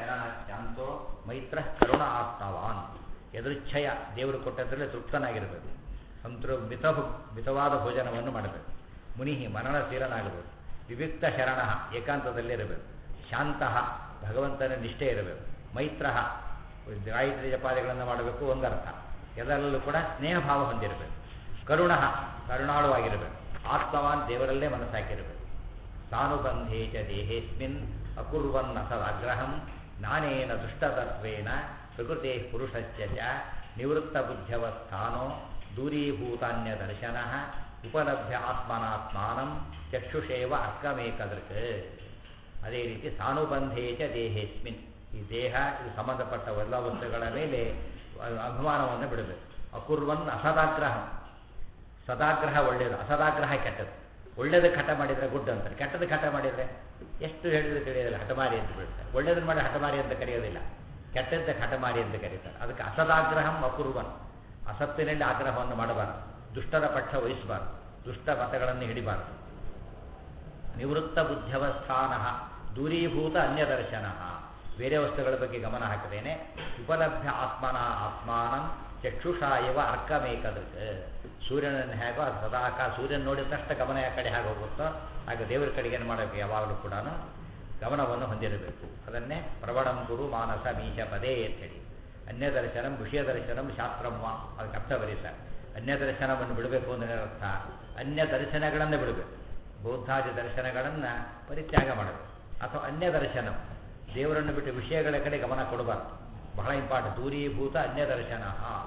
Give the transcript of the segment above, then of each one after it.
ಶಾಂತೋ ಮೈತ್ರ ಕರುಣ ಆತ್ಮವಾನ್ ಎದುರುಚ್ಛಯ ದೇವರು ಕೊಟ್ಟದ್ರಲ್ಲಿ ತೃಪ್ತನಾಗಿರಬೇಕು ಸಂತೃ ಮಿತ ಮಿತವಾದ ಭೋಜನವನ್ನು ಮಾಡಬೇಕು ಮುನಿ ಮನನಶೀಲನಾಗಬೇಕು ವಿವಿಕ್ತ ಶರಣ ಏಕಾಂತದಲ್ಲಿರಬೇಕು ಶಾಂತ ಭಗವಂತನ ನಿಷ್ಠೆ ಇರಬೇಕು ಮೈತ್ರ ಗಾಯತ್ರಿ ಜಪಾದಿಗಳನ್ನು ಮಾಡಬೇಕು ಒಂದರ್ಥ ಎಲ್ಲರಲ್ಲೂ ಕೂಡ ಸ್ನೇಹ ಭಾವ ಹೊಂದಿರಬೇಕು ಕರುಣ ಕರುಣಾಳುವಾಗಿರಬೇಕು ಆತ್ಮವಾನ್ ದೇವರಲ್ಲೇ ಮನಸ್ಸಾಕಿರಬೇಕು ಸಾನುಬಂಧೇ ಚ ದೇಹೇಸ್ಮಿನ್ ಅಕುರ್ವನ್ನ ಸದಾಗ್ರಹಂ ಜ್ಞಾನೇನ ದುಷ್ಟತತ್ವೇನ ಪ್ರಕೃತಿ ಪುರುಷಶ್ಚ ಚ ನಿವೃತ್ತ ಬುದ್ಧ್ಯವಸ್ಥಾನೋ ದೂರೀಭೂತಾನ್ಯ ದರ್ಶನ ಉಪಲಭ್ಯ ಆತ್ಮನಾತ್ಮಾನಂ ಚಕ್ಷುಷೇವ ಅರ್ಕಮೇಕದೃಕ್ ಅದೇ ರೀತಿ ಸಾನುಬಂಧೇ ಚ ದೇಹೇಸ್ಮಿನ್ ಈ ದೇಹ ಇದು ಸಂಬಂಧಪಟ್ಟ ಎಲ್ಲ ವಸ್ತುಗಳ ಮೇಲೆ ಅಭಿಮಾನವನ್ನು ಬಿಡಬೇಕು ಅಕುರ್ವನ್ ಅಸದಾಗ್ರಹ ಸದಾಗ್ರಹ ಒಳ್ಳೆಯದು ಅಸದಾಗ್ರಹ ಕೆಟ್ಟದ್ದು ಒಳ್ಳೇದು ಹಠ ಮಾಡಿದರೆ ಗುಡ್ ಅಂತಾರೆ ಕೆಟ್ಟದ್ದು ಹಠ ಮಾಡಿದರೆ ಎಷ್ಟು ಹೇಳಿದ್ರೆ ತಿಳಿಯೋದಿಲ್ಲ ಹಠಮಾರಿ ಅಂತ ಬಿಡ್ತಾರೆ ಒಳ್ಳೇದನ್ನು ಮಾಡಿ ಹಠಮಾರಿ ಅಂತ ಕರೆಯೋದಿಲ್ಲ ಕೆಟ್ಟದ್ದ ಹಠಮಾರಿ ಅಂತ ಕರೀತಾರೆ ಅದಕ್ಕೆ ಅಸದಾಗ್ರಹಂ ಅಪೂರ್ವನ್ ಅಸತ್ತಿನಲ್ಲಿ ಆಗ್ರಹವನ್ನು ಮಾಡಬಾರದು ದುಷ್ಟರ ಪಕ್ಷ ವಹಿಸಬಾರದು ದುಷ್ಟ ಮತಗಳನ್ನು ಹಿಡಿಬಾರದು ನಿವೃತ್ತ ಬುದ್ಧವಸ್ಥಾನ ದೂರೀಭೂತ ಅನ್ಯದರ್ಶನ ಬೇರೆ ವಸ್ತುಗಳ ಬಗ್ಗೆ ಗಮನ ಹಾಕದೇನೆ ಉಪಲಭ್ಯ ಆತ್ಮನ ಆತ್ಮಾನಂ ಚಕ್ಷುಷಾ ಇವ ಅರ್ಕಮೇಕದೃಕ್ ಸೂರ್ಯನನ್ನು ಹೇಗೋ ಅದು ಸದಾಕ ಸೂರ್ಯನ ನೋಡಿದ ತಕ್ಷಣ ಗಮನ ಯಾವ ಕಡೆ ಹೇಗೆ ಹೋಗುತ್ತೋ ಹಾಗೆ ದೇವರ ಕಡೆಗೆ ಏನು ಮಾಡಬೇಕು ಯಾವಾಗಲೂ ಕೂಡ ಗಮನವನ್ನು ಹೊಂದಿರಬೇಕು ಅದನ್ನೇ ಪ್ರವಣಂ ಗುರು ಮಾನಸ ಮೀಶ ಪದೇ ಅಂತೇಳಿ ಅನ್ಯ ದರ್ಶನಂ ವಿಷಯ ದರ್ಶನಂ ಶಾಸ್ತ್ರಮ್ಮ ಅದಕ್ಕೆ ಅರ್ಥ ಬರೀತಾರೆ ಅನ್ಯ ದರ್ಶನವನ್ನು ಬಿಡಬೇಕು ಅಂದರೆ ಅರ್ಥ ಅನ್ಯ ದರ್ಶನಗಳನ್ನು ಬಿಡಬೇಕು ಬೌದ್ಧಾದಿ ದರ್ಶನಗಳನ್ನು ಪರಿತ್ಯಾಗ ಮಾಡಬೇಕು ಅಥವಾ ಅನ್ಯ ದರ್ಶನ ದೇವರನ್ನು ಬಿಟ್ಟು ವಿಷಯಗಳ ಕಡೆ ಗಮನ ಕೊಡಬಾರ್ದು ಬಹಳ ಇಂಪಾರ್ಟೆಂಟ್ ದೂರೀಭೂತ ಅನ್ಯ ದರ್ಶನ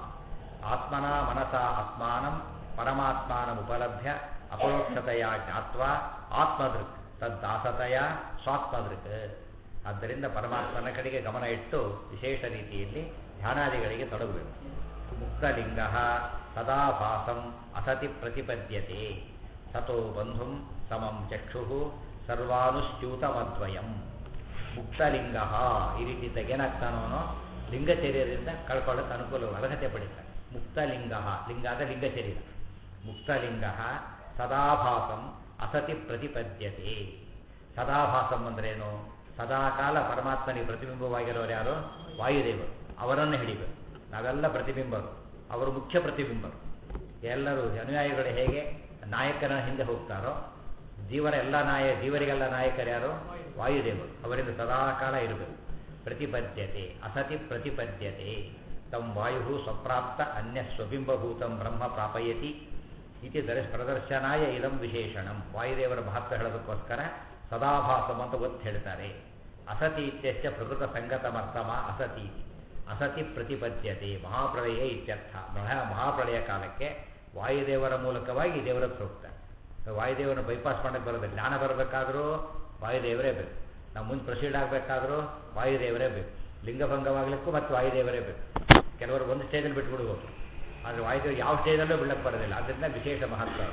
ಆತ್ಮನ ಮನಸ ಆತ್ಮಾನಂ ಪರಮಾತ್ಮಾನಂ ಉಪಲಭ್ಯ ಅಪರೋಕ್ಷತೆಯ ಜ್ಞಾತ್ವ ಆತ್ಮದೃಕ್ ತದ್ದಾಸತೆಯ ಸ್ವಾತ್ಮದೃಕ್ ಆದ್ದರಿಂದ ಪರಮಾತ್ಮನ ಕಡೆಗೆ ಗಮನ ಇಟ್ಟು ವಿಶೇಷ ರೀತಿಯಲ್ಲಿ ಧ್ಯಾನಾದಿಗಳಿಗೆ ತೊಡಗಬೇಕು ಮುಕ್ತಲಿಂಗ ಸದಾ ಭಾಸಂ ಅಸತಿ ಪ್ರತಿಪದ್ಯತೆ ಸತೋ ಬಂಧುಂ ಸಮಂ ಚಕ್ಷು ಸರ್ವಾನುಶ್ಚ್ಯೂತಮದ್ವಯಂ ಮುಕ್ತಲಿಂಗ ಈ ರೀತಿ ತೆಗೆನಾಗ್ತಾನೋನೋ ಲಿಂಗಚರ್ಯದಿಂದ ಕಳ್ಕೊಳ್ಳೋಕೆ ಅನುಕೂಲ ಅರ್ಹತೆ ಪಡಿತಾರೆ ಮುಕ್ತಲಿಂಗ ಲಿಂಗ ಆದ ಲಿಂಗಚರ್ಯ ಮುಕ್ತಲಿಂಗ ಸದಾಭಾಸಂ ಅಸತಿ ಪ್ರತಿಪದ್ಯತೆ ಸದಾಭಾಸಂ ಅಂದ್ರೇನು ಸದಾಕಾಲ ಪರಮಾತ್ಮನಿಗೆ ಪ್ರತಿಬಿಂಬವಾಗಿರೋರು ಯಾರು ವಾಯುದೇವರು ಅವರನ್ನು ಹಿಡಿಬೇಕು ನಾವೆಲ್ಲ ಪ್ರತಿಬಿಂಬರು ಅವರು ಮುಖ್ಯ ಪ್ರತಿಬಿಂಬರು ಎಲ್ಲರೂ ಅನುಯಾಯಿಗಳು ಹೇಗೆ ನಾಯಕನ ಹಿಂದೆ ಹೋಗ್ತಾರೋ ಜೀವರ ಎಲ್ಲ ನಾಯ ಜೀವರಿಗೆಲ್ಲ ನಾಯಕರು ಯಾರು ವಾಯುದೇವರು ಅವರಿಂದ ಸದಾಕಾಲ ಇರಬೇಕು ಪ್ರತಿಪದ್ಯತೆ ಅಸತಿ ಪ್ರತಿಪದ್ಯತೆ ತಂ ವಾಯು ಸ್ವಪ್ರಾಪ್ತ ಅನ್ಯ ಸ್ವಬಿಂಬಭೂತಂ ಬ್ರಹ್ಮ ಪ್ರಾಪಯತಿ ಇತಿ ದರ್ಶ ಪ್ರದರ್ಶನಾಯ ಇದಂ ವಿಶೇಷಣಂ ವಾಯುದೇವರ ಮಹತ್ವ ಹೇಳೋದಕ್ಕೋಸ್ಕರ ಸದಾಭಾಸಂ ಅಂತ ಒತ್ತು ಹೇಳ್ತಾರೆ ಅಸತಿ ಇತ್ಯಸ್ಯ ಪ್ರಕೃತ ಸಂಗತಮರ್ಥಮ ಅಸತಿ ಅಸತಿ ಪ್ರತಿಪದ್ಯತೆ ಮಹಾಪ್ರಳಯ ಇತ್ಯರ್ಥ ಮಹಾ ಮಹಾಪ್ರಳಯ ಕಾಲಕ್ಕೆ ವಾಯುದೇವರ ಮೂಲಕವಾಗಿ ದೇವರ ಹೋಗ್ತಾರೆ ವಾಯುದೇವರನ್ನು ಬೈಪಾಸ್ ಮಾಡಕ್ಕೆ ಬರೋದು ಜ್ಞಾನ ಬರಬೇಕಾದ್ರೂ ವಾಯುದೇವರೇ ಬೇಕು ನಾವು ಮುಂದೆ ಪ್ರೊಸೀಡ್ ಆಗಬೇಕಾದ್ರೂ ವಾಯುದೇವರೇ ಬೇಕು ಲಿಂಗಭಂಗವಾಗಲಿಕ್ಕೂ ಮತ್ತು ವಾಯುದೇವರೇ ಬೇಕು ಕೆಲವರು ಒಂದು ಸ್ಟೇಜಲ್ಲಿ ಬಿಟ್ಬಿಡ್ಬೋದು ಆದರೆ ವಾಯುದೇವರು ಯಾವ ಸ್ಟೇಜಲ್ಲೂ ಬಿಡಕ್ಕೆ ಬರೋದಿಲ್ಲ ಅದರಿಂದ ವಿಶೇಷ ಮಹತ್ವ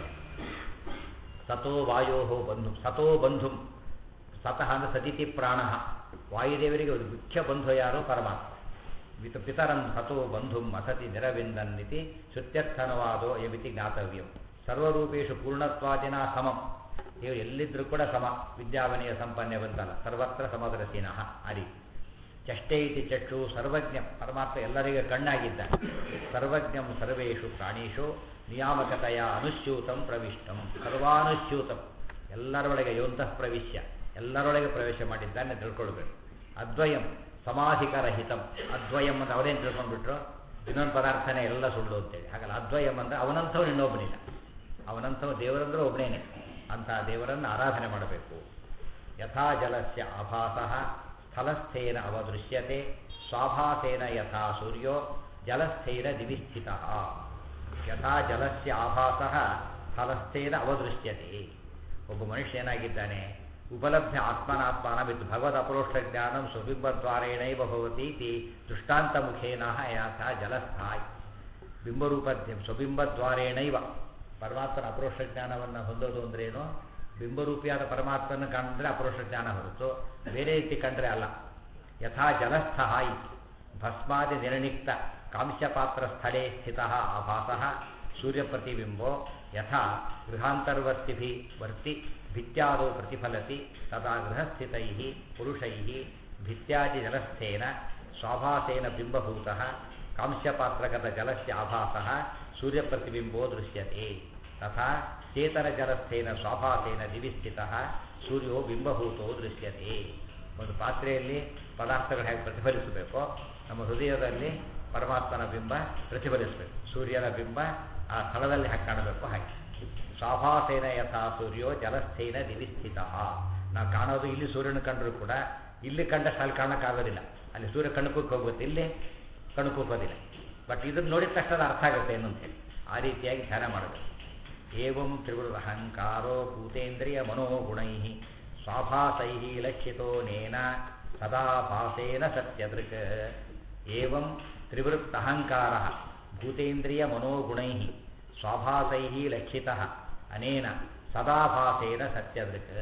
ಸತೋ ವಾಯೋ ಬಂಧು ಸತೋ ಬಂಧು ಸತಃ ಅಂದರೆ ಸತಿಥಿ ಪ್ರಾಣ ವಾಯುದೇವರಿಗೆ ಒಂದು ಮುಖ್ಯ ಬಂಧು ಯಾರು ಪರಮಾತ್ಮ ವಿತ ಪಿತರಂ ಸತೋ ಬಂಧುಂ ಅಸತಿ ನಿರವಿಂದನ್ನಿತಿ ಶ್ರುತ್ಯರ್ಥನವಾದೋ ಯಮಿತಿ ಜ್ಞಾತವ್ಯಂ ಸರ್ವರೂಪೇಶು ಪೂರ್ಣತ್ವಾದಿನ ಸಮಂ ನೀವು ಎಲ್ಲಿದ್ದರೂ ಕೂಡ ಸಮ ವಿದ್ಯಾವನೆಯ ಸಂಪನ್ನೆ ಬಂತಲ್ಲ ಸರ್ವತ್ರ ಸಮದರಸಿನಃ ಅರಿ ಚಷ್ಟೇ ಇತಿ ಚಕ್ಷು ಸರ್ವಜ್ಞ ಪರಮಾತ್ಮ ಎಲ್ಲರಿಗೆ ಕಣ್ಣಾಗಿದ್ದಾನೆ ಸರ್ವಜ್ಞಂ ಸರ್ವೇಷು ಪ್ರಾಣೀಷು ನಿಯಾಮಕತೆಯ ಅನುಶ್ಯೂತಂ ಪ್ರವಿಷ್ಟಂ ಸರ್ವಾನುಶ್ಯೂತಂ ಎಲ್ಲರೊಳಗೆ ಯೋಂತಃ ಪ್ರವಿಶ್ಯ ಎಲ್ಲರೊಳಗೆ ಪ್ರವೇಶ ಮಾಡಿದ್ದಾನೆ ತಿಳ್ಕೊಳ್ಬೇಕು ಅದ್ವಯಂ ಸಮಾಧಿಕರಹಿತಂ ಅದ್ವಯಂ ಅಂತ ಅವರೇನು ತಿಳ್ಕೊಂಡ್ಬಿಟ್ರು ಇನ್ನೊಂದು ಪದಾರ್ಥನೇ ಎಲ್ಲ ಸುಳ್ಳು ಅಂತೇಳಿ ಹಾಗಲ್ಲ ಅದ್ವಯಂ ಅಂದರೆ ಅವನಂಥವ್ನು ಇನ್ನೊಬ್ಬನಿಲ್ಲ ಅವನಂಥವ್ ದೇವರಂದ್ರೆ ಒಬ್ಬನೇನೆ ಅಂತ ದೇವರನ್ನು ಆರಾಧನೆ ಮಾಡಬೇಕು ಯಥಾ ಜಲಸ್ಯ ಆಭಾಸಃ ಸ್ಥಲಸ್ಥೇನ ಅವದೃಶ್ಯತೆ ಸ್ವಾಭಾಸೇನ ಯಥಾ ಸೂರ್ಯೋ ಜಲಸ್ಥೇನ ದಿವಿಸ್ಥಿತ ಯಥಾ ಜಲಸ್ಯ ಆಭಾಸಃ ಸ್ಥಲಸ್ಥೇನ ಅವದೃಶ್ಯತೆ ಒಬ್ಬ ಮನುಷ್ಯ ಏನಾಗಿದ್ದಾನೆ ಉಪಲಭ್ಯ ಆತ್ಮನಾತ್ಮಾನ ಬಿತ್ತು ಭಗವದ್ ಅಪರೋಕ್ಷ ಜ್ಞಾನಂ ಸ್ವಬಿಂಬದ್ವಾರೇಣೈವ ಭವತಿ ಇತಿ ದೃಷ್ಟಾಂತ ಮುಖೇನ ಯಥಾ ಜಲಸ್ಥಾಯಿ ಬಿಂಬರೂಪ ಸ್ವಬಿಂಬದ್ವಾರೇಣೈವ ಪರಮಾತ್ಮನ ಅಪರೋಕ್ಷ ಜ್ಞಾನವನ್ನು ಹೊಂದೋದು ಅಂದ್ರೇನು ಬಿಂಬರೂಪಿಯಾದ ಪರಮಾತ್ಮನ ಕಂಡ್ರೆ ಅಪರೋಕ್ಷ ಜ್ಞಾನ ಹೊರತು ಬೇರೆ ರೀತಿ ಕಂಡ್ರೆ ಅಲ್ಲ ಯಥಾ ಜಲಸ್ಥ ಇತಿ ಭಸ್ಮಾದಿ ನಿರ್ಣಿಕ್ತ ಕಾಂಸ್ಯಪಾತ್ರ ಸ್ಥಳೇ ಸ್ಥಿತ ಆಭಾಸ ಸೂರ್ಯಪ್ರತಿಬಿಂಬೋ ಯಥಾ ಗೃಹಾಂತರ್ವರ್ತಿಭಿ ವರ್ತಿ ಭಿತ್ಯಾದೋ ಪ್ರತಿಫಲತಿ ತದಾ ಗೃಹಸ್ಥಿತೈ ಪುರುಷೈ ಭಿತ್ಯಾದಿ ಜಲಸ್ಥೇನ ಸ್ವಾಭಾಸೇನ ಬಿಂಬಭೂತಃ ಕಾಂಸ್ಯಪಾತ್ರಗತ ಜಲಸ್ಯ ಆಭಾಸಃ ಸೂರ್ಯಪ್ರತಿಬಿಂಬೋ ದೃಶ್ಯತೆ ತಥಾ ಚೇತನಜಲಸ್ಥೇನ ಸ್ವಾಭಾಸೇನ ದಿವಿಸ್ಥಿತಃ ಸೂರ್ಯೋ ಬಿಂಬಭೂತೋ ದೃಶ್ಯತೆ ಒಂದು ಪಾತ್ರೆಯಲ್ಲಿ ಪದಾರ್ಥಗಳು ಹೇಗೆ ಪ್ರತಿಫಲಿಸಬೇಕೋ ನಮ್ಮ ಹೃದಯದಲ್ಲಿ ಪರಮಾತ್ಮನ ಬಿಂಬ ಪ್ರತಿಫಲಿಸಬೇಕು ಸೂರ್ಯನ ಬಿಂಬ ಆ ಸ್ಥಳದಲ್ಲಿ ಹಾಗೆ ಕಾಣಬೇಕು ಹಾಗೆ ಸ್ವಾಭಾಸೇನ ಯಥಾ ಸೂರ್ಯೋ ಜಲಸ್ಥೇನ ದಿವಿಸ್ಥಿತ ನಾವು ಕಾಣೋದು ಇಲ್ಲಿ ಸೂರ್ಯನ ಕಂಡರೂ ಕೂಡ ಇಲ್ಲಿ ಕಂಡಷ್ಟು ಅಲ್ಲಿ ಕಾಣೋಕ್ಕಾಗೋದಿಲ್ಲ ಅಲ್ಲಿ ಸೂರ್ಯ ಕಣ್ಕಕ್ಕೆ ಹೋಗುತ್ತೆ ಇಲ್ಲಿ ಕಣ್ಕೋಗೋದಿಲ್ಲ ಬಟ್ ಇದನ್ನು ನೋಡಿದ ತಕ್ಷಣ ಅರ್ಥ ಆಗುತ್ತೆ ಏನು ಅಂತೇಳಿ ಆ ರೀತಿಯಾಗಿ ಧ್ಯಾನ ಮಾಡಬೇಕು ಏವಂ ತ್ರಿವೃತ ಅಹಂಕಾರೋ ಭೂತೇಂದ್ರಿಯ ಮನೋಗುಣೈ ಸ್ವಾಭಾಸೈ ಲಕ್ಷಿತೋ ನೇನ ಸದಾ ಭಾಸೇನ ಸತ್ಯದೃಕ್ ಏವಂ ತ್ರಿವೃತ್ ಅಹಂಕಾರ ಭೂತೇಂದ್ರಿಯ ಮನೋಗುಣೈ ಸ್ವಾಭಾಸೈ ಲಕ್ಷಿತ ಅನೇನ ಸದಾ ಭಾಸೇನ ಸತ್ಯದೃಕ್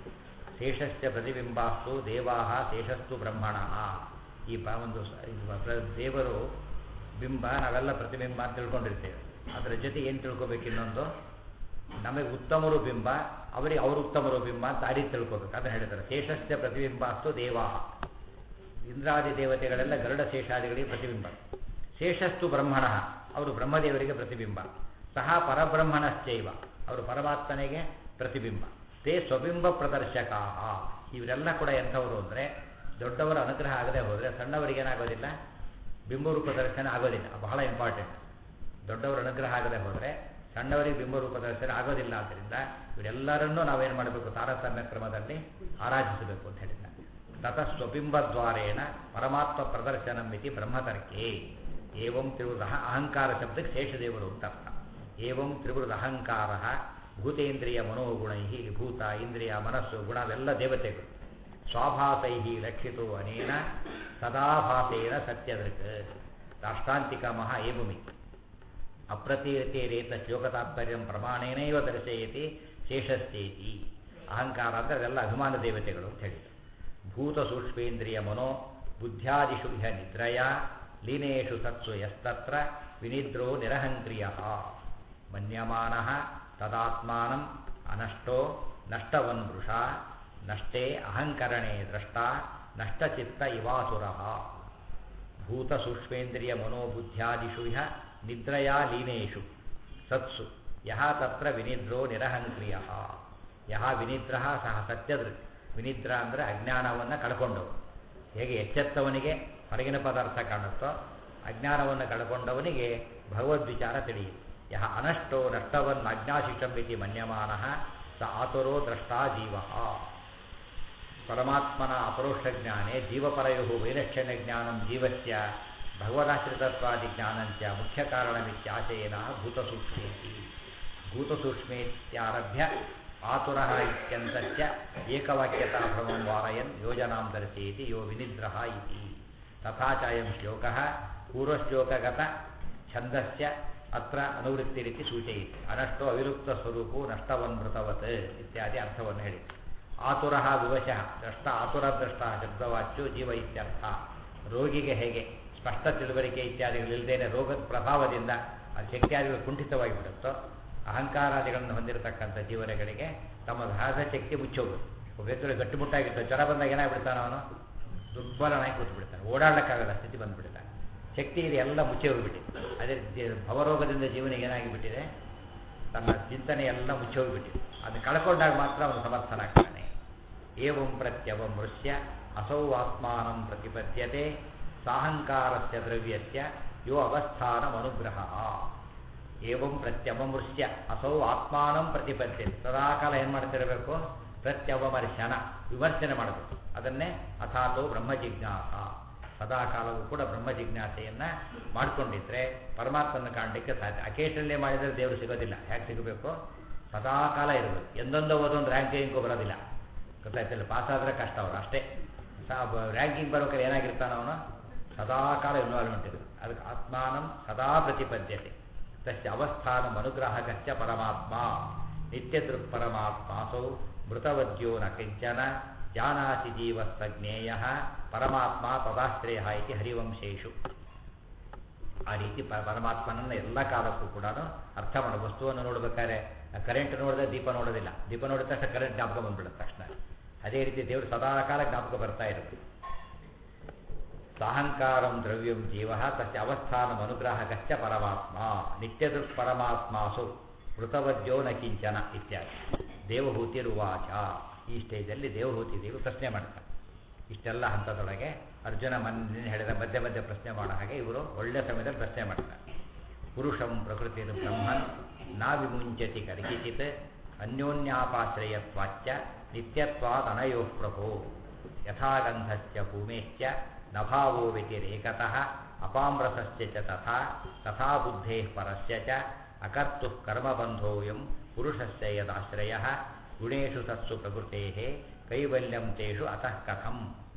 ಶೇಷಸ್ಯ ಪ್ರತಿಬಿಂಬಾಸ್ತು ದೇವಾ ಶೇಷಸ್ತು ಬ್ರಹ್ಮಣ ಈ ಬ ಒಂದು ಸ- ಇದು ಪ್ರ- ದೇವರು ಬಿಂಬ ನಾವೆಲ್ಲ ಪ್ರತಿಬಿಂಬ ಅಂತ ತಿಳ್ಕೊಂಡಿರ್ತೇವೆ ಅದರ ಜೊತೆ ಏನು ತಿಳ್ಕೊಬೇಕು ಇನ್ನೊಂದು ನಮಗೆ ಉತ್ತಮರು ಬಿಂಬ ಅವರಿಗೆ ಅವರು ಉತ್ತಮರು ಬಿಂಬ ಅಂತ ಆ ರೀತಿ ತಿಳ್ಕೊಬೇಕು ಅದನ್ನು ಹೇಳ್ತಾರೆ ಶೇಷಸ್ಯ ಪ್ರತಿಬಿಂಬಾಸ್ತು ದೇವಾ ಇಂದ್ರಾದಿ ದೇವತೆಗಳೆಲ್ಲ ಗರುಡ ಶೇಷಾದಿಗಳಿಗೆ ಪ್ರತಿಬಿಂಬ ಶೇಷಸ್ತು ಬ್ರಹ್ಮಣ ಅವರು ಬ್ರಹ್ಮದೇವರಿಗೆ ಪ್ರತಿಬಿಂಬ ಸಹ ಪರಬ್ರಹ್ಮಣಶ್ಚೈವ ಅವರು ಪರಮಾತ್ಮನಿಗೆ ಪ್ರತಿಬಿಂಬ ತೇ ಸ್ವಬಿಂಬ ಪ್ರದರ್ಶಕ ಇವರೆಲ್ಲ ಕೂಡ ಎಂಥವರು ಅಂದರೆ ದೊಡ್ಡವರ ಅನುಗ್ರಹ ಆಗದೆ ಹೋದರೆ ಸಣ್ಣವರಿಗೇನಾಗೋದಿಲ್ಲ ಬಿಂಬರೂಪ ದರ್ಶನ ಆಗೋದಿಲ್ಲ ಬಹಳ ಇಂಪಾರ್ಟೆಂಟ್ ದೊಡ್ಡವರ ಅನುಗ್ರಹ ಆಗದೆ ಹೋದರೆ ಸಣ್ಣವರಿಗೆ ಬಿಂಬರೂಪ ದರ್ಶನ ಆಗೋದಿಲ್ಲ ಆದ್ದರಿಂದ ಇವರೆಲ್ಲರನ್ನೂ ನಾವೇನು ಮಾಡಬೇಕು ತಾರತಮ್ಯ ಕ್ರಮದಲ್ಲಿ ಆರಾಧಿಸಬೇಕು ಅಂತ ಹೇಳಿದ್ದಾರೆ ತತಃ ಸ್ವಬಿಂಬದ್ವಾರೇಣ ಪರಮಾತ್ಮ ಪ್ರದರ್ಶನಂ ಇತಿ ಬ್ರಹ್ಮತರ್ಕೆ ಏವಂ ತ್ರಿವೃತ ಅಹಂಕಾರ ಶಬ್ದಕ್ಕೆ ಶೇಷದೇವರು ಅಂತ ಅರ್ಥ ಏವಂ ತ್ರಿವೃತ ಅಹಂಕಾರ ಭೂತೇಂದ್ರಿಯ ಮನೋಗುಣೈ ಇಲ್ಲಿ ಭೂತ ಇಂದ್ರಿಯ ಮನಸ್ಸು ಗುಣ ಅವೆಲ್ಲ ದೇವತೆಗಳು ಸ್ವಾಭಾಸೈ ಲಕ್ಷಿತೋ ಅನೇನ ಸದಾಭಾಸೇನ ಸತ್ಯದೃಕ್ ರಾಷ್ಟ್ರಾಂತಿಕ ಮಹಾ ಏವಮಿ ಅಪ್ರತೀಯತೇರೇತ ಶ್ಲೋಕತಾತ್ಪರ್ಯಂ ಪ್ರಮಾಣೇನೈವ ದರ್ಶಯತಿ ಶೇಷಸ್ಥೇತಿ ಅಹಂಕಾರ ಅಂದರೆ ಅದೆಲ್ಲ ಅಭಿಮಾನ ದೇವತೆಗಳು ಅಂತ ಹೇಳಿದರು ಭೂತ ಸೂಕ್ಷ್ಮೇಂದ್ರಿಯ ಮನೋ ಬುದ್ಧ್ಯಾದಿಷು ಇಹ ನಿದ್ರಯ ಲೀನೇಷು ಸತ್ಸು ಯಸ್ತತ್ರ ವಿನಿದ್ರೋ ನಿರಹಂಕ್ರಿಯ ಮನ್ಯಮಾನ ತದಾತ್ಮಾನಂ ಅನಷ್ಟೋ ನಷ್ಟವನ್ವೃಷ ನಷ್ಟೇ ಅಹಂಕರಣೆ ದ್ರಷ್ಟ ನಷ್ಟಚಿತ್ತ ಇವಾಸುರ ಭೂತ ಸೂಕ್ಷ್ಮೇಂದ್ರಿಯ ಮನೋಬುದ್ಧ್ಯಾದಿಷು ಇಹ ನಿದ್ರಯಾ ಲೀನೇಷು ಸತ್ಸು ಯಹ ತತ್ರ ವಿನಿದ್ರೋ ನಿರಹಂಕ್ರಿಯ ಯಹ ವಿನಿದ್ರ ಸಹ ಸತ್ಯದೃಕ್ ವಿನಿದ್ರ ಅಂದರೆ ಅಜ್ಞಾನವನ್ನು ಕಳ್ಕೊಂಡವು ಹೇಗೆ ಎಚ್ಚೆತ್ತವನಿಗೆ ಹೊರಗಿನ ಪದಾರ್ಥ ಕಾಣುತ್ತೋ ಅಜ್ಞಾನವನ್ನು ಕಳ್ಕೊಂಡವನಿಗೆ ಭಗವದ್ವಿಚಾರ ತಿಳಿಯಿತು ಯಹ ಅನಷ್ಟೋ ನಷ್ಟವನ್ನು ಅಜ್ಞಾಶಿಷಂಬಿತಿ ಮನ್ಯಮಾನ ಸ ಆತುರೋ ದ್ರಷ್ಟಾ ಜೀವ ಪರಮಾತ್ಮನ ಅಪರೋಕ್ಷ ಜ್ಞಾನೇ ಜೀವಪರಯೋ ವೈಲಕ್ಷಣ್ಯ ಜ್ಞಾನಂ ಜೀವಸ್ಯ ಭಗವದಾಶ್ರಿತತ್ವಾದಿ ಜ್ಞಾನಂಚ ಮುಖ್ಯ ಕಾರಣಮಿತ್ಯಾಶಯೇನ ಭೂತಸೂಕ್ಷ್ಮೇತಿ ಭೂತಸೂಕ್ಷ್ಮೇತ್ಯಾರಭ್ಯ ಆತುರ ಇತ್ಯಂತಸ್ಯ ಏಕವಾಕ್ಯತಾ ಭ್ರಮಂ ವಾರಯನ್ ಯೋಜನಾಂ ದರ್ಶಯತಿ ಯೋ ವಿನಿದ್ರಃ ಇತಿ ತಥಾ ಚಾಯಂ ಶ್ಲೋಕಃ ಪೂರ್ವಶ್ಲೋಕಗತ ಛಂದಸ್ಯ ಅತ್ರ ಅನುವೃತ್ತಿರಿತಿ ಸೂಚಯಿತಿ ಅನಷ್ಟೋ ಅವಿರುಕ್ತ ಸ್ವರೂಪೋ ನಷ್ಟವನ್ಮೃತವತ್ ಇತ್ಯಾದಿ ಅರ್ಥವನ್ನು ಹೇಳಿ ಆತುರ ವಿವಶಃ ದ್ರಷ್ಟ ಆತುರ ದ್ರಷ್ಟ ಶಬ್ದವಾಚ್ಯೋ ಜೀವ ಇತ್ಯರ್ಥ ರೋಗಿಗೆ ಹೇಗೆ ಸ್ಪಷ್ಟ ತಿಳುವಳಿಕೆ ಇತ್ಯಾದಿಗಳಿಲ್ಲದೇನೆ ರೋಗದ ಪ್ರಭಾವದಿಂದ ಆ ಶಕ್ತಿಯಾದಿಗಳು ಕುಂಠಿತವಾಗಿ ಬಿಡುತ್ತೋ ಅಹಂಕಾರಾದಿಗಳನ್ನು ಹೊಂದಿರತಕ್ಕಂಥ ಜೀವನಗಳಿಗೆ ತಮ್ಮ ಸಹಜ ಶಕ್ತಿ ಮುಚ್ಚೋದು ಒಬ್ಬ ವ್ಯಕ್ತಿಗಳು ಗಟ್ಟಿಮುಟ್ಟಾಗಿರ್ತಾರೆ ಜ್ವರ ಬಂದಾಗ ಏನಾಗ್ಬಿಡ್ತಾನೆ ಅವನು ದುರ್ಬಲನಾಗಿ ಕೂತು ಬಿಡ್ತಾನೆ ಓಡಾಡಲಿಕ್ಕಾಗಲ್ಲ ಸ್ಥಿತಿ ಬಂದುಬಿಡ್ತಾನೆ ಶಕ್ತಿ ಇದೆ ಎಲ್ಲ ಮುಚ್ಚಿ ಹೋಗಿಬಿಟ್ಟಿದೆ ಅದೇ ರೀತಿ ಭವರೋಗದಿಂದ ಜೀವನಿಗೆ ಏನಾಗಿಬಿಟ್ಟಿದೆ ತನ್ನ ಚಿಂತನೆ ಎಲ್ಲ ಮುಚ್ಚಿ ಹೋಗಿಬಿಟ್ಟಿದೆ ಅದನ್ನು ಕಳ್ಕೊಂಡಾಗ ಮಾತ್ರ ಅವನು ಸಮರ್ಥನಾಗ್ತಾನೆ ಏವಂ ಪ್ರತ್ಯವಂ ಮೃಷ್ಯ ಅಸೌ ಆತ್ಮಾನಂ ಪ್ರತಿಪದ್ಯತೆ ಸಾಹಂಕಾರಸ್ಯ ದ್ರವ್ಯಸ್ಯ ಯೋ ಅವಸ್ಥಾನಮನುಗ್ರಹ ಏವಂ ಪ್ರತ್ಯವಮೃಷ್ಯ ಅಸೌ ಆತ್ಮಾನಂ ಪ್ರತಿಪದ್ಯತೆ ಸದಾಕಾಲ ಏನು ಮಾಡ್ತಿರಬೇಕು ಪ್ರತ್ಯವಮರ್ಶನ ವಿಮರ್ಶನೆ ಮಾಡಬೇಕು ಅದನ್ನೇ ಅಥಾತೋ ಬ್ರಹ್ಮ ಜಿಜ್ಞಾಸ ಸದಾಕಾಲವೂ ಕೂಡ ಬ್ರಹ್ಮ ಜಿಜ್ಞಾಸೆಯನ್ನು ಮಾಡಿಕೊಂಡಿದ್ರೆ ಪರಮಾತ್ಮನ ಕಾಣಲಿಕ್ಕೆ ಸಾಧ್ಯ ಅಕೇಶನಲ್ಲೇ ಮಾಡಿದರೆ ದೇವರು ಸಿಗೋದಿಲ್ಲ ಹೇಗೆ ಸಿಗಬೇಕು ಸದಾಕಾಲ ಇರಬೇಕು ಎಂದೊಂದು ಓದೊಂದು ರ್ಯಾಂಕಿಂಗು ಬರೋದಿಲ್ಲ ಗೊತ್ತಾಯ್ತಿಲ್ಲ ಪಾಸ್ ಆದರೆ ಕಷ್ಟ ಅವರು ಅಷ್ಟೇ ರ್ಯಾಂಕಿಂಗ್ ಬರ್ಬೇಕಾದ್ರೆ ಏನಾಗಿರ್ತಾನ ಅವನು ಸದಾಕಾಲ ಇನ್ವಾಲ್ವ್ಮೆಂಟ್ ಇರುತ್ತೆ ಅದಕ್ಕೆ ಆತ್ಮಾನಂ ಸದಾ ಪ್ರತಿಪದ್ಯತೆ ತಸ್ಯ ಅವಸ್ಥಾನಂ ಅನುಗ್ರಾಹಕಶ್ಚ ಪರಮಾತ್ಮ ನಿತ್ಯದೃಕ್ ಪರಮಾತ್ಮಾಸೌ ಮೃತವದ್ಯೋ ನ ಕಿಂಚನ ಜಾನಾತಿ ಜೀವಸ್ಸ ಜ್ಞೇಯ ಪರಮಾತ್ಮ ತದಾಶ್ರಯ ಇತಿ ಹರಿವಂಶೇಶು ಆ ರೀತಿ ಪ ಪರಮಾತ್ಮನನ್ನು ಎಲ್ಲ ಕಾಲಕ್ಕೂ ಕೂಡ ಅರ್ಥ ಮಾಡೋ ವಸ್ತುವನ್ನು ನೋಡ್ಬೇಕಾದ್ರೆ ಕರೆಂಟ್ ನೋಡಿದ್ರೆ ದೀಪ ನೋಡೋದಿಲ್ಲ ದೀಪ ನೋಡಿದ ತಕ್ಷಣ ಕರೆಂಟ್ ಜ್ಞಾಪಕ ಬಂದ್ಬಿಡುತ್ತೆ ತಕ್ಷಣ ಅದೇ ರೀತಿ ದೇವರು ಸದಾಕಾಲ ಜ್ಞಾಪಕ ಬರ್ತಾ ಇರುತ್ತೆ ಸಾಹಂಕಾರಂ ದ್ರವ್ಯಂ ಜೀವ ತಸ್ಯ ಅವಸ್ಥಾನಂ ಅನುಗ್ರಹಕಶ್ಚ ಪರಮಾತ್ಮ ನಿತ್ಯದೃಕ್ ಪರಮಾತ್ಮಾಸು ಮೃತವದ್ಯೋ ನ ಕಿಂಚನ ಇತ್ಯಾದಿ ದೇವಹೂತಿರುವಾಚ ಈ ಸ್ಟೇಜಲ್ಲಿ ದೇವಹೂತಿ ದೇವರು ಪ್ರಶ್ನೆ ಮಾಡ್ತಾರೆ ಇಷ್ಟೆಲ್ಲ ಹಂತದೊಳಗೆ ಅರ್ಜುನ ಮನ್ನ ಹೇಳಿದ ಮಧ್ಯೆ ಮಧ್ಯೆ ಪ್ರಶ್ನೆ ಮಾಡೋ ಹಾಗೆ ಇವರು ಒಳ್ಳೆ ಸಮಯದಲ್ಲಿ ಪ್ರಶ್ನೆ ಮಾಡ್ತಾರೆ ಪುರುಷಂ ಪ್ರಕೃತಿ ಬ್ರಹ್ಮನ್ ನಾ ವಿಮುಂಚತಿ ಕರ್ಹಿಚಿತ್ ಅನ್ಯೋನ್ಯಾಪಾಶ್ರಯತ್ವಾಚ್ಚ ನಿತ್ಯತ್ವಾದ್ ಅನಯೋ ಪ್ರಭೋ ಯಥಾಗಂಧಸ್ಯ ಭೂಮೇಶ್ಚ ನಭಾವೋ ವ್ಯತಿರೇಕತಃ ಅಪಾಮ್ರಸಸ್ಯ ಚ ತಥಾ ತಥಾ ಬುದ್ಧೇಃ ಪರಸ್ಯ ಚ ಅಕರ್ತು ಕರ್ಮಬಂಧೋಯಂ ಪುರುಷಸ್ಯ ಯದಾಶ್ರಯ ಗುಣೇಶು ಸತ್ಸು ಪ್ರಕೃತೇಃ ಕೈವಲ್ಯಂ ತೇಷು ಅತಃ ಕಥಂ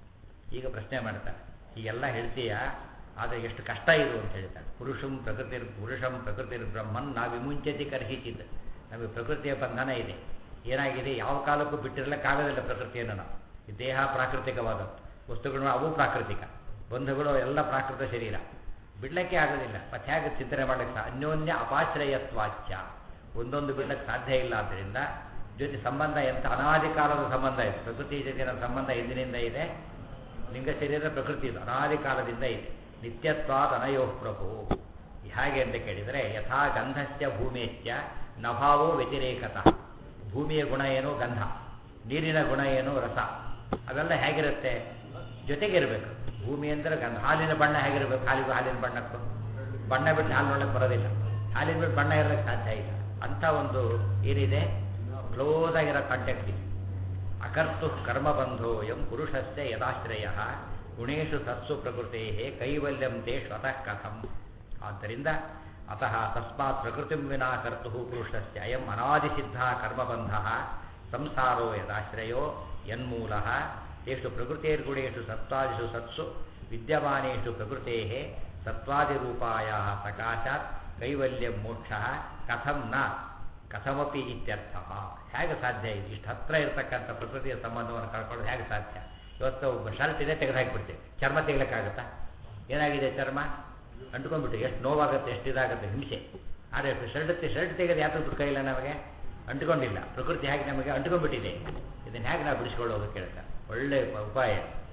ಈಗ ಪ್ರಶ್ನೆ ಮಾಡ್ತಾರೆ ಹೀಗೆಲ್ಲ ಹೇಳ್ತೀಯಾ ಆದರೆ ಎಷ್ಟು ಕಷ್ಟ ಇದು ಅಂತ ಹೇಳ್ತಾರೆ ಪುರುಷಂ ಪ್ರಕೃತಿ ಪುರುಷಂ ಪ್ರಕೃತಿ ಬ್ರಹ್ಮನ್ ನಾವು ವಿಮುಂಚತಿ ಕರ್ಹಿಚಿತ್ ನಮಗೆ ಪ್ರಕೃತಿಯ ಬಂಧನ ಇದೆ ಏನಾಗಿದೆ ಯಾವ ಕಾಲಕ್ಕೂ ಬಿಟ್ಟಿರಲಿಕ್ಕಾಗೋದಿಲ್ಲ ಪ್ರಕೃತಿಯನ್ನು ನಾವು ಈ ದೇಹ ಪ್ರಾಕೃತಿಕವಾದದ್ದು ವಸ್ತುಗಳು ಅವು ಪ್ರಾಕೃತಿಕ ಬಂಧುಗಳು ಎಲ್ಲ ಪ್ರಾಕೃತ ಶರೀರ ಬಿಡ್ಲಿಕ್ಕೆ ಆಗೋದಿಲ್ಲ ಮತ್ತೆ ಹೇಗೆ ಚಿಂತನೆ ಮಾಡಲಿಕ್ಕೆ ಸಾ ಅನ್ಯೋನ್ಯ ಅಪಾಶ್ರಯತ್ವಾಚ್ಯ ಒಂದೊಂದು ಬಿಡ್ಲಿಕ್ಕೆ ಸಾಧ್ಯ ಇಲ್ಲ ಆದ್ದರಿಂದ ಜೊತೆ ಸಂಬಂಧ ಎಂಥ ಅನಾದಿ ಕಾಲದ ಸಂಬಂಧ ಇದೆ ಪ್ರಕೃತಿ ಜೊತೆಗಿನ ಸಂಬಂಧ ಎಂದಿನಿಂದ ಇದೆ ಲಿಂಗ ಶರೀರ ಪ್ರಕೃತಿ ಇದು ಅನಾದಿ ಕಾಲದಿಂದ ಇದೆ ನಿತ್ಯತ್ವಾದ ಅನಯೋ ಪ್ರಭು ಹೇಗೆ ಅಂತ ಕೇಳಿದರೆ ಯಥಾ ಗಂಧಸ್ಯ ಭೂಮಿಯಶ್ಚ ನಭಾವೋ ವ್ಯತಿರೇಕತಃ ಭೂಮಿಯ ಗುಣ ಏನು ಗಂಧ ನೀರಿನ ಗುಣ ಏನು ರಸ ಅವೆಲ್ಲ ಹೇಗಿರುತ್ತೆ ಜೊತೆಗಿರಬೇಕು ಭೂಮಿ ಅಂದರೆ ಗಂಧ ಹಾಲಿನ ಬಣ್ಣ ಹೇಗಿರಬೇಕು ಹಾಲಿಗೂ ಹಾಲಿನ ಬಣ್ಣಕ್ಕೂ ಬಣ್ಣ ಬಿಟ್ಟು ಹಾಲು ನೋಡಕ್ಕೆ ಬರೋದಿಲ್ಲ ಹಾಲಿನ ಬಿಟ್ಟು ಬಣ್ಣ ಇರಲಿಕ್ಕೆ ಸಾಧ್ಯ ಇಲ್ಲ ಅಂಥ ಒಂದು ಏನಿದೆ ಕ್ಲೋಸ್ ಆಗಿರೋ ಕಾಂಟ್ಯಾಕ್ಟ್ ಇದೆ ಅಕರ್ತು ಕರ್ಮಬಂಧೋ ಎಂ ಪುರುಷಸ್ಯ ಯದಾಶ್ರಯ ಗುಣೇಶು ಸತ್ಸು ಪ್ರಕೃತೆ ಕೈವಲ್ಯಂ ತೇ ಸ್ವತಃ ಕಥಂ ಆದ್ದರಿಂದ ಅತಃ ತಸ್ಮಾತ್ ಪ್ರಕೃತಿಂ ವಿನಾ ಕರ್ತು ಪುರುಷಸ್ಯ ಅಯಂ ಅನಾದಿಸಿದ್ಧ ಕರ್ಮಬಂಧ ಸಂಸಾರೋ ಯದಾಶ್ರಯೋ ಯನ್ಮೂಲ ಯೇಷು ಪ್ರಕೃತಿರ್ಗುಣೇಶು ಸತ್ವಾದಿಷು ಸತ್ಸು ವಿದ್ಯಮಾನೇಷು ಪ್ರಕೃತೆ ಸತ್ವಾದಿರೂಪಾಯ ಸಕಾಶಾತ್ ಕೈವಲ್ಯಂ ಮೋಕ್ಷ ಕಥಂ ನ ಕಥಮಪಿ ಇತ್ಯರ್ಥ ಹೇಗೆ ಸಾಧ್ಯ ಇದು ಇಷ್ಟು ಹತ್ರ ಇರತಕ್ಕಂಥ ಪ್ರಕೃತಿಯ ಸಂಬಂಧವನ್ನು ಕಳ್ಕೊಳ್ಳೋದು ಹೇಗೆ ಸಾಧ್ಯ ಇವತ್ತು ಒಬ್ಬ ಶರ್ಟ್ ಇದೆ ತೆಗೆದು ಹಾಕಿಬಿಡ್ತೀವಿ ಚರ್ಮ ತೆಗಿಲಿಕ್ಕಾಗತ್ತಾ ಏನಾಗಿದೆ ಚರ್ಮ ಅಂಟ್ಕೊಂಡ್ಬಿಟ್ಟು ಎಷ್ಟು ನೋವಾಗುತ್ತೆ ಎಷ್ಟು ಇದಾಗುತ್ತೆ ಹಿಂಸೆ ಆದರೆ ಶರ್ಟ್ ಶರ್ಟ್ ತೆಗೆದು ಯಾಕೆ ದುಃಖ ಇಲ್ಲ ನಮಗೆ ಅಂಟ್ಕೊಂಡಿಲ್ಲ ಪ್ರಕೃತಿ ಹೇಗೆ ನಮಗೆ ಅಂಟ್ಕೊಂಡ್ಬಿಟ್ಟಿದೆ ಇದನ್ನು ಹೇಗೆ ನಾವು ಬಿಡಿಸ್ಕೊಳ್ಳೋದು ಕೇಳ್ತಾರೆ ಒಳ್ಳೆ ಉಪಾಯ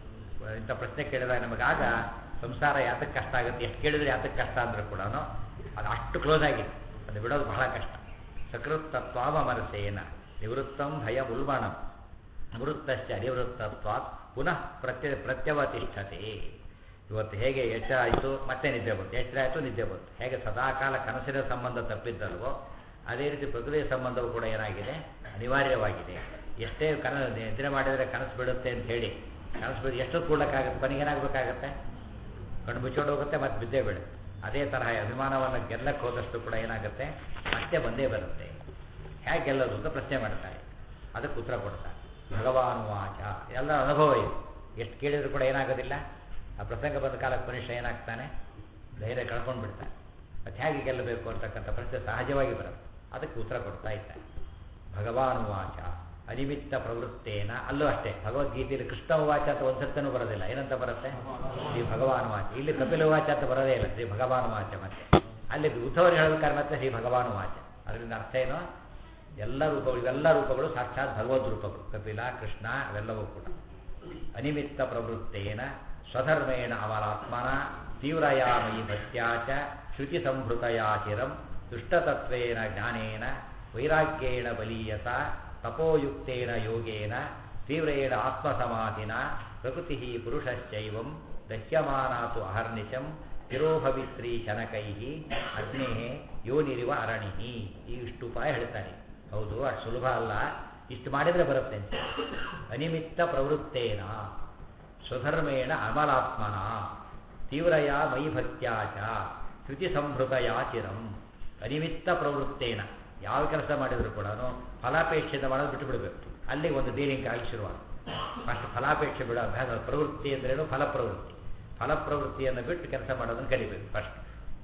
ಇಂಥ ಪ್ರಶ್ನೆ ಕೇಳಿದಾಗ ನಮಗಾಗ ಸಂಸಾರ ಯಾತಕ್ಕೆ ಕಷ್ಟ ಆಗುತ್ತೆ ಎಷ್ಟು ಕೇಳಿದ್ರೆ ಯಾತಕ್ಕೆ ಕಷ್ಟ ಅಂದರೂ ಕೂಡ ಅದು ಅಷ್ಟು ಕ್ಲೋಸ್ ಆಗಿದೆ ಅದು ಬಿಡೋದು ಬಹಳ ಕಷ್ಟ ಸಕೃತ್ತತ್ವಾವ ಮನಸ್ಸೇನ ನಿವೃತ್ತಂ ಭಯ ಉಲ್ಬಣಂ ನಿವೃತ್ತಶ್ಚ ಅನಿವೃತ್ತತ್ವಾತ್ ಪುನಃ ಪ್ರತ್ಯ ಪ್ರತ್ಯವತಿಷ್ಠತೆ ಇವತ್ತು ಹೇಗೆ ಎಚ್ಚರ ಆಯಿತು ಮತ್ತೆ ನಿದ್ದೆ ಬಂತು ಎಚ್ಚರ ಆಯಿತು ನಿದ್ದೆ ಬಂತು ಹೇಗೆ ಸದಾಕಾಲ ಕನಸಿನ ಸಂಬಂಧ ತಪ್ಪಿದ್ದಲ್ವೋ ಅದೇ ರೀತಿ ಪ್ರಕೃತಿಯ ಸಂಬಂಧವು ಕೂಡ ಏನಾಗಿದೆ ಅನಿವಾರ್ಯವಾಗಿದೆ ಎಷ್ಟೇ ಕನ ನಿದ್ರೆ ಮಾಡಿದರೆ ಕನಸು ಬಿಡುತ್ತೆ ಅಂತ ಹೇಳಿ ಕನಸು ಬಿದ್ದು ಎಷ್ಟೊತ್ತು ಕೂಡಕ್ಕಾಗುತ್ತೆ ಕೊನೆಗೇನಾಗಬೇಕಾಗತ್ತೆ ಕಣ್ಣು ಮುಚ್ಚೋಡು ಹೋಗುತ್ತೆ ಮತ್ತೆ ಬಿದ್ದೇ ಬೀಳುತ್ತೆ ಅದೇ ತರಹ ಅಭಿಮಾನವನ್ನು ಗೆಲ್ಲಕ್ಕೆ ಹೋದಷ್ಟು ಕೂಡ ಏನಾಗುತ್ತೆ ಮತ್ತೆ ಬಂದೇ ಬರುತ್ತೆ ಹೇಗೆ ಗೆಲ್ಲೋದು ಅಂತ ಪ್ರಶ್ನೆ ಮಾಡ್ತಾರೆ ಅದಕ್ಕೆ ಉತ್ತರ ಕೊಡ್ತಾರೆ ಭಗವಾನ್ ವಾಚ ಎಲ್ಲ ಅನುಭವ ಇದೆ ಎಷ್ಟು ಕೇಳಿದ್ರು ಕೂಡ ಏನಾಗೋದಿಲ್ಲ ಆ ಪ್ರಸಂಗ ಬಂದ ಕಾಲಕ್ಕೆ ಮನುಷ್ಯ ಏನಾಗ್ತಾನೆ ಧೈರ್ಯ ಕಳ್ಕೊಂಡು ಬಿಡ್ತಾನೆ ಮತ್ತು ಹೇಗೆ ಗೆಲ್ಲಬೇಕು ಅಂತಕ್ಕಂಥ ಪ್ರಶ್ನೆ ಸಹಜವಾಗಿ ಬರುತ್ತೆ ಅದಕ್ಕೆ ಉತ್ತರ ಕೊಡ್ತಾ ಇದ್ದಾರೆ ಭಗವಾನ್ ವಾಚ ಅನಿಮಿತ್ತ ಪ್ರವೃತ್ತೇನ ಅಲ್ಲೂ ಅಷ್ಟೇ ಭಗವದ್ಗೀತೆಯಲ್ಲಿ ಕೃಷ್ಣ ವಾಚ ಅಂತ ಒಂದ್ಸತ್ತನೂ ಬರೋದಿಲ್ಲ ಏನಂತ ಬರುತ್ತೆ ಶ್ರೀ ಭಗವಾನ್ ವಾಚ ಇಲ್ಲಿ ಕಪಿಲ ವಾಚ ಅಂತ ಬರೋದೇ ಇಲ್ಲ ಶ್ರೀ ಭಗವಾನ್ ವಾಚ ಮತ್ತೆ ಅಲ್ಲಿ ಉದ್ಧವರು ಹೇಳ್ಬೇಕಾದ್ರೆ ಮತ್ತೆ ಶ್ರೀ ಭಗವಾನ್ ವಾಚ ಅದರಿಂದ ಅರ್ಥ ಏನು ಎಲ್ಲ ರೂಪಗಳು ಇವೆಲ್ಲ ರೂಪಗಳು ಸಾಕ್ಷಾತ್ ಭಗವದ್ ರೂಪಗಳು ಕಪಿಲ ಕೃಷ್ಣ ಅವೆಲ್ಲವೂ ಕೂಡ ಅನಿಮಿತ್ತ ಪ್ರವೃತ್ತೇನ ಸ್ವಧರ್ಮೇಣ ಅವರಾತ್ಮನ ತೀವ್ರಯಾಮಯಿ ಭಕ್ತ್ಯಾಚ ಶ್ರುತಿ ಸಂಭೃತಯಾಚಿರಂ ದುಷ್ಟತತ್ವೇನ ಜ್ಞಾನೇನ ವೈರಾಗ್ಯೇಣ ಬಲೀಯಸ ತಪೋಯುಕ್ತೇನ ಯೋಗೇನ ತೀವ್ರೇಣ ಆತ್ಮಸಮಾಧಿನ ಪ್ರಕೃತಿ ಪುರುಷಶ್ಚೈವಂ ದಹ್ಯಮಾನಾತು ಅಹರ್ನಿಶಂ ತಿರೋಭವಿತ್ರಿ ಶನಕೈ ಅಗ್ನೇ ಯೋನಿರಿವ ಅರಣಿಹಿ ಈ ಇಷ್ಟು ಉಪಾಯ ಹೇಳ್ತಾರೆ ಹೌದು ಅಷ್ಟು ಸುಲಭ ಅಲ್ಲ ಇಷ್ಟು ಮಾಡಿದರೆ ಬರುತ್ತೆ ಅಂತ ಅನಿಮಿತ್ತ ಪ್ರವೃತ್ತೇನ ಸ್ವಧರ್ಮೇಣ ಅಮಲಾತ್ಮನ ತೀವ್ರಯ ಮೈ ಭಕ್ತ್ಯಾಚ ಶ್ರುತಿ ಸಂಭೃತಯಾ ಚಿರಂ ಅನಿಮಿತ್ತ ಪ್ರವೃತ್ತೇನ ಯಾವ ಕೆಲಸ ಮಾಡಿದ್ರು ಕೂಡ ಫಲಾಪೇಕ್ಷೆಯಿಂದ ಮಾಡೋದು ಬಿಟ್ಟು ಬಿಡಬೇಕು ಅಲ್ಲಿ ಒಂದು ಡೀಲಿಂಗ್ ಆಗಿ ಶುರುವಾಗ ಫಸ್ಟ್ ಫಲಾಪೇಕ್ಷೆ ಬಿಡೋ ಅಭ್ಯಾಸ ಪ್ರವೃತ್ತಿ ಅಂದ್ರೇನು ಫಲಪ್ರವೃತ್ತಿ ಫಲಪ್ರವೃತ್ತಿಯನ್ನು ಬಿಟ್ಟು ಕೆಲಸ ಮಾಡೋದನ್ನು ಕಲಿಬೇಕು ಫಸ್ಟ್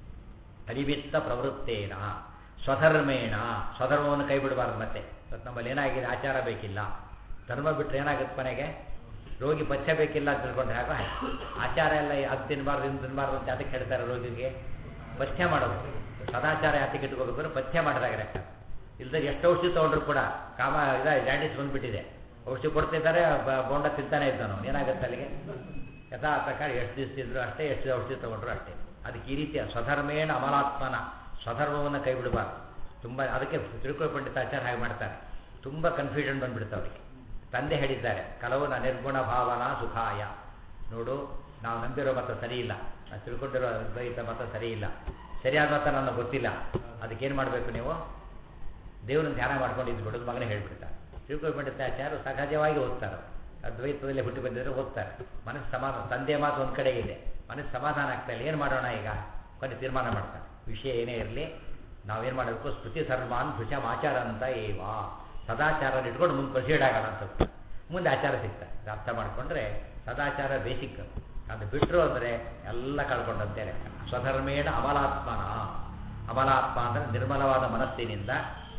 ಅನಿಮಿತ್ತ ಪ್ರವೃತ್ತೇನ ಸ್ವಧರ್ಮೇಣ ಸ್ವಧರ್ಮವನ್ನು ಕೈ ಬಿಡಬಾರ್ದು ಮತ್ತೆ ಇವತ್ತು ನಮ್ಮಲ್ಲಿ ಏನಾಗಿದೆ ಆಚಾರ ಬೇಕಿಲ್ಲ ಧರ್ಮ ಬಿಟ್ಟರೆ ಏನಾಗುತ್ತೆ ಮನೆಗೆ ರೋಗಿ ಪಥ್ಯ ಬೇಕಿಲ್ಲ ಅಂತ ತಿಳ್ಕೊಂಡ್ರೆ ಹಾಗೋ ಹಾಗೆ ಆಚಾರ ಎಲ್ಲ ಅದು ತಿನ್ನಬಾರ್ದು ಇನ್ನು ತಿನ್ನಬಾರ್ದು ಅಂತ ಅದಕ್ಕೆ ಹೇಳ್ತಾರೆ ರೋಗಿಗೆ ಪಥ್ಯ ಮಾಡೋದು ಸದಾಚಾರ ಯಾತಕ್ಕೆ ಇಟ್ಕೋಬೇಕು ಪಥ್ಯ ಮಾಡಿದಾಗ ಲೆಕ್ಕ ಇಲ್ಲದೆ ಎಷ್ಟು ಔಷಧಿ ತೊಗೊಂಡ್ರು ಕೂಡ ಕಾಮ ಇದ ಜಾಂಡೀಸ್ ಬಂದ್ಬಿಟ್ಟಿದೆ ಔಷಧಿ ಕೊಡ್ತಿದ್ದಾರೆ ಬ- ಬೋಂಡ ತಿಂತಾನೆ ಇದ್ದಾನು ಏನಾಗುತ್ತೆ ಅಲ್ಲಿಗೆ ಯಥಾ ಪ್ರಕಾರ ಎಷ್ಟು ದಿವಸ ತಿಂದ್ರು ಅಷ್ಟೇ ಎಷ್ಟು ಔಷಧಿ ತೊಗೊಂಡ್ರು ಅಷ್ಟೇ ಅದಕ್ಕೆ ಈ ರೀತಿಯ ಸ್ವಧರ್ಮೇಣ ಅಮಲಾತ್ಮನ ಸ್ವಧರ್ಮವನ್ನು ಕೈ ಬಿಡಬಾರ್ದು ತುಂಬ ಅದಕ್ಕೆ ತಿರುಕುಳ ಪಂಡಿತಾಚಾರ್ಯ ಹಾಗೆ ಮಾಡ್ತಾರೆ ತುಂಬ ಕನ್ಫ್ಯೂಷನ್ ಬಂದ್ಬಿಡುತ್ತೆ ಅವರಿಗೆ ತಂದೆ ಹೇಳಿದ್ದಾರೆ ಕಲವನ ನಿರ್ಗುಣ ಭಾವನಾ ಸುಖಾಯ ನೋಡು ನಾವು ನಂಬಿರೋ ಮತ ಸರಿ ಇಲ್ಲ ನಾವು ತಿಳ್ಕೊಂಡಿರೋ ದ್ವೈತ ಮತ ಸರಿ ಇಲ್ಲ ಸರಿಯಾದ ಮತ ನನಗೆ ಗೊತ್ತಿಲ್ಲ ಅದಕ್ಕೇನು ಮಾಡಬೇಕು ನೀವು ದೇವರನ್ನು ಧ್ಯಾನ ಮಾಡ್ಕೊಂಡು ಇದು ಬಿಡೋದು ಮಗನೇ ಹೇಳ್ಬಿಡ್ತಾರೆ ತಿಳ್ಕೊಂಡು ಪಂಡಿತಾಚಾರ್ಯರು ಸಹಜವಾಗಿ ಓದ್ತಾರೆ ಅದ್ವೈತದಲ್ಲೇ ಹುಟ್ಟಿ ಬಂದಿದ್ರೆ ಓದ್ತಾರೆ ಮನಸ್ಸು ಸಮಾಧಾನ ತಂದೆ ಮಾತು ಒಂದು ಕಡೆ ಇದೆ ಮನಸ್ಸು ಸಮಾಧಾನ ಆಗ್ತಾ ಇಲ್ಲ ಏನು ಮಾಡೋಣ ಈಗ ಕೊನೆ ತೀರ್ಮಾನ ಮಾಡ್ತಾರೆ ವಿಷಯ ಏನೇ ಇರಲಿ ನಾವೇನು ಮಾಡಬೇಕು ಸ್ಮೃತಿ ಸರ್ವಾನ್ ಭುಜಂ ಆಚಾರ ಅಂತ ಏವಾ ಸದಾಚಾರ ಇಟ್ಕೊಂಡು ಮುಂದೆ ಪ್ರೊಸೀಡ್ ಆಗೋಣ ಅಂತ ಮುಂದೆ ಆಚಾರ ಸಿಗ್ತಾರೆ ಇದು ಅರ್ಥ ಮಾಡಿಕೊಂಡ್ರೆ ಸದಾಚಾರ ಬೇಸಿಕ್ ಅದು ಬಿಟ್ಟರು ಅಂದರೆ ಎಲ್ಲ ಕಳ್ಕೊಂಡಂತೇನೆ ಸ್ವಧರ್ಮೇಣ ಅಮಲಾತ್ಮನ ಅಮಲಾತ್ಮ ಅಂದರೆ ನಿರ್ಮಲವಾದ ಮನಸ್ಸಿನಿಂದ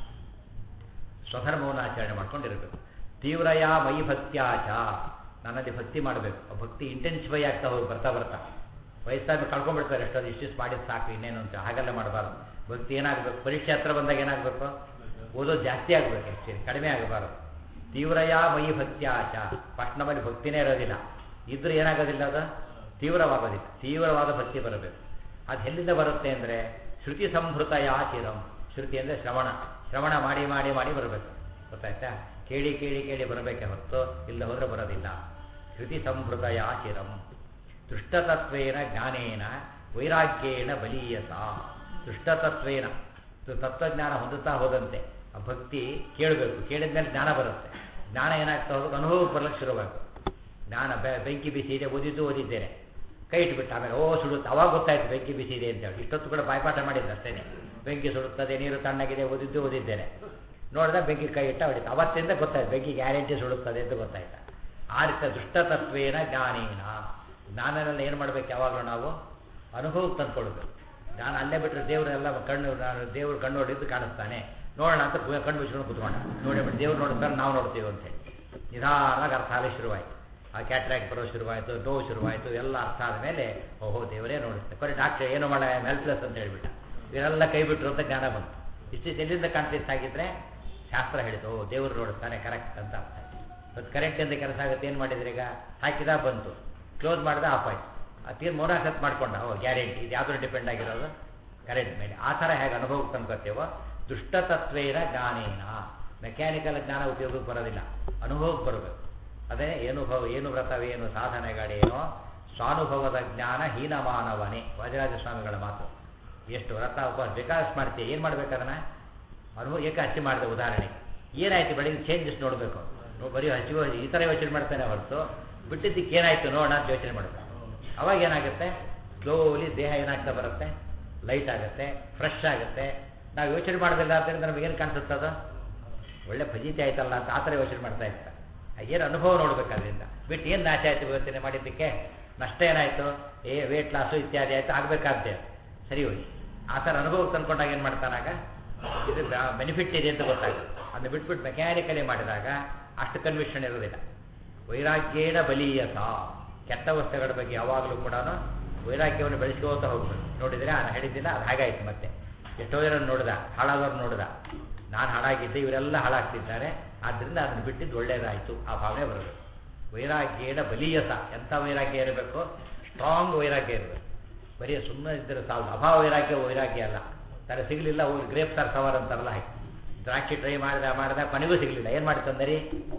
ಸ್ವಧರ್ಮವನ್ನು ಆಚರಣೆ ಮಾಡ್ಕೊಂಡಿರಬೇಕು ತೀವ್ರಯ ಮೈ ಭಕ್ತ್ಯಾಚ ನನ್ನಲ್ಲಿ ಭಕ್ತಿ ಮಾಡಬೇಕು ಆ ಭಕ್ತಿ ಇಂಟೆನ್ಸಿಫೈ ಆಗ್ತಾ ಹೋಗಿ ಬರ್ತಾ ಬರ್ತಾ ವಯಸ್ಸಾಗಿ ಕಳ್ಕೊಂಡ್ಬಿಡ್ತಾರೆ ಎಷ್ಟೊಂದು ಇಷ್ಟಿಷ್ಟು ಮಾಡಿದ್ದು ಸಾಕು ಇನ್ನೇನು ಅಂತ ಹಾಗೆಲ್ಲ ಮಾಡಬಾರ್ದು ಭಕ್ತಿ ಏನಾಗಬೇಕು ಪರೀಕ್ಷೆ ಹತ್ರ ಬಂದಾಗ ಏನಾಗಬೇಕು ಓದೋದು ಜಾಸ್ತಿ ಆಗಬೇಕು ಆ್ಯಕ್ಚುಲಿ ಕಡಿಮೆ ಆಗಬಾರ್ದು ತೀವ್ರಯ ಮೈ ಭಕ್ತ್ಯಾಚ ಫಸ್ಟ್ ನಮ್ಮಲ್ಲಿ ಭಕ್ತಿನೇ ಇರೋದಿಲ್ಲ ಇದ್ರೂ ಏನಾಗೋದಿಲ್ಲ ಅದು ತೀವ್ರವಾಗೋದಿಲ್ಲ ತೀವ್ರವಾದ ಭಕ್ತಿ ಬರಬೇಕು ಅದು ಎಲ್ಲಿಂದ ಬರುತ್ತೆ ಅಂದರೆ ಶ್ರುತಿ ಸಂಭೃತಯ ಚಿರಂ ಶ್ರುತಿ ಅಂದರೆ ಶ್ರವಣ ಶ್ರವಣ ಮಾಡಿ ಮಾಡಿ ಮಾಡಿ ಬರಬೇಕು ಗೊತ್ತಾಯ್ತಾ ಕೇಳಿ ಕೇಳಿ ಕೇಳಿ ಬರಬೇಕೆ ಹೊರತು ಇಲ್ಲ ಹೋದರೆ ಬರೋದಿಲ್ಲ ಶ್ರುತಿ ಸಂಭೃತಯ ಚಿರಂ ದೃಷ್ಟತತ್ವೇನ ಜ್ಞಾನೇನ ವೈರಾಗ್ಯೇನ ಬಲೀಯಸ ದೃಷ್ಟತತ್ವೇನ ಇದು ತತ್ವಜ್ಞಾನ ಹೊಂದುತ್ತಾ ಹೋದಂತೆ ಆ ಭಕ್ತಿ ಕೇಳಬೇಕು ಕೇಳಿದ್ಮೇಲೆ ಜ್ಞಾನ ಬರುತ್ತೆ ಜ್ಞಾನ ಏನಾಗ್ತಾ ಹೋಗೋದು ಅನುಭವಕ್ಕೆ ಬರ್ಲಿಕ್ಕೆ ಶುರುವಾಗುತ್ತೆ ಜ್ಞಾನ ಬೆ ಬೆಂಕಿ ಬಿಸಿ ಇದೆ ಓದಿದ್ದು ಓದಿದ್ದೇನೆ ಕೈ ಇಟ್ಬಿಟ್ಟು ಆಮೇಲೆ ಓ ಸುಡುತ್ತೆ ಅವಾಗ ಗೊತ್ತಾಯ್ತು ಬೆಂಕಿ ಬಿಸಿ ಇದೆ ಅಂತ ಹೇಳಿ ಇಷ್ಟೊತ್ತು ಕೂಡ ಬಾಯ್ಪಾಠ ಮಾಡಿದ್ದು ಅಷ್ಟೇನೆ ಬೆಂಕಿ ಸುಡುತ್ತದೆ ನೀರು ತಣ್ಣಗಿದೆ ಓದಿದ್ದು ಓದಿದ್ದೇನೆ ನೋಡಿದ ಬೆಂಕಿ ಕೈ ಇಟ್ಟ ಹೊಡಿತು ಅವತ್ತಿಂದ ಗೊತ್ತಾಯ್ತು ಬೆಂಕಿ ಗ್ಯಾರಂಟಿ ಸುಡುತ್ತದೆ ಅಂತ ಗೊತ್ತಾಯ್ತು ಆ ರೀತಿಯ ದುಷ್ಟತತ್ವೇನ ಜ್ಞಾನೇನ ಜ್ಞಾನನೆಲ್ಲ ಏನು ಮಾಡ್ಬೇಕು ಯಾವಾಗಲೂ ನಾವು ಅನುಭವಕ್ಕೆ ತಂದ್ಕೊಳ್ಬೇಕು ಜ್ಞಾನ ಅಲ್ಲೇ ಬಿಟ್ಟರೆ ದೇವರೆಲ್ಲ ಕಣ್ಣು ನಾನು ದೇವ್ರು ಕಣ್ಣು ನೋಡಿದ್ದು ಕಾಣಿಸ್ತಾನೆ ನೋಡೋಣ ಅಂತ ಕು- ಕಣ್ಣು ಮುಚ್ಕೊಂಡು ಕುತ್ಕೊಂಡ ನೋಡಿ ಬಿಟ್ಟು ದೇವ್ರು ನೋಡ್ತಾರೆ ನಾವು ನೋಡ್ತೀವಿ ಅಂತೇಳಿ ನಿಧಾನವಾಗಿ ಅರ್ಥ ಆಗಲಿ ಶುರುವಾಯಿತು ಆ ಕ್ಯಾಟ್ರಾಕ್ಟ್ ಬರೋ ಶುರುವಾಯಿತು ನೋವು ಶುರುವಾಯಿತು ಎಲ್ಲ ಅರ್ಥ ಆದಮೇಲೆ ಓಹೋ ದೇವರೇ ನೋಡುತ್ತೆ ಕೊನೆ ಡಾಕ್ಟರ್ ಏನು ಮಾಡ ಹೆಲ್ಪ್ಲೆಸ್ ಅಂತ ಹೇಳ್ಬಿಟ್ಟ ಇವರೆಲ್ಲ ಕೈ ಬಿಟ್ಟರು ಅಂತ ಜ್ಞಾನ ಬಂತು ಇಷ್ಟು ಎಲ್ಲಿಂದ ಕಾನ್ಫಿಡೆನ್ಸ್ ಆಗಿದ್ರೆ ಶಾಸ್ತ್ರ ಹೇಳಿತು ಓ ದೇವರು ನೋಡುತ್ತಾನೆ ಕರೆಕ್ಟ್ ಅಂತ ಅರ್ಥ ಆಯ್ತು ಮತ್ತು ಕರೆಕ್ಟಿಂದ ಕೆಲಸ ಆಗುತ್ತೆ ಏನು ಮಾಡಿದ್ರೆ ಈಗ ಹಾಕಿದ ಬಂತು ಕ್ಲೋಸ್ ಮಾಡಿದ ಆಫ್ ಆಯ್ತು ಆ ತೀರ್ ಮೋನಾಸತ್ ಮಾಡ್ಕೊಂಡ ಓ ಗ್ಯಾರಂಟಿ ಇದು ಯಾವ್ದ್ರ ಡಿಪೆಂಡ್ ಆಗಿರೋದು ಕರೆಂಟ್ ಮೇಲೆ ಆ ಥರ ಹೇಗೆ ಅನುಭವಕ್ಕೆ ತಂದ್ಕೊತೇವೋ ದುಷ್ಟತತ್ವೇನ ಜ್ಞಾನೇನ ಮೆಕ್ಯಾನಿಕಲ್ ಜ್ಞಾನ ಉಪಯೋಗಕ್ಕೆ ಬರೋದಿಲ್ಲ ಅನುಭವಕ್ಕೆ ಬರಬೇಕು ಅದೇ ಏನು ಭವ ಏನು ವ್ರತವೇನು ಸಾಧನೆಗಳೇನೋ ಸ್ವಾನುಭವದ ಜ್ಞಾನ ಹೀನಮಾನವನೇ ವಾದಿರಾಜ ಸ್ವಾಮಿಗಳ ಮಾತು ಎಷ್ಟು ವ್ರತ ಉಪವಾಸ ವಿಕಾಸ ಮಾಡ್ತೀಯ ಏನು ಮಾಡ್ಬೇಕದನ್ನ ಅನುಭವ ಏಕೆ ಹಚ್ಚಿ ಮಾಡಿದೆ ಉದಾಹರಣೆ ಏನಾಯ್ತು ಬೆಳಗ್ಗೆ ಚೇಂಜಸ್ ನೋಡಬೇಕು ಬರೀ ಹಚ್ಚುವ ಈ ಥರ ಯೋಚನೆ ಮಾಡ್ತಾನೆ ಹೊರತು ಬಿಟ್ಟಿದ್ದಕ್ಕೆ ಏನಾಯ್ತು ನೋಡೋಣ ಅಂತ ಯೋಚನೆ ಮಾಡಬೇಕು ಅವಾಗ ಏನಾಗುತ್ತೆ ಸ್ಲೋಲಿ ದೇಹ ಏನಾಗ್ತಾ ಬರುತ್ತೆ ಲೈಟ್ ಆಗುತ್ತೆ ಫ್ರೆಶ್ ಆಗುತ್ತೆ ನಾವು ಯೋಚನೆ ಮಾಡೋದಿಲ್ಲ ಆದ್ದರಿಂದ ನಮಗೇನು ಕಾಣಿಸುತ್ತದ ಒಳ್ಳೆ ಫಜೀತಿ ಆಯ್ತಲ್ಲ ಅಂತ ಆ ಥರ ಯೋಚನೆ ಮಾಡ್ತಾ ಇರ್ತಾರೆ ಏನು ಅನುಭವ ನೋಡ್ಬೇಕು ಅದರಿಂದ ಬಿಟ್ಟು ಏನು ನಾಶ ಆಯ್ತು ಯೋಚನೆ ಮಾಡಿದ್ದಕ್ಕೆ ನಷ್ಟ ಏನಾಯಿತು ಏ ವೇಟ್ ಲಾಸು ಇತ್ಯಾದಿ ಆಯಿತು ಆಗಬೇಕಾದ್ದೆ ಸರಿ ಹೋಗಿ ಆ ಥರ ಅನುಭವ ತಂದ್ಕೊಂಡಾಗ ಏನು ಮಾಡ್ತಾನಾಗ ಇದು ಬೆನಿಫಿಟ್ ಇದೆ ಅಂತ ಗೊತ್ತಾಗುತ್ತೆ ಅದನ್ನ ಬಿಟ್ಬಿಟ್ಟು ಮೆಕ್ಯಾನಿಕಲಿ ಮಾಡಿದಾಗ ಅಷ್ಟು ಕನ್ವಿಷನ್ ಇರೋದಿಲ್ಲ ವೈರಾಗ್ಯೇನ ಬಲೀಯಸ ಕೆಟ್ಟ ವಸ್ತುಗಳ ಬಗ್ಗೆ ಯಾವಾಗಲೂ ಕೂಡ ವೈರಾಗ್ಯವನ್ನು ಬೆಳೆಸ್ಕೋತಾ ಹೋಗ್ಬೇಕು ನೋಡಿದರೆ ನಾನು ಹೇಳಿದ್ದಿಲ್ಲ ಅದು ಹಾಗಾಯ್ತು ಮತ್ತೆ ಎಷ್ಟೋ ಜನ ನೋಡಿದ ಹಾಳಾದವ್ರು ನೋಡಿದ ನಾನು ಹಾಳಾಗಿದ್ದೆ ಇವರೆಲ್ಲ ಹಾಳಾಗ್ತಿದ್ದಾರೆ ಆದ್ದರಿಂದ ಅದನ್ನು ಬಿಟ್ಟಿದ್ದು ಒಳ್ಳೇದಾಯಿತು ಆ ಭಾವನೆ ಬರಬೇಕು ವೈರಾಗ್ಯೇನ ಬಲೀಯಸ ಎಂಥ ವೈರಾಗ್ಯ ಇರಬೇಕು ಸ್ಟ್ರಾಂಗ್ ವೈರಾಗ್ಯ ಇರಬೇಕು ಬರೀ ಸುಮ್ಮನೆ ಇದ್ದರೆ ಸಾಲದು ಅಭಾವ ವೈರಾಗ್ಯ ವೈರಾಗ್ಯ ಅಲ್ಲ ತರ ಸಿಗಲಿಲ್ಲ ಹೋಗಿ ಗ್ರೇಪ್ ಸರ್ ಸವರ್ ಅಂತಾರಲ್ಲ ಹಾಗೆ ದ್ರಾಕ್ಷಿ ಟ್ರೈ ಮಾಡಿದ ಮಾಡಿದ ಕೊನೆಗೂ ಸಿಗಲಿಲ್ಲ ಏನು ಮಾಡ್ತಂದರಿ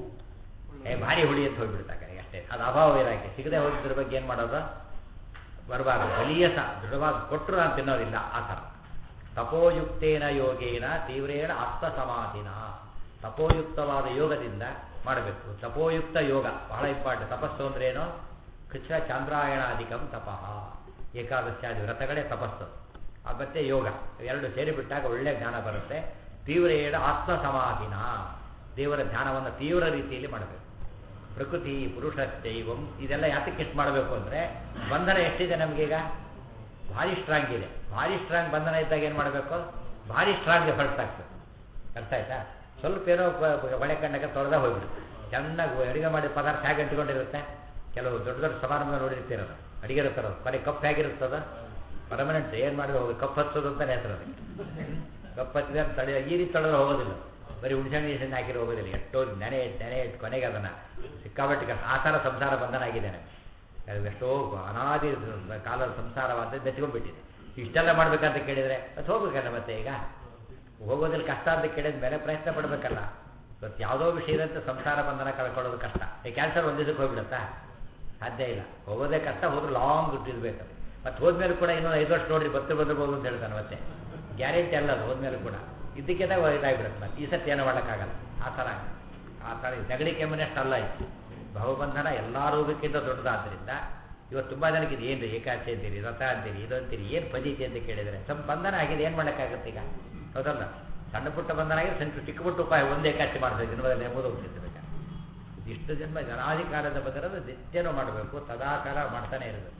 ಏ ಭಾರಿ ಹುಳಿ ಅಂತ ಹೋಗ್ಬಿಡ್ತಾ ಕಡೆಗೆ ಅಷ್ಟೇ ಅದು ಅಭಾವ ವೈರಾಗ್ಯ ಸಿಗದೆ ಹೋಗಿದ್ರ ಬಗ್ಗೆ ಏನು ಮಾಡೋದು ಬರಬಾರ್ದು ಬಲಿಯಸ ದೃಢವಾಗಿ ಕೊಟ್ಟರು ನಾನು ತಿನ್ನೋದಿಲ್ಲ ಆ ಥರ ತಪೋಯುಕ್ತೇನ ಯೋಗೇನ ತೀವ್ರೇಣ ಆತ್ಮ ಸಮಾಧಿನ ತಪೋಯುಕ್ತವಾದ ಯೋಗದಿಂದ ಮಾಡಬೇಕು ತಪೋಯುಕ್ತ ಯೋಗ ಬಹಳ ಇಂಪಾರ್ಟೆಂಟ್ ತಪಸ್ಸು ಅಂದ್ರೆ ಏನು ಕೃಷ್ಣ ಚಾಂದ್ರಾಯಣಾಧಿಕಂ ತಪಃ ಏಕಾದಶಾದಿ ವ್ರತಗಳೇ ತಪಸ್ಸು ಆ ಮತ್ತೆ ಯೋಗ ಎರಡು ಸೇರಿಬಿಟ್ಟಾಗ ಒಳ್ಳೆ ಜ್ಞಾನ ಬರುತ್ತೆ ತೀವ್ರೇಣ ಆತ್ಮ ಸಮಾಧಿನ ದೇವರ ಧ್ಯಾನವನ್ನು ತೀವ್ರ ರೀತಿಯಲ್ಲಿ ಮಾಡಬೇಕು ಪ್ರಕೃತಿ ಪುರುಷ ದೈವಂ ಇದೆಲ್ಲ ಯಾತಕ್ಕೆ ಎಷ್ಟು ಮಾಡಬೇಕು ಅಂದರೆ ಬಂಧನ ಎಷ್ಟಿದೆ ನಮಗೀಗ ಭಾರಿ ಸ್ಟ್ರಾಂಗ್ ಇದೆ ಭಾರಿ ಸ್ಟ್ರಾಂಗ್ ಬಂಧನ ಇದ್ದಾಗ ಏನು ಮಾಡಬೇಕು ಭಾರಿ ಸ್ಟ್ರಾಂಗ್ ಎಫರ್ಟ್ಸ್ ಆಗ್ತದೆ ಅರ್ಥ ಆಯ್ತಾ ಸ್ವಲ್ಪ ಏನೋ ಬಳೆ ಕಂಡಾಗ ತೊಳೆದ ಹೋಗ್ಬಿಡುತ್ತೆ ಚೆನ್ನಾಗಿ ಅಡುಗೆ ಮಾಡಿ ಪದಾರ್ಥ ಹೇಗೆ ಅಂಟ್ಕೊಂಡಿರುತ್ತೆ ಕೆಲವು ದೊಡ್ಡ ದೊಡ್ಡ ಸಮಾರಂಭ ನೋಡಿರ್ತೀರದು ಅಡಿಗೆ ಇರ್ತಾರ ಬರೀ ಕಪ್ ಹೇಗಿರುತ್ತದ ಪರ್ಮನೆಂಟ್ ಏನು ಮಾಡಿ ಹೋಗಿ ಕಪ್ ಹಚ್ಚೋದು ಅಂತಾನೆ ಹೆಸರು ಅದಕ್ಕೆ ಕಪ್ಪತ್ತಿದೆ ಅಂತ ತಡೆ ಈ ರೀತಿ ತಡೆದ್ರೆ ಹೋಗೋದಿಲ್ಲ ಬರೀ ಹುಣಸೆಹಣ್ಣು ಗಿಣಸೆಹಣ್ಣು ಹಾಕಿರೋ ಹೋಗೋದಿಲ್ಲ ಎಷ್ಟೋ ನೆನೆ ಇಟ್ಟು ನೆನೆ ಇಟ್ಟು ಕೊನೆಗೆ ಅದನ್ನು ಸಿಕ್ಕಾಪಟ್ಟೆ ಕಷ್ಟ ಆ ಥರ ಸಂಸಾರ ಬಂಧನ ಆಗಿದ್ದೇನೆ ಅದು ಎಷ್ಟೋ ಅನಾದಿ ಕಾಲದ ಸಂಸಾರವಾದ ಬೆಚ್ಕೊಂಡ್ಬಿಟ್ಟಿದೆ ಇಷ್ಟೆಲ್ಲ ಮಾಡ್ಬೇಕಂತ ಕೇಳಿದರೆ ಅದು ಹೋಗ್ಬೇಕಲ್ಲ ಮತ್ತೆ ಈಗ ಹೋಗೋದ್ರಲ್ಲಿ ಕಷ್ಟ ಅಂತ ಕೇಳಿದ ಮೇಲೆ ಪ್ರಯತ್ನ ಪಡಬೇಕಲ್ಲ ಇವತ್ತು ಯಾವುದೋ ವಿಷಯದಂತೆ ಸಂಸಾರ ಬಂಧನ ಕಳ್ಕೊಳ್ಳೋದು ಕಷ್ಟ ಈ ಕ್ಯಾನ್ಸರ್ ಒಂದು ದಿವಸಕ್ಕೆ ಹೋಗ್ಬಿಡುತ್ತಾ ಸಾಧ್ಯ ಇಲ್ಲ ಹೋಗೋದೇ ಕಷ್ಟ ಹೋದ್ರೆ ಲಾಂಗ್ ಇರಬೇಕು ಮತ್ತೆ ಹೋದ್ಮೇಲೆ ಕೂಡ ಇನ್ನೊಂದು ಐದು ವರ್ಷ ನೋಡ್ರಿ ಬತ್ತು ಬಂದಿರ್ಬೋದು ಅಂತ ಹೇಳ್ತಾನೆ ಮತ್ತೆ ಗ್ಯಾರಂಟಿ ಅಲ್ಲ ಅದು ಹೋದ್ಮೇಲೆ ಕೂಡ ಇದಕ್ಕೆಲ್ಲ ಇದಾಗ್ಬಿಡುತ್ತೆ ಮತ್ತೆ ಈ ಸತಿ ಏನೋ ಮಾಡೋಕ್ಕಾಗಲ್ಲ ಆ ಥರ ಆ ಥರ ನೆಗಡಿ ಕೆಮ್ಮನಷ್ಟು ಅಲ್ಲ ಇದು ಭವಬಂಧನ ಎಲ್ಲ ರೋಗಕ್ಕಿಂತ ದೊಡ್ಡದಾದ್ದರಿಂದ ಇವತ್ತು ತುಂಬ ಜನಕ್ಕೆ ಇದು ಏನು ಏಕಾಚೆ ಅಂತೀರಿ ವ್ರತ ಅಂತೀರಿ ಇದು ಅಂತೀರಿ ಏನು ಪದ್ಧತಿ ಅಂತ ಕೇಳಿದರೆ ಸಮ್ ಬಂಧನ ಆಗಿದೆ ಏನು ಮಾಡೋಕ್ಕಾಗುತ್ತೆ ಈಗ ಹೌದಲ್ಲ ಸಣ್ಣ ಪುಟ್ಟ ಬಂಧನ ಆಗಿದೆ ಸಣ್ಣ ಚಿಕ್ಕ ಪುಟ್ಟ ಉಪಾಯ ಒಂದೇ ಕಾಚೆ ಮಾಡ್ತಾ ದಿನದಲ್ಲಿ ಎಂಬುದು ಹೋಗ್ತಿರ್ಬೇಕು ಇಷ್ಟು ಜನ್ಮ ಜನಾಧಿಕಾರದ ಬದಲಾದ ನಿತ್ಯನೂ ಮಾಡಬೇಕು ಸದಾಕಾಲ ಮಾಡ್ತಾನೆ ಇರಬೇಕು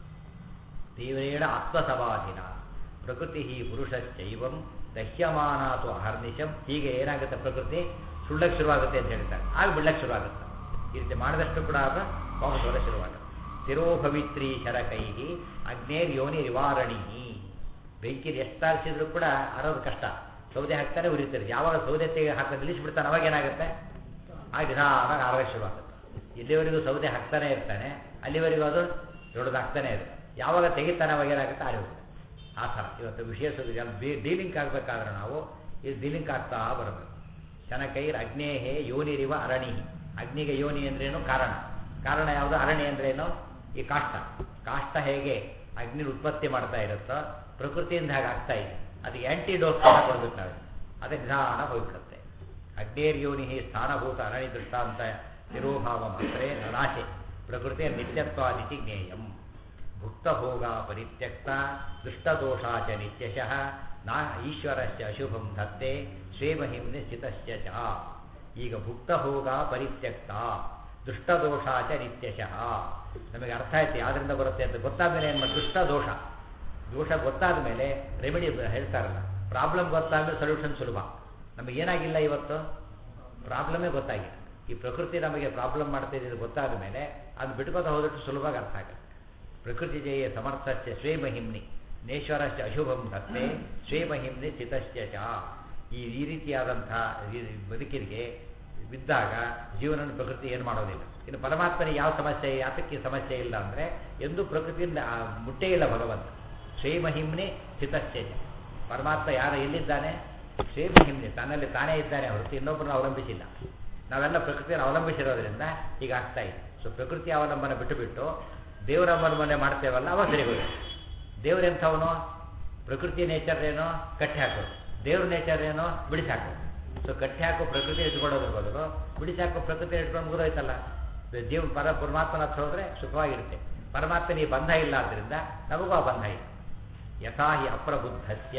ತೀವ್ರೇಣ ಆತ್ಮಸಮಾಧಿನ ಪ್ರಕೃತಿ ಹಿ ಪುರುಷಶ್ಚೈವಂ ದಹ್ಯಮಾನಾತು ಅಹರ್ನಿಶಂ ಹೀಗೆ ಏನಾಗುತ್ತೆ ಪ್ರಕೃತಿ ಸುಳ್ಳಕ್ಕೆ ಶುರುವಾಗುತ್ತೆ ಅಂತ ಹೇಳ್ತಾರೆ ಆಗ ಬಿಡ್ಲಕ್ಕೆ ಶುರುವಾಗುತ್ತೆ ಈ ರೀತಿ ಮಾಡಿದಷ್ಟು ಕೂಡ ಆಗ ವಾಪಸ್ ಬರೋಕ್ಕೆ ಶುರುವಾಗುತ್ತೆ ತಿರೋಭವಿತ್ರಿ ಶರಕೈ ಅಗ್ನೇರ್ ಯೋನಿ ನಿವಾರಣಿ ಬೆಂಕಿಗೆ ಎಷ್ಟು ತಾರಿಸಿದ್ರು ಕೂಡ ಅರೋದು ಕಷ್ಟ ಸೌದೆ ಹಾಕ್ತಾರೆ ಉರಿತಾರೆ ಯಾವಾಗ ಸೌದೆ ತೆಗೆ ಹಾಕಿ ನಿಲ್ಲಿಸ್ಬಿಡ್ತಾನೆ ಅವಾಗ ಏನಾಗುತ್ತೆ ಆಗ ನಿಧಾನವಾಗಿ ಆರೋಗ್ಯ ಶುರುವಾಗುತ್ತೆ ಇಲ್ಲಿವರೆಗೂ ಸೌದೆ ಹಾಕ್ತಾನೆ ಇರ್ತಾನೆ ಅಲ್ಲಿವರೆಗೂ ಅದು ದೊಡ್ಡದಾಗ್ತಾನೆ ಇರುತ್ತೆ ಯಾವಾಗ ತೆಗಿತಾನೆ ಅವಾಗ ಏನಾಗುತ್ತೆ ಆರೋಗ್ಯ ಆ ಥರ ಇವತ್ತು ವಿಷಯ ಡೀಲಿಂಕ್ ಆಗಬೇಕಾದ್ರೆ ನಾವು ಇದು ಡೀಲಿಂಕ್ ಆಗ್ತಾ ಬರಬೇಕು ಶನಕೈರ್ ಅಗ್ನೇಹೇ ಯೋನಿರಿವ ಅರಣಿ ಅಗ್ನಿಗೆ ಯೋನಿ ಅಂದ್ರೇನು ಕಾರಣ ಕಾರಣ ಯಾವುದು ಅರಣಿ ಅಂದ್ರೇನು ಈ ಕಾಷ್ಟ ಕಾಷ್ಟ ಹೇಗೆ ಅಗ್ನಿ ಉತ್ಪತ್ತಿ ಮಾಡ್ತಾ ಇರುತ್ತೋ ಪ್ರಕೃತಿಯಿಂದ ಹಾಗೆ ಆಗ್ತಾ ಇದೆ ಅದಕ್ಕೆ ಆ್ಯಂಟಿಡೋಸ್ ಕೊಡ್ಬೇಕು ನಾವು ಅದಕ್ಕೆ ನಿಧಾನ ಹೋಗ್ಬಿಡುತ್ತೆ ಅಗ್ನೇರ್ಯೋನಿ ಸ್ಥಾನಭೂತ ಅರಣಿ ದೃಷ್ಟಾಂತ ತಿರೋಭಾವ ಮಾತ್ರೇ ನಾಶೆ ಪ್ರಕೃತಿಯ ನಿತ್ಯತ್ವಾದಿತಿ ಜ್ಞೇಯಂ ಭುಕ್ತಭೋಗ ಪರಿತ್ಯಕ್ತ ದುಷ್ಟದೋಷಾ ಚ ನಿತ್ಯಶಃ ನಾ ಈಶ್ವರಶ್ಚ ಅಶುಭಂ ಧತ್ತೆ ಶ್ರೇಮಹಿಮ್ನೆ ಸ್ಥಿತಶ್ಚ ಚ ಈಗ ಭುಕ್ತಭೋಗ ಪರಿತ್ಯಕ್ತ ದುಷ್ಟದೋಷಾ ಚ ನಿತ್ಯಶಃ ನಮಗೆ ಅರ್ಥ ಆಯ್ತು ಯಾವ್ದ್ರಿಂದ ಬರುತ್ತೆ ಅಂತ ಗೊತ್ತಾದ ಮೇಲೆ ಏನು ಮಾಡಿ ದುಷ್ಟ ದೋಷ ದೋಷ ಗೊತ್ತಾದ ಮೇಲೆ ರೆಮಿಡಿ ಹೇಳ್ತಾರಲ್ಲ ಪ್ರಾಬ್ಲಮ್ ಗೊತ್ತಾದ್ಮೇಲೆ ಸೊಲ್ಯೂಷನ್ ಸುಲಭ ನಮಗೆ ಏನಾಗಿಲ್ಲ ಇವತ್ತು ಪ್ರಾಬ್ಲಮೇ ಗೊತ್ತಾಗಿಲ್ಲ ಈ ಪ್ರಕೃತಿ ನಮಗೆ ಪ್ರಾಬ್ಲಮ್ ಮಾಡ್ತಾ ಇದ್ದು ಗೊತ್ತಾದ ಮೇಲೆ ಅದು ಬಿಟ್ಕೋತ ಹೋದಷ್ಟು ಸುಲಭವಾಗಿ ಅರ್ಥ ಆಗುತ್ತೆ ಪ್ರಕೃತಿ ಜಯ ಸಮರ್ಥಶ್ಚ ಶ್ವೇಮಹಿಮ್ನಿ ನೇಶ್ವರಶ್ಚ ಅಶುಭಂ ದತ್ತೆ ಶ್ವೇಮಹಿಮ್ನಿ ಚಿತಶ್ಚ ಚ ಈ ಈ ರೀತಿಯಾದಂಥ ಬದುಕಿಗೆ ಬಿದ್ದಾಗ ಜೀವನ ಪ್ರಕೃತಿ ಏನು ಮಾಡೋದಿಲ್ಲ ಇನ್ನು ಪರಮಾತ್ಮನಿಗೆ ಯಾವ ಸಮಸ್ಯೆ ಯಾತಕ್ಕೆ ಸಮಸ್ಯೆ ಇಲ್ಲ ಅಂದರೆ ಎಂದೂ ಪ್ರಕೃತಿಯಿಂದ ಮುಟ್ಟೇ ಇಲ್ಲ ಭಗವಂತ ಶ್ವೇಮಹಿಮ್ನಿ ಸ್ಥಿತಶ್ಚ ಪರಮಾತ್ಮ ಯಾರು ಎಲ್ಲಿದ್ದಾನೆ ಶ್ವೇಮಹಿಮ್ನಿ ತನ್ನಲ್ಲಿ ತಾನೇ ಇದ್ದಾನೆ ಹೊರತು ಇನ್ನೊಬ್ಬರನ್ನು ಅವಲಂಬಿಸಿಲ್ಲ ನಾವೆಲ್ಲ ಪ್ರಕೃತಿಯನ್ನು ಅವಲಂಬಿಸಿರೋದ್ರಿಂದ ಈಗ ಆಗ್ತಾ ಇದೆ ಸೊ ಪ್ರಕೃತಿ ಅವಲಂಬನೆ ಬಿಟ್ಟು ಬಿಟ್ಟು ದೇವರ ಅವಲಂಬನೆ ಮಾಡ್ತೇವಲ್ಲ ಅವಾಗ ಸರಿ ಹೋಗುತ್ತೆ ದೇವರೆಂಥವನು ಪ್ರಕೃತಿ ನೇಚರ್ ಏನೋ ಕಟ್ಟಿ ಹಾಕೋದು ದೇವ್ರ ನೇಚರ್ ಏನೋ ಬಿಡಿಸಿ ಹಾಕೋದು ಸೊ ಕಟ್ಟಿ ಹಾಕೋ ಪ್ರಕೃತಿ ಇಟ್ಕೊಳ್ಳೋದ್ರ ಬದಲು ಬಿಡಿಸಿ ಹಾಕೋ ಪ್ರಕೃತಿ ಇಟ್ಕೊಂಡು ಮುಗಿದೋಯ್ತಲ್ಲ ಜೀವ ಪರ ಪರಮಾತ್ಮನ ಹತ್ರ ಹೋದ್ರೆ ಸುಖವಾಗಿರುತ್ತೆ ಪರಮಾತ್ಮನಿಗೆ ಬಂಧ ಇಲ್ಲ ಆದ್ದರಿಂದ ನಮಗೂ ಆ ಬಂಧ ಇಲ್ಲ ಯಥಾ ಹಿ ಅಪ್ರಬುದ್ಧಸ್ಯ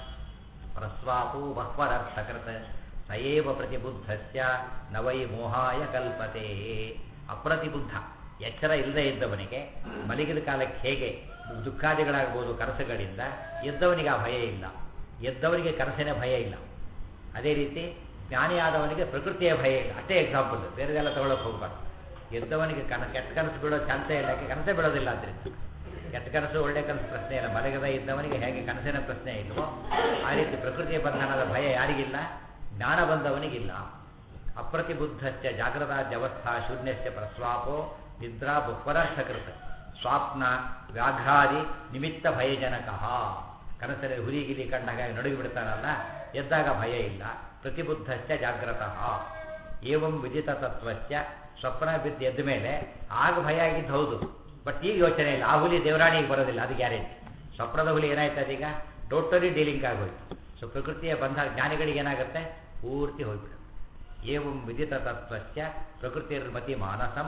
ಪ್ರಸ್ವಾಪು ಬಹ್ವರರ್ಥಕೃತ ಸಯೇವ ಪ್ರತಿಬುದ್ಧಸ್ಯ ನವೈ ಮೋಹಾಯ ಕಲ್ಪತೆ ಅಪ್ರತಿಬುದ್ಧ ಎಚ್ಚರ ಇಲ್ಲದೆ ಇದ್ದವನಿಗೆ ಮಲಗಿದ ಕಾಲಕ್ಕೆ ಹೇಗೆ ದುಃಖಾದಿಗಳಾಗ್ಬೋದು ಕನಸುಗಳಿಂದ ಎದ್ದವನಿಗೆ ಆ ಭಯ ಇಲ್ಲ ಎದ್ದವನಿಗೆ ಕನಸಿನ ಭಯ ಇಲ್ಲ ಅದೇ ರೀತಿ ಜ್ಞಾನಿಯಾದವನಿಗೆ ಪ್ರಕೃತಿಯ ಭಯ ಇಲ್ಲ ಅಷ್ಟೇ ಎಕ್ಸಾಂಪಲ್ ಬೇರೆದೆಲ್ಲ ತಗೊಳಕ್ಕೆ ಹೋಗ್ಬಾರ್ದು ಎದ್ದವನಿಗೆ ಕನ ಕೆಟ್ಟ ಕನಸು ಬೀಳೋ ಚಾನ್ಸೇ ಇಲ್ಲ ಯಾಕೆ ಕನಸೇ ಬೀಳೋದಿಲ್ಲ ಆದ್ದರಿಂದ ಕೆಟ್ಟ ಕನಸು ಒಳ್ಳೆ ಕನಸು ಪ್ರಶ್ನೆ ಇಲ್ಲ ಮಲಗದ ಇದ್ದವನಿಗೆ ಹೇಗೆ ಕನಸಿನ ಪ್ರಶ್ನೆ ಇಲ್ವೋ ಆ ರೀತಿ ಪ್ರಕೃತಿಯ ಬಂಧನದ ಭಯ ಯಾರಿಗಿಲ್ಲ ಜ್ಞಾನ ಬಂದವನಿಗಿಲ್ಲ ಅಪ್ರತಿಬುದ್ಧಶ್ಚ ಜಾಗೃತಾದ್ಯವಸ್ಥಾ ಶೂನ್ಯಶ್ಚ ಪ್ರಸ್ವಾಪೋ ನಿದ್ರಾ ಬುಹ್ವರಾರ್ಥಕೃತ ಸ್ವಾಪ್ನ ವ್ಯಾಘ್ರಾದಿ ನಿಮಿತ್ತ ಭಯಜನಕ ಕನಸಲ್ಲಿ ಹುಲಿ ಗಿಲಿ ಕಂಡಾಗ ನಡುಗಿ ಬಿಡ್ತಾನಲ್ಲ ಎದ್ದಾಗ ಭಯ ಇಲ್ಲ ಪ್ರತಿಬುದ್ಧಶ್ಚ ಜಾಗ್ರತಃ ಏವಂ ವಿದಿತ ತತ್ವಶ್ಚ ಸ್ವಪ್ನ ಬಿದ್ದು ಎದ್ದ ಮೇಲೆ ಆಗ ಭಯ ಆಗಿದ್ದು ಹೌದು ಬಟ್ ಈಗ ಯೋಚನೆ ಇಲ್ಲ ಆ ಹುಲಿ ದೇವರಾಣಿಗೆ ಬರೋದಿಲ್ಲ ಅದು ಗ್ಯಾರಂಟಿ ಸ್ವಪ್ನದ ಹುಲಿ ಏನಾಯ್ತು ಅದೀಗ ಟೋಟಲಿ ಡೀಲಿಂಗ್ ಆಗೋಯ್ತು ಸೊ ಪ್ರಕೃತಿಯ ಬಂಧ ಜ್ಞಾನಿಗಳಿಗೆ ಏನಾಗುತ್ತೆ ಪೂರ್ತಿ ಹೋಗ್ಬಿಡುತ್ತೆ ಏವಂ ವಿದಿತ ತತ್ವಶ್ಚ ಪ್ರಕೃತಿರ್ಮತಿ ಮಾನಸಂ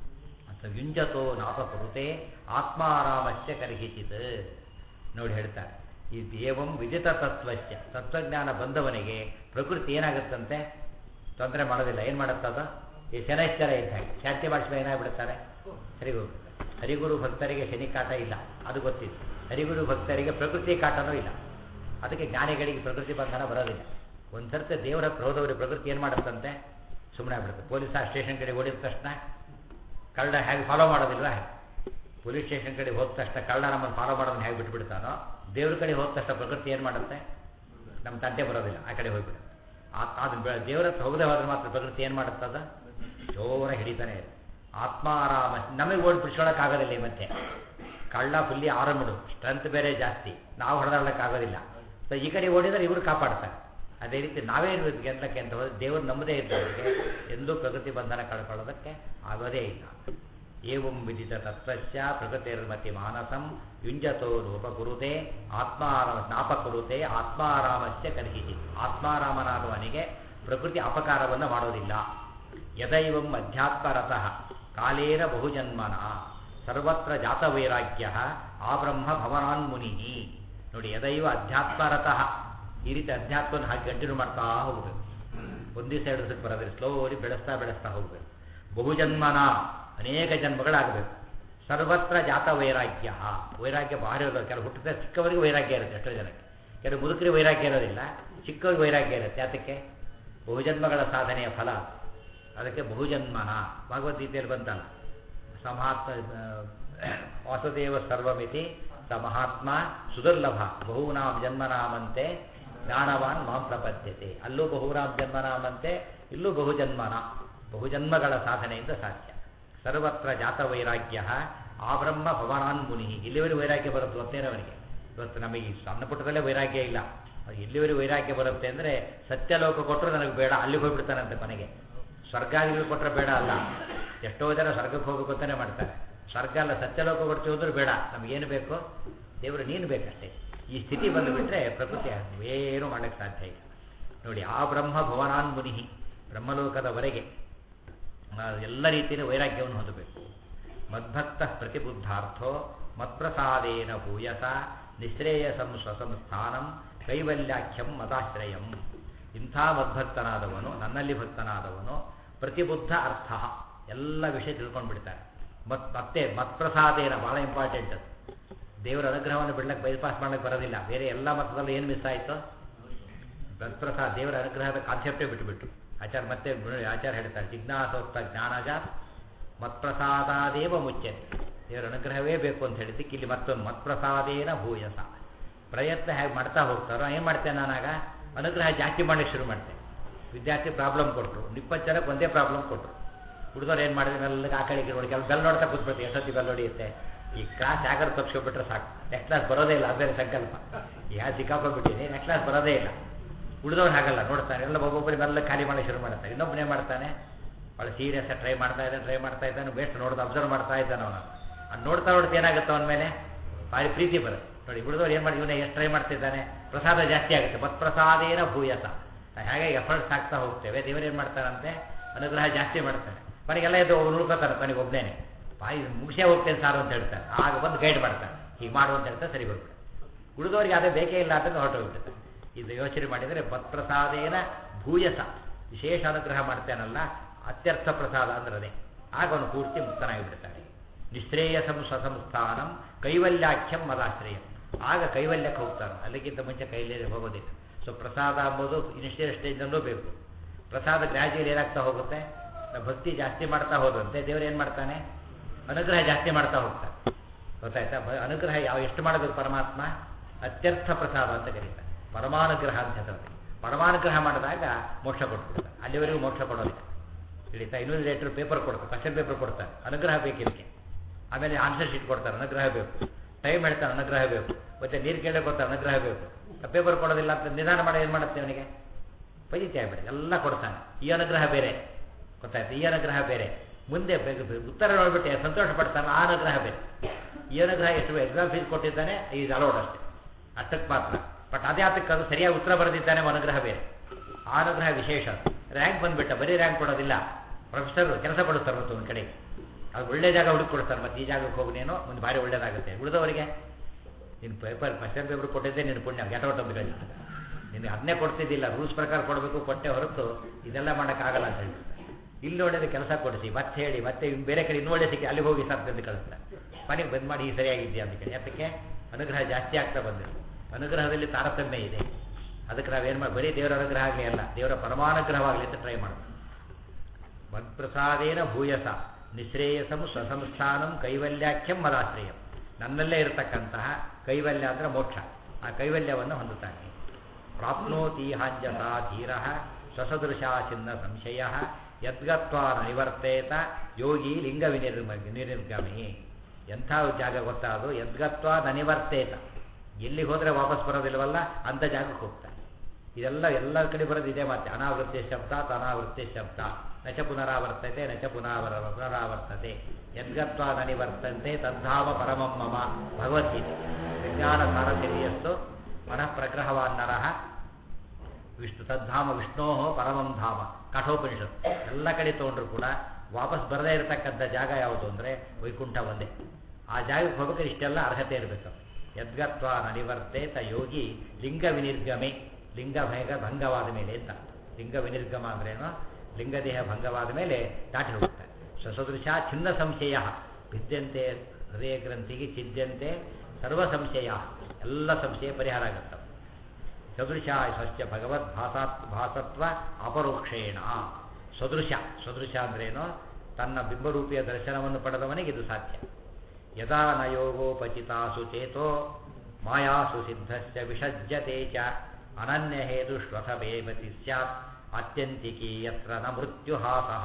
ಯುಂಜತೋ ನಾಪಕೃತೆ ಆತ್ಮಾರಾಮಶ್ಚ ಕರ್ಹಿಚಿತ್ ನೋಡಿ ಹೇಳ್ತಾರೆ ಈ ಏವಂ ವಿದಿತ ತತ್ವಶ್ಚ ತತ್ವಜ್ಞಾನ ಬಂದವನಿಗೆ ಪ್ರಕೃತಿ ಏನಾಗುತ್ತಂತೆ ತೊಂದರೆ ಮಾಡೋದಿಲ್ಲ ಏನು ಮಾಡುತ್ತದ ಈ ಶನೈಶ್ಚರ ಇದ್ದ ಹಾಗೆ ಶಾಂತಿ ಮಾಡಿಸಿದ ಏನಾಗ್ಬಿಡ್ತಾರೆ ಹರಿಗುರು ಹರಿಗುರು ಭಕ್ತರಿಗೆ ಶನಿ ಕಾಟ ಇಲ್ಲ ಅದು ಗೊತ್ತಿತ್ತು ಹರಿಗುರು ಭಕ್ತರಿಗೆ ಪ್ರಕೃತಿ ಕಾಟನೂ ಇಲ್ಲ ಅದಕ್ಕೆ ಜ್ಞಾನಿಗಳಿಗೆ ಪ್ರಕೃತಿ ಬಂಧನ ಬರೋದಿಲ್ಲ ಒಂದು ಸರ್ತಿ ದೇವರ ಕ್ರೋಧವರಿ ಪ್ರಕೃತಿ ಏನು ಮಾಡುತ್ತಂತೆ ಸುಮ್ಮನೆ ಆಗ್ಬಿಡುತ್ತೆ ಪೊಲೀಸ್ ಆ ಸ್ಟೇಷನ್ ಕಡೆ ಓಡಿದ ತಕ್ಷಣ ಕಳ್ಳ ಹೇಗೆ ಫಾಲೋ ಮಾಡೋದಿಲ್ವ ಪೊಲೀಸ್ ಸ್ಟೇಷನ್ ಕಡೆ ಹೋದ ತಕ್ಷಣ ಕಳ್ಳ ನಮ್ಮನ್ನು ಫಾಲೋ ಮಾಡೋದನ್ನ ಹೇಗೆ ಬಿಟ್ಬಿಡ್ತಾನೋ ದೇವ್ರ ಕಡೆ ಹೋದ ತಕ್ಷಣ ಪ್ರಕೃತಿ ಏನು ಮಾಡುತ್ತೆ ನಮ್ಮ ತಂಟೆ ಬರೋದಿಲ್ಲ ಆ ಕಡೆ ಹೋಗ್ಬಿಡುತ್ತೆ ಆ ಅದು ಬೆ- ದೇವರ ಹತ್ರ ಹೋಗದೆ ಹೋದ್ರೆ ಮಾತ್ರ ಪ್ರಕೃತಿ ಏನು ಮಾಡುತ್ತದ ಜೋರ ಹಿಡಿತಾನೆ ಇದೆ ಆತ್ಮಾರಾಮ ನಮಗೆ ಓಡಿ ಬಿಡಿಸ್ಕೊಳಕ್ಕಾಗೋದಿಲ್ಲ ಈ ಮತ್ತೆ ಕಳ್ಳ ಫುಲ್ಲಿ ಆರಮಿಡು ಸ್ಟ್ರೆಂತ್ ಬೇರೆ ಜಾಸ್ತಿ ನಾವು ಹೊಡೆದಾಡಕ್ಕಾಗೋದಿಲ್ಲ ಸೊ ಈ ಕಡೆ ಓಡಿದರೆ ಇವರು ಕಾಪಾಡ್ತಾರೆ ಅದೇ ರೀತಿ ನಾವೇ ಇರಬೇಕು ಗೆಲ್ಲಕ್ಕೆ ಅಂತ ಹೋದ್ರೆ ದೇವರು ನಮ್ಮದೇ ಇದ್ದವರಿಗೆ ಎಂದೂ ಪ್ರಕೃತಿ ಬಂಧನ ಕಳ್ಕೊಳ್ಳೋದಕ್ಕೆ ಆಗೋದೇ ಇಲ್ಲ ಏವಂ ವಿದಿತ ತತ್ವಸ್ಯ ಪ್ರಕೃತಿರ್ಮತಿ ಮಾನಸಂ ಯುಂಜತೋ ರೂಪಗುರುತೆ ಆತ್ಮಾರಾಮ ಸ್ನಾಪಕುರುತೆ ಆತ್ಮಾರಾಮಸ್ಯ ಕಲಿಹಿಸಿ ಆತ್ಮಾರಾಮನಾದವನಿಗೆ ಪ್ರಕೃತಿ ಅಪಕಾರವನ್ನು ಮಾಡೋದಿಲ್ಲ ಯದೈವಂ ಅಧ್ಯಾತ್ಮರತಃ ಕಾಲೇನ ಬಹುಜನ್ಮನ ಸರ್ವತ್ರ ಜಾತವೈರಾಗ್ಯ ಆ ಬ್ರಹ್ಮ ಭವನಾನ್ಮುನಿ ನೋಡಿ ಯದೈವ ಅಧ್ಯಾತ್ಮರತಃ ಈ ರೀತಿ ಅಧ್ಯಾತ್ಮವನ್ನು ಹಾಕಿ ಕಂಟಿನ್ಯೂ ಮಾಡ್ತಾ ಹೋಗಬೇಕು ಒಂದು ದಿವಸ ಎರಡು ದಿವಸಕ್ಕೆ ಬರೋದ್ರೆ ಸ್ಲೋಲಿ ಬೆಳೆಸ್ತಾ ಬೆಳೆಸ್ತಾ ಹೋಗಬೇಕು ಬಹುಜನ್ಮನ ಅನೇಕ ಜನ್ಮಗಳಾಗಬೇಕು ಸರ್ವತ್ರ ಜಾತ ವೈರಾಗ್ಯ ವೈರಾಗ್ಯ ಭಾರಿ ಇರೋದು ಕೆಲವು ಹುಟ್ಟಿದ ಚಿಕ್ಕವರಿಗೆ ವೈರಾಗ್ಯ ಇರುತ್ತೆ ಎಷ್ಟೋ ಜನಕ್ಕೆ ಕೆಲವು ಮುದುಕರಿಗೆ ವೈರಾಗ್ಯ ಇರೋದಿಲ್ಲ ಚಿಕ್ಕವರಿಗೆ ವೈರಾಗ್ಯ ಇರುತ್ತೆ ಯಾತಕ್ಕೆ ಬಹುಜನ್ಮಗಳ ಸಾಧನೆಯ ಫಲ ಅದಕ್ಕೆ ಬಹುಜನ್ಮನ ಭಗವದ್ಗೀತೆಯಲ್ಲಿ ಬಂತಲ್ಲ ಸಮಹಾತ್ಮ ವಾಸುದೇವ ಸರ್ವಮಿತಿ ಸ ಮಹಾತ್ಮ ಸುದುರ್ಲಭ ಬಹೂನಾಂ ಜನ್ಮನಾಮಂತೆ ಜ್ಞಾನವಾನ್ ಮಾಂ ಪ್ರಪದ್ಯತೆ ಅಲ್ಲೂ ಬಹುರಾಮ್ ಜನ್ಮನಾಮಂತೆ ಇಲ್ಲೂ ಬಹುಜನ್ಮನ ಬಹುಜನ್ಮಗಳ ಸಾಧನೆಯಿಂದ ಸಾಧ್ಯ ಸರ್ವತ್ರ ಜಾತ ವೈರಾಗ್ಯ ಆ ಬ್ರಹ್ಮ ಭವನಾನ್ ಮುನಿ ಇಲ್ಲಿವರೆಗೆ ವೈರಾಗ್ಯ ಬರುತ್ತೆ ಗೊತ್ತೇನವನಿಗೆ ಇವತ್ತು ನಮಗೆ ಈ ಸಣ್ಣ ಪುಟ್ಟದಲ್ಲೇ ವೈರಾಗ್ಯ ಇಲ್ಲ ಅದು ಎಲ್ಲಿವರೆಗೆ ವೈರಾಗ್ಯ ಬರುತ್ತೆ ಅಂದರೆ ಸತ್ಯಲೋಕ ಕೊಟ್ಟರು ನನಗೆ ಬೇಡ ಅಲ್ಲಿಗೆ ಹೋಗ್ಬಿಡ್ತಾನಂತೆ ಕೊನೆಗೆ ಸ್ವರ್ಗಾದಿಗಳು ಕೊಟ್ಟರೆ ಬೇಡ ಅಲ್ಲ ಎಷ್ಟೋ ಜನ ಸ್ವರ್ಗಕ್ಕೆ ಹೋಗಬೇಕು ಅಂತಾನೆ ಮಾಡ್ತಾರೆ ಸ್ವರ್ಗ ಅಲ್ಲ ಸತ್ಯಲೋಕ ಕೊಡ್ತೀವಿ ಹೋದ್ರೆ ಬೇಡ ನಮಗೇನು ಬೇಕು ದೇವರು ನೀನು ಬೇಕಷ್ಟೇ ಈ ಸ್ಥಿತಿ ಬಂದುಬಿಟ್ರೆ ಪ್ರಕೃತಿ ಏನು ಮಾಡಕ್ಕೆ ಸಾಧ್ಯ ಇಲ್ಲ ನೋಡಿ ಆ ಬ್ರಹ್ಮ ಭವನಾನ್ ಮುನಿ ಬ್ರಹ್ಮಲೋಕದವರೆಗೆ ನಾವು ಎಲ್ಲ ರೀತಿಯ ವೈರಾಗ್ಯವನ್ನು ಹೊಂದಬೇಕು ಮದ್ಭಕ್ತ ಪ್ರತಿಬುದ್ಧಾರ್ಥೋ ಮತ್ಪ್ರಸಾದೇನ ಭೂಯಸ ನಿಶ್ರೇಯಸಂ ಸ್ವಸಂ ಸ್ಥಾನಂ ಕೈವಲ್ಯಾಖ್ಯಂ ಮದಾಶ್ರಯಂ ಇಂಥ ಮದ್ಭಕ್ತನಾದವನು ನನ್ನಲ್ಲಿ ಭಕ್ತನಾದವನು ಪ್ರತಿಬುದ್ಧ ಅರ್ಥ ಎಲ್ಲ ವಿಷಯ ತಿಳ್ಕೊಂಡು ಬಿಡ್ತಾರೆ ಮತ್ ಮತ್ತೆ ಮತ್ಪ್ರಸಾದೇನ ಬಹಳ ಇಂಪಾರ್ಟೆಂಟ್ ಅದು ದೇವರ ಅನುಗ್ರಹವನ್ನು ಬಿಡ್ಲಕ್ಕೆ ಬೈಪಾಸ್ ಮಾಡ್ಲಿಕ್ಕೆ ಬರೋದಿಲ್ಲ ಬೇರೆ ಎಲ್ಲ ಮತದಲ್ಲೂ ಏನು ಮಿಸ್ ಆಯಿತು ಮತ್ಪ್ರಸಾದ ದೇವರ ಅನುಗ್ರಹದ ಕಾನ್ಸೆಪ್ಟೇ ಬಿಟ್ಟುಬಿಟ್ಟು ಆಚಾರ ಮತ್ತೆ ಆಚಾರ ಹೇಳ್ತಾರೆ ಜಿಜ್ಞಾಸೋಕ್ತ ಜ್ಞಾನಜ ಮತ್ಪ್ರಸಾದಾದೇವ ಮುಚ್ಚತೆ ದೇವರ ಅನುಗ್ರಹವೇ ಬೇಕು ಅಂತ ಹೇಳಿದ್ದಕ್ಕೆ ಇಲ್ಲಿ ಮತ್ತೊಂದು ಮತ್ಪ್ರಸಾದೇನ ಭೂಯಸ ಪ್ರಯತ್ನ ಹೇಗೆ ಮಾಡ್ತಾ ಹೋಗ್ತಾರೋ ಏನು ಮಾಡ್ತೇನೆ ನಾನಾಗ ಅನುಗ್ರಹ ಜಾಸ್ತಿ ಮಾಡಲಿಕ್ಕೆ ಶುರು ಮಾಡ್ತೇನೆ ವಿದ್ಯಾರ್ಥಿ ಪ್ರಾಬ್ಲಮ್ ಕೊಟ್ಟರು ಇಪ್ಪತ್ತು ಜನಕ್ಕೆ ಒಂದೇ ಪ್ರಾಬ್ಲಮ್ ಕೊಟ್ಟರು ಹುಡುಗರು ಏನು ಮಾಡಿದ್ರೆ ಮೆಲ್ಲಗೆ ಆ ಕಡೆಗೆ ನೋಡಿ ಕೆಲವು ಬೆಲ್ ನೋಡ್ತಾ ಕೂತ್ಬಿಡ್ತೀವಿ ಎಷ್ಟೊತ್ತಿ ಬೆಲ್ ಹೊಡಿಯುತ್ತೆ ಈ ಕ್ಲಾಸ್ ಯಾಕಾದ್ರು ತಪ್ಪಿಸ್ಕೊಬಿಟ್ರೆ ಸಾಕು ನೆಕ್ಸ್ಟ್ ಕ್ಲಾಸ್ ಬರೋದೇ ಇಲ್ಲ ಅದೇ ಸಂಕಲ್ಪ ಯಾ ಸಿಕ್ಕಾಕೊಂಡ್ಬಿಟ್ಟಿದೆ ನೆಕ್ಸ್ಟ್ ಕ್ಲಾಸ್ ಬರೋದೇ ಇಲ್ಲ ಉಳಿದವ್ರು ಹಾಗಲ್ಲ ನೋಡ್ತಾನೆ ಎಲ್ಲ ಒಬ್ಬೊಬ್ಬರು ಮೆಲ್ಲ ಖಾಲಿ ಮಾಡಿ ಶುರು ಮಾಡ್ತಾನೆ ಇನ್ನೊಬ್ಬನೇ ಮಾಡ್ತಾನೆ ಭಾಳ ಸೀರಿಯಸ್ ಟ್ರೈ ಮಾಡ್ತಾ ಇದ್ದಾನೆ ಟ್ರೈ ಮಾಡ್ತಾ ಇದ್ದಾನೆ ಬೇಸ್ಟ್ ನೋಡ್ದು ಅಬ್ಸರ್ವ್ ಮಾಡ್ತಾ ಇದ್ದಾನೆ ಅವನು ಅದು ನೋಡ್ತಾ ನೋಡ್ತಾ ಏನಾಗುತ್ತೆ ಅವನ ಮೇಲೆ ಭಾರಿ ಪ್ರೀತಿ ಬರುತ್ತೆ ನೋಡಿ ಉಳಿದವ್ರು ಏನು ಮಾಡಿ ಇವನೇ ಎಷ್ಟು ಟ್ರೈ ಮಾಡ್ತಿದ್ದಾನೆ ಪ್ರಸಾದ ಜಾಸ್ತಿ ಆಗುತ್ತೆ ಮತ್ ಪ್ರಸಾದೇನ ಭೂಯಸ ಹೇಗೆ ಎಫರ್ಟ್ಸ್ ಹಾಕ್ತಾ ಹೋಗ್ತೇವೆ ದೇವರು ಏನು ಮಾಡ್ತಾರಂತೆ ಅನುಗ್ರಹ ಜಾಸ್ತಿ ಮಾಡ್ತಾನೆ ಮನೆಗೆಲ್ಲ ಎದ್ದು ಒಬ್ಬರು ಉಳ್ಕೋತಾರೆ ತನಗೆ ಒಬ್ಬನೇ ಬಾಯಿ ಮುಗಿಸೇ ಹೋಗ್ತೇನೆ ಸಾರು ಅಂತ ಹೇಳ್ತಾರೆ ಆಗ ಬಂದು ಗೈಡ್ ಮಾಡ್ತಾರೆ ಹೀಗೆ ಮಾಡು ಅಂತ ಹೇಳ್ತಾರೆ ಸರಿ ಹೋಗ್ಬಿಡು ಉಳಿದವರಿಗೆ ಅದೇ ಬೇಕೇ ಇಲ್ಲ ಅಂತ ಹೊರಟೋಗ್ಬಿಡುತ್ತೆ ಇದು ಯೋಚನೆ ಮಾಡಿದರೆ ಮತ್ಪ್ರಸಾದೇನ ಭೂಯಸ ವಿಶೇಷ ಅನುಗ್ರಹ ಮಾಡ್ತೇನಲ್ಲ ಅತ್ಯರ್ಥ ಪ್ರಸಾದ ಅಂದ್ರೆ ಆಗ ಅವನು ಪೂರ್ತಿ ಮುಕ್ತನಾಗಿಬಿಡ್ತಾನೆ ನಿಶ್ರೇಯಸಂ ಸ್ವಸಂಸ್ಥಾನಂ ಕೈವಲ್ಯಾಖ್ಯಂ ಮದಾಶ್ರಯಂ ಆಗ ಕೈವಲ್ಯಕ್ಕೆ ಹೋಗ್ತಾನೆ ಅಲ್ಲಿಗಿಂತ ಮುಂಚೆ ಕೈಲಿ ಹೋಗೋದಿಲ್ಲ ಸೊ ಪ್ರಸಾದ ಅಂಬೋದು ಇನಿಷಿಯಲ್ ಸ್ಟೇಜ್ನಲ್ಲೂ ಬೇಕು ಪ್ರಸಾದ ಗ್ರಾಜುಯಲ್ ಏನಾಗ್ತಾ ಹೋಗುತ್ತೆ ನಾವು ಭಕ್ತಿ ಜಾಸ್ತಿ ಮಾಡ್ತಾ ಹೋದಂತೆ ದೇವರು ಏನು ಮಾಡ್ತಾನೆ ಅನುಗ್ರಹ ಜಾಸ್ತಿ ಮಾಡ್ತಾ ಹೋಗ್ತಾನೆ ಗೊತ್ತಾಯ್ತಾ ಬ- ಅನುಗ್ರಹ ಯಾವ ಎಷ್ಟು ಮಾಡಬೇಕು ಪರಮಾತ್ಮ ಅತ್ಯರ್ಥ ಪ್ರಸಾದ ಅಂತ ಕರೀತಾರೆ ಪರಮಾನುಗ್ರಹ ಅಂತ ಹೇಳ್ತಾರೆ ಪರಮಾನುಗ್ರಹ ಮಾಡಿದಾಗ ಮೋಕ್ಷ ಕೊಟ್ಬಿಡ್ತಾರೆ ಅಲ್ಲಿವರೆಗೂ ಮೋಕ್ಷ ಕೊಡೋದಿಲ್ಲ ಹಿಡಿತಾ ಇನ್ವಿಜಿಲೇಟರ್ ಪೇಪರ್ ಕೊಡ್ತಾರೆ ಕ್ವಶನ್ ಪೇಪರ್ ಕೊಡ್ತಾರೆ ಅನುಗ್ರಹ ಬೇಕು ಇದಕ್ಕೆ ಆಮೇಲೆ ಆನ್ಸರ್ ಶೀಟ್ ಕೊಡ್ತಾರೆ ಅನುಗ್ರಹ ಬೇಕು ಟೈಮ್ ಹೇಳ್ತಾನೆ ಅನುಗ್ರಹ ಬೇಕು ಮತ್ತೆ ನೀರು ಕೇಳಕ್ಕೆ ಕೊಡ್ತಾರೆ ಅನುಗ್ರಹ ಬೇಕು ಪೇಪರ್ ಕೊಡೋದಿಲ್ಲ ಅಂತ ನಿಧಾನ ಮಾಡಿ ಏನು ಮಾಡುತ್ತೆ ಅವನಿಗೆ ಪೈತ್ಯ ಆಗ್ಬಿಡಿ ಎಲ್ಲ ಕೊಡ್ತಾನೆ ಈ ಅನುಗ್ರಹ ಬೇರೆ ಗೊತ್ತಾಯ್ತು ಈ ಅನುಗ್ರಹ ಬೇರೆ ಮುಂದೆ ಬೆ- ಬೆ- ಉತ್ತರ ನೋಡ್ಬಿಟ್ಟು ಸಂತೋಷ ಪಡ್ತಾನೆ ಆ ಅನುಗ್ರಹ ಬೇರೆ ಈ ಅನುಗ್ರಹ ಎಷ್ಟು ಎಕ್ಸಾಮ್ ಫೀಸ್ ಕೊಟ್ಟಿದ್ದಾನೆ ಈಸ್ ಅಲೌಡ್ ಅಷ್ಟೇ ಅಷ್ಟಕ್ಕೆ ಮಾತ್ರ ಬಟ್ ಅದೇ ಆತಕ್ಕೆ ಅದು ಸರಿಯಾಗಿ ಉತ್ತರ ಬರೆದಿದ್ದಾನೆ ಅವನ ಅನುಗ್ರಹ ಬೇರೆ ಆ ಅನುಗ್ರಹ ವಿಶೇಷ ರ್ಯಾಂಕ್ ಬಂದ್ಬಿಟ್ಟ ಬರೀ ರ್ಯಾಂಕ್ ಕೊಡೋದಿಲ್ಲ ಪ್ರೊಫೆಸರ್ ಕೆಲಸ ಕೊಡಿಸ್ತಾರೆ ಮತ್ತು ಒಂದು ಕಡೆ ಅದು ಒಳ್ಳೆ ಜಾಗ ಹುಡುಕಿ ಕೊಡ್ತಾರೆ ಮತ್ತೆ ಈ ಜಾಗಕ್ಕೆ ಹೋಗಿ ನೀನು ಒಂದು ಭಾರಿ ಒಳ್ಳೇದಾಗುತ್ತೆ ಉಳಿದವರಿಗೆ ನಿನ್ನ ಪೇಪರ್ ಕ್ವಶನ್ ಪೇಪರ್ ಕೊಟ್ಟಿದ್ದೆ ನಿನ್ನ ಪುಣ್ಯ ಗೆಟ್ ಔಟ್ ಆಫ್ ನಿನಗೆ ಅದನ್ನೇ ಕೊಡ್ತಿದ್ದಿಲ್ಲ ರೂಲ್ಸ್ ಪ್ರಕಾರ ಕೊಡಬೇಕು ಕೊಟ್ಟೆ ಹೊರತು ಇದೆಲ್ಲ ಮಾಡೋಕ್ಕಾಗಲ್ಲ ಅಂತ ಹೇಳಿ ಇಲ್ಲಿ ನೋಡಿದ್ರೆ ಕೆಲಸ ಕೊಡಿಸಿ ಮತ್ತೆ ಹೇಳಿ ಮತ್ತೆ ಇನ್ನು ಬೇರೆ ಕಡೆ ಇನ್ನೂ ಒಳ್ಳೆ ಸಿಕ್ಕಿ ಅಲ್ಲಿಗೆ ಹೋಗಿ ಸರ್ ಅಂತ ಕಳಿಸ್ತಾರೆ ಮನೆಗೆ ಬಂದ್ ಮಾಡಿ ಈ ಸರಿಯಾಗಿದ್ಯಾ ಅಂತ ಕೇಳಿ ಅದಕ್ಕೆ ಅನುಗ್ರಹ ಜಾಸ್ತಿ ಆಗ್ತಾ ಬಂದಿದೆ ಅನುಗ್ರಹದಲ್ಲಿ ತಾರತಮ್ಯ ಇದೆ ಅದಕ್ಕೆ ನಾವೇನು ಮಾಡಿ ಬರೀ ದೇವರ ಅನುಗ್ರಹ ಆಗಲಿ ಅಲ್ಲ ದೇವರ ಪರಮಾನುಗ್ರಹವಾಗಲಿ ಅಂತ ಟ್ರೈ ಮಾಡೋದು ಮತ್ಪ್ರಸಾದೇನ ಭೂಯಸ ನಿಶ್ರೇಯಸಂ ಸ್ವಸಂಸ್ಥಾನಂ ಕೈವಲ್ಯಾಖ್ಯಂ ಮದಾಶ್ರಯಂ ನನ್ನಲ್ಲೇ ಇರತಕ್ಕಂತಹ ಕೈವಲ್ಯ ಅಂದರೆ ಮೋಕ್ಷ ಆ ಕೈವಲ್ಯವನ್ನು ಹೊಂದುತ್ತಾನೆ ಪ್ರಾಪ್ನೋತೀಹಾಂಜಸ ಧೀರ ಸ್ವಸದೃಶಾ ಚಿನ್ನ ಸಂಶಯ ಯದ್ಗತ್ವಾ ನ ನಿವರ್ತೇತ ಯೋಗಿ ಲಿಂಗ ವಿನಿರ್ಮ ವಿನಿರ್ಗಮಿ ಎಂಥ ಜಾಗ ಗೊತ್ತಾ ಅದು ಯದ್ಗತ್ವಾ ನ ನಿವರ್ತೇತ ಎಲ್ಲಿಗೆ ಹೋದರೆ ವಾಪಸ್ ಬರೋದಿಲ್ವಲ್ಲ ಅಂಥ ಜಾಗಕ್ಕೆ ಹೋಗ್ತಾನೆ ಇದೆಲ್ಲ ಎಲ್ಲ ಕಡೆ ಬರೋದು ಇದೇ ಮಾತೆ ಅನಾವೃತ್ತಿ ಶಬ್ದ ಅನಾವೃತ್ತಿ ಶಬ್ದ ನಚ ಪುನರಾವರ್ತತೆ ನಚ ಪುನರಾವರ ಪುನರಾವರ್ತತೆ ಯದ್ಗತ್ವಾ ನ ನಿವರ್ತಂತೆ ತದ್ಧಾಮ ಪರಮಂ ಮಮ ಭಗವದ್ಗೀತೆ ವಿಜ್ಞಾನ ಸಾರಥಿಯಸ್ತು ಮನಃ ಪ್ರಗ್ರಹವಾನ್ ನರಃ ವಿಷ್ಣು ತದ್ಧಾಮ ವಿಷ್ಣೋ ಪರಮಂ ಧಾಮ ಕಠೋಪನಿಷತ್ ಎಲ್ಲ ಕಡೆ ತೊಗೊಂಡ್ರು ಕೂಡ ವಾಪಸ್ ಬರದೇ ಇರತಕ್ಕಂಥ ಜಾಗ ಯಾವುದು ಅಂದರೆ ವೈಕುಂಠ ಒಂದೇ ಆ ಜಾಗಕ್ಕೆ ಹೋಗ್ಬೇಕಾದ್ರೆ ಇಷ್ಟೆಲ್ಲ ಅರ್ಹತೆ ಇರಬೇಕು ಯದ್ಗತ್ವ ನನಿವರ್ತೇತ ಯೋಗಿ ಲಿಂಗ ವಿನಿರ್ಗಮೆ ಲಿಂಗ ಭಂಗ ಭಂಗವಾದ ಮೇಲೆ ಅಂತ ಲಿಂಗ ವಿನಿರ್ಗಮ ಅಂದ್ರೇನು ಲಿಂಗದೇಹ ಭಂಗವಾದ ಮೇಲೆ ದಾಟಿ ಹೋಗ್ತಾರೆ ಸ್ವಸದೃಶ ಚಿನ್ನ ಸಂಶಯ ಭಿದ್ಯಂತೆ ಹೃದಯ ಗ್ರಂಥಿಗೆ ಚಿದ್ಯಂತೆ ಸರ್ವ ಸಂಶಯ ಎಲ್ಲ ಸಂಶಯ ಪರಿಹಾರ ಆಗುತ್ತವೆ ಸದೃಶ ಸ್ವಚ್ಛ ಭಗವದ್ ಭಾಸಾತ್ ಭಾಸತ್ವ ಅಪರೋಕ್ಷೇಣ ಸದೃಶ ಸದೃಶ ಅಂದ್ರೇನು ತನ್ನ ಬಿಂಬರೂಪಿಯ ದರ್ಶನವನ್ನು ಪಡೆದವನಿಗೆ ಇದು ಸಾಧ್ಯ ಯದಾ ನ ಯೋಗೋಪಚಿತಾಸು ಚೇತೋ ಮಾಯಾಸು ಸಿದ್ಧಸ್ಯ ವಿಷಜ್ಯತೆ ಚ ಅನನ್ಯ ಹೇತುಷ್ವಥಬೇಮತಿ ಸ್ಯಾತ್ ಅತ್ಯಂತಿಕಿ ಯತ್ರ ನ ಮೃತ್ಯುಹಾಸಃ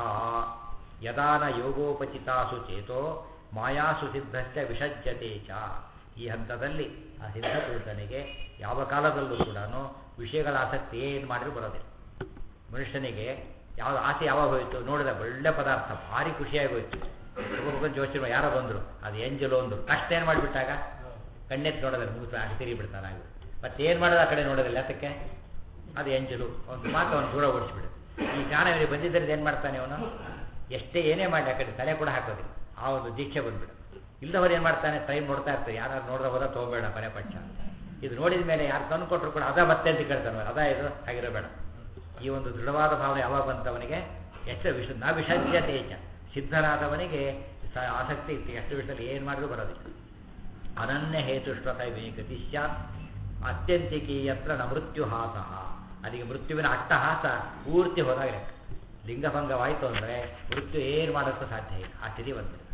ಯದಾ ನ ಯೋಗೋಪಚಿತಾಸು ಚೇತೋ ಮಾಯಾಸು ಸಿದ್ಧಸ್ಯ ವಿಷಜ್ಯತೆ ಚ ಈ ಹಂತದಲ್ಲಿ ಆ ಸಿದ್ಧಪುರುಷನಿಗೆ ಯಾವ ಕಾಲದಲ್ಲೂ ಕೂಡ ವಿಷಯಗಳ ಆಸಕ್ತಿ ಏನು ಮಾಡಿದ್ರು ಬರೋದಿಲ್ಲ ಮನುಷ್ಯನಿಗೆ ಯಾವ ಆಸೆ ಯಾವಾಗ ಹೋಯಿತು ನೋಡಿದ ಒಳ್ಳೆ ಪದಾರ್ಥ ಭಾರಿ ಖುಷಿಯಾಗಿ ಹೋಯ್ತು ಹೋಗ್ಕೊಂಡು ಯೋಚನೆ ಯಾರೋ ಬಂದರು ಅದು ಎಂಜಲು ಅಂದರು ಕಷ್ಟ ಏನು ಮಾಡಿಬಿಟ್ಟಾಗ ಕಣ್ಣೆತ್ತು ನೋಡೋದ್ರೆ ಮುಗಿಸ ಆಗಿ ತಿರುಗಿ ಬಿಡ್ತಾನೆ ಆಗಿ ಮತ್ತೆ ಏನು ಮಾಡೋದು ಆ ಕಡೆ ನೋಡೋದಿಲ್ಲ ಅದಕ್ಕೆ ಅದು ಎಂಜಲು ಒಂದು ಮಾತು ಅವನು ದೂರ ಓಡಿಸ್ಬಿಡು ಈ ಜ್ಞಾನ ಇವನಿಗೆ ಬಂದಿದ್ದರಿಂದ ಏನು ಮಾಡ್ತಾನೆ ಅವನು ಎಷ್ಟೇ ಏನೇ ಮಾಡಿ ಆ ಕಡೆ ತಲೆ ಕೂಡ ಹಾಕೋದಿಲ್ಲ ಆ ಒಂದು ದೀಕ್ಷೆ ಬಂದ್ಬಿಡು ಇಲ್ಲದವರು ಏನು ಮಾಡ್ತಾನೆ ಟೈಮ್ ನೋಡ್ತಾ ಇರ್ತಾರೆ ಯಾರು ನೋಡಿದ್ರೆ ಹೋದ ತೊಗೋಬೇಡ ಮನೆ ಪಕ್ಷ ಇದು ನೋಡಿದ ಮೇಲೆ ಯಾರು ತಂದು ಕೊಟ್ಟರು ಕೂಡ ಅದ ಮತ್ತೆ ಅಂತ ಕೇಳ್ತಾನೆ ಅದ ಇದು ಹಾಗಿರಬೇಡ ಈ ಒಂದು ದೃಢವಾದ ಭಾವನೆ ಯಾವಾಗ ಬಂತವನಿಗೆ ಎಷ್ಟು ವಿಷ ನಾ ವಿಷಜ್ಯತೆ ಹೆಚ್ಚ ಸಿದ್ಧನಾದವನಿಗೆ ಸ ಆಸಕ್ತಿ ಇತ್ತು ಎಷ್ಟು ವಿಷಯದಲ್ಲಿ ಏನು ಮಾಡಿದ್ರು ಬರೋದಿಲ್ಲ ಅನನ್ಯ ಹೇತುಷ್ವತ ಗತಿ ಸ್ಯಾತ್ ಅತ್ಯಂತಿಕೀಯತ್ರ ನ ಮೃತ್ಯುಹಾಸ ಅಲ್ಲಿಗೆ ಮೃತ್ಯುವಿನ ಅಟ್ಟಹಾಸ ಪೂರ್ತಿ ಹೋದಾಗ ಲೆಕ್ಕ ಲಿಂಗಭಂಗವಾಯಿತು ಅಂದರೆ ಮೃತ್ಯು ಏನು ಮಾಡೋಕ್ಕೂ ಸಾಧ್ಯ ಇಲ್ಲ ಆ ಸ್ಥಿತಿ ಬಂದ್ಬಿಡ್ತಾರೆ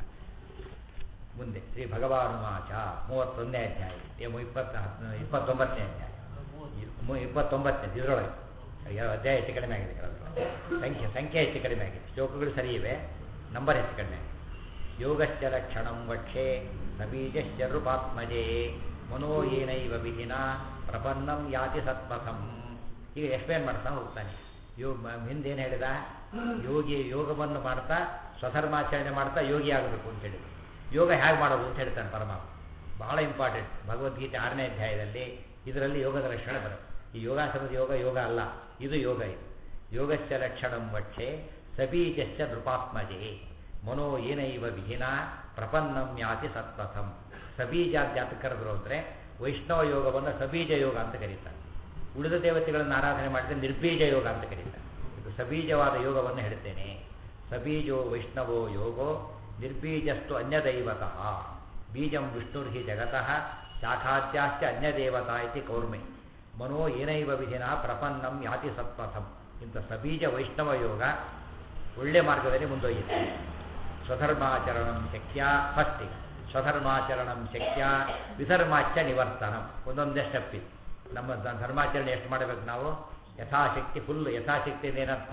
ಮುಂದೆ ಶ್ರೀ ಭಗವಾನುವಾಚ ಮೂವತ್ತೊಂದನೇ ಅಧ್ಯಾಯ ಏಮು ಇಪ್ಪತ್ತ ಇಪ್ಪತ್ತೊಂಬತ್ತನೇ ಅಧ್ಯಾಯ ಮು- ಇಪ್ಪತ್ತೊಂಬತ್ತನೇ ಇದರೊಳಗೆ ಯಾವ ಅಧ್ಯಾಯ ಹೆಚ್ಚು ಕಡಿಮೆ ಆಗಿದೆ ಕೆಲವೊಂದು. ಸಂಖ್ಯೆ ಸಂಖ್ಯೆ ಹೆಚ್ಚು ಕಡಿಮೆ ಆಗಿದೆ ಶ್ಲೋಕಗಳು ಸರಿ ಇವೆ ನಂಬರ್ ಹೆಚ್ಚು ಕಡಿಮೆ ಆಗಿದೆ ಯೋಗಶ್ಚ ಲಕ್ಷಣಂ ವಕ್ಷೆ ನಬೀಜಶ್ಚ ರೂಪಾತ್ಮಜೇ ಮನೋ ಏನೈವ ವಿಧಿನ ಪ್ರಪನ್ನಂ ಯಾತಿ ಸತ್ಪಥಂ ಈಗ ಎಕ್ಸ್ಪ್ಲೇನ್ ಮಾಡ್ತಾ ಹೋಗ್ತಾನೆ ಯೋ ಮ- ಹಿಂದೇನು ಹೇಳಿದ ಯೋಗಿ ಯೋಗವನ್ನು ಮಾಡ್ತಾ ಸ್ವಧರ್ಮಾಚರಣೆ ಮಾಡ್ತಾ ಯೋಗಿ ಆಗಬೇಕು ಅಂತ ಹೇಳಿದ ಯೋಗ ಹೇಗೆ ಮಾಡೋದು ಅಂತ ಹೇಳ್ತಾನೆ ಪರಮಾತ್ಮ ಬಹಳ ಇಂಪಾರ್ಟೆಂಟ್ ಭಗವದ್ಗೀತೆ ಆರನೇ ಅಧ್ಯಾಯದಲ್ಲಿ ಇದರಲ್ಲಿ ಯೋಗದ ಲಕ್ಷಣ ಬರುತ್ತೆ ಈ ಯೋಗಾಸನದ ಯೋಗ ಯೋಗ ಅಲ್ಲ ಇದು ಯೋಗ ಇದು ಯೋಗಶ್ಚ ಲಕ್ಷಣಂ ವಕ್ಷೆ ಸಬೀಜಶ್ಚ ನೃಪಾತ್ಮಜೇ ಮನೋ ಏನೈವ ವಿಹಿನ ಪ್ರಪನ್ನಂ ಯಾತಿ ಸತ್ಪಥಂ ಸಬೀಜ ಅಂತ ಯಾತಕ್ಕೆ ಕರೆದ್ರು ಅಂದರೆ ವೈಷ್ಣವ ಯೋಗವನ್ನು ಸಬೀಜ ಯೋಗ ಅಂತ ಕರೀತಾರೆ ಉಳಿದ ದೇವತೆಗಳನ್ನು ಆರಾಧನೆ ಮಾಡಿದ್ರೆ ನಿರ್ಬೀಜ ಯೋಗ ಅಂತ ಕರೀತಾರೆ ಇದು ಸಬೀಜವಾದ ಯೋಗವನ್ನು ಹೇಳ್ತೇನೆ ಸಬೀಜೋ ವೈಷ್ಣವೋ ಯೋಗೋ ನಿರ್ಬೀಜಸ್ತು ಅನ್ಯದೈವತಃ ಬೀಜಂ ವಿಷ್ಣುರ್ಹಿ ಜಗತಃ ಶಾಖಾದ್ಯಾಶ್ಚ ಅನ್ಯದೇವತಾ ಇತಿ ಕೌರ್ಮೆ ಮನೋ ಏನೈವ ವಿಧಿನ ಪ್ರಪನ್ನಂ ಯಾತಿ ಸತ್ಪಥಂ ಇಂಥ ಸಬೀಜ ವೈಷ್ಣವ ಯೋಗ ಒಳ್ಳೆ ಮಾರ್ಗದಲ್ಲಿ ಮುಂದೊಯ್ಯುತ್ತೆ ಸ್ವಧರ್ಮಾಚರಣಂ ಶಕ್ಯ ಫಸ್ಟ್ ಈಗ ಸ್ವಧರ್ಮಾಚರಣಂ ಶಕ್ಯ ವಿಧರ್ಮಾಚ ನಿವರ್ತನಂ ಒಂದೊಂದೇ ಸ್ಟೆಪ್ ಇದೆ ನಮ್ಮ ಧ- ಧರ್ಮಾಚರಣೆ ಎಷ್ಟು ಮಾಡಬೇಕು ನಾವು ಯಥಾಶಕ್ತಿ ಫುಲ್ ಯಥಾಶಕ್ತಿ ಅಂದ್ರೆ ಏನರ್ಥ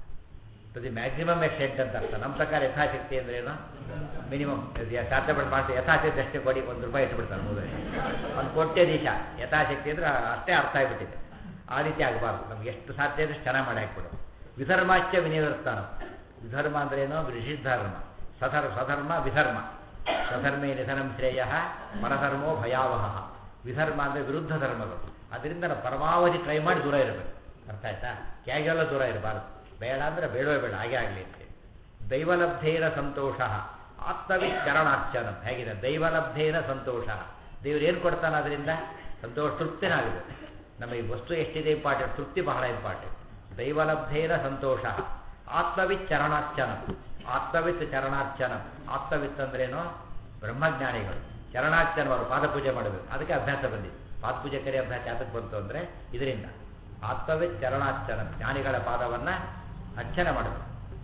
ಟು ದಿ ಮ್ಯಾಕ್ಸಿಮಮ್ ಎಕ್ಸ್ಟೆಂಟ್ ಅಂತ ಅರ್ಥ ನಮ್ಮ ಪ್ರಕಾರ ಯಥಾಶಕ್ತಿ ಅಂದ್ರೆ ಏನು ಮಿನಿಮಮ್ ಸಾಧ್ಯ ಪಟ್ಟು ಮಾಡ್ತಾರೆ ಯಥಾಶಕ್ತಿ ಅಷ್ಟೇ ಕೊಡಿ ಒಂದು ರೂಪಾಯಿ ಇಟ್ಬಿಡ್ತಾರೆ ಮೂರನೇ ಒಂದು ಕೋಟ್ಯ ದೇಶ ಯಥಾಶಕ್ತಿ ಅಂದ್ರೆ ಅಷ್ಟೇ ಅರ್ಥ ಆಗಿಬಿಟ್ಟಿದೆ ಆ ರೀತಿ ಆಗಬಾರ್ದು ನಮ್ಗೆ ಎಷ್ಟು ಸಾಧ್ಯ ಇದ್ರೆ ಚೆನ್ನಾಗಿ ಮಾಡಿ ಹಾಕ್ಬಿಡು ವಿಧರ್ಮಾಚ್ಯ ವಿನಿವರ್ತಾನ ವಿಧರ್ಮ ಅಂದ್ರೇನು ಧರ್ಮ ಸಧರ್ ಸ್ವಧರ್ಮ ವಿಧರ್ಮ ಸ್ವಧರ್ಮೇ ನಿಧನಂ ಶ್ರೇಯ ಪರಧರ್ಮೋ ಭಯಾವಹ ವಿಧರ್ಮ ಅಂದರೆ ವಿರುದ್ಧ ಧರ್ಮಗಳು ಅದರಿಂದ ನಾವು ಪರಮಾವಧಿ ಟ್ರೈ ಮಾಡಿ ದೂರ ಇರಬೇಕು ಅರ್ಥ ಆಯ್ತಾ ಕ್ಯಾಶುವಲ್ ದೂರ ಇರಬಾರ್ದು ಬೇಡ ಅಂದರೆ ಬೇಡವೇ ಬೇಡ ಹಾಗೆ ಆಗಲಿ ಅಂತ ದೈವಲಬ್ಧೇನ ಸಂತೋಷ ಆತ್ಮವಿಚರಣಾರ್ಚನ ಹೇಗಿದೆ ದೈವಲಬ್ಧೇನ ಸಂತೋಷ ದೇವ್ರು ಏನು ಕೊಡ್ತಾನೆ ಅದರಿಂದ ಸಂತೋಷ ತೃಪ್ತಿನಾಗುತ್ತೆ ನಮಗೆ ವಸ್ತು ಎಷ್ಟಿದೆ ಇಂಪಾರ್ಟೆಂಟ್ ತೃಪ್ತಿ ಬಹಳ ಇಂಪಾರ್ಟೆಂಟ್ ದೈವಲಬ್ಧೇನ ಸಂತೋಷ ಆತ್ಮವಿತ್ ಚರಣಾರ್ಚನ ಆತ್ಮವಿತ್ ಚರಣಾರ್ಚನ ಆತ್ಮವಿತ್ ಅಂದ್ರೇನು ಬ್ರಹ್ಮಜ್ಞಾನಿಗಳು ಚರಣಾರ್ಚನವರು ಪಾದಪೂಜೆ ಮಾಡಬೇಕು ಅದಕ್ಕೆ ಅಭ್ಯಾಸ ಬಂದಿದೆ ಪಾದಪೂಜೆ ಕರಿ ಅಭ್ಯಾಸ ಯಾತಕ್ಕೆ ಬಂತು ಅಂದರೆ ಇದರಿಂದ ಆತ್ಮವಿತ್ ಚರಣಾರ್ಚನ ಜ್ಞಾನಿಗಳ ಪಾದವನ್ನು ಅರ್ಚನೆ ಮಾಡಬೇಕು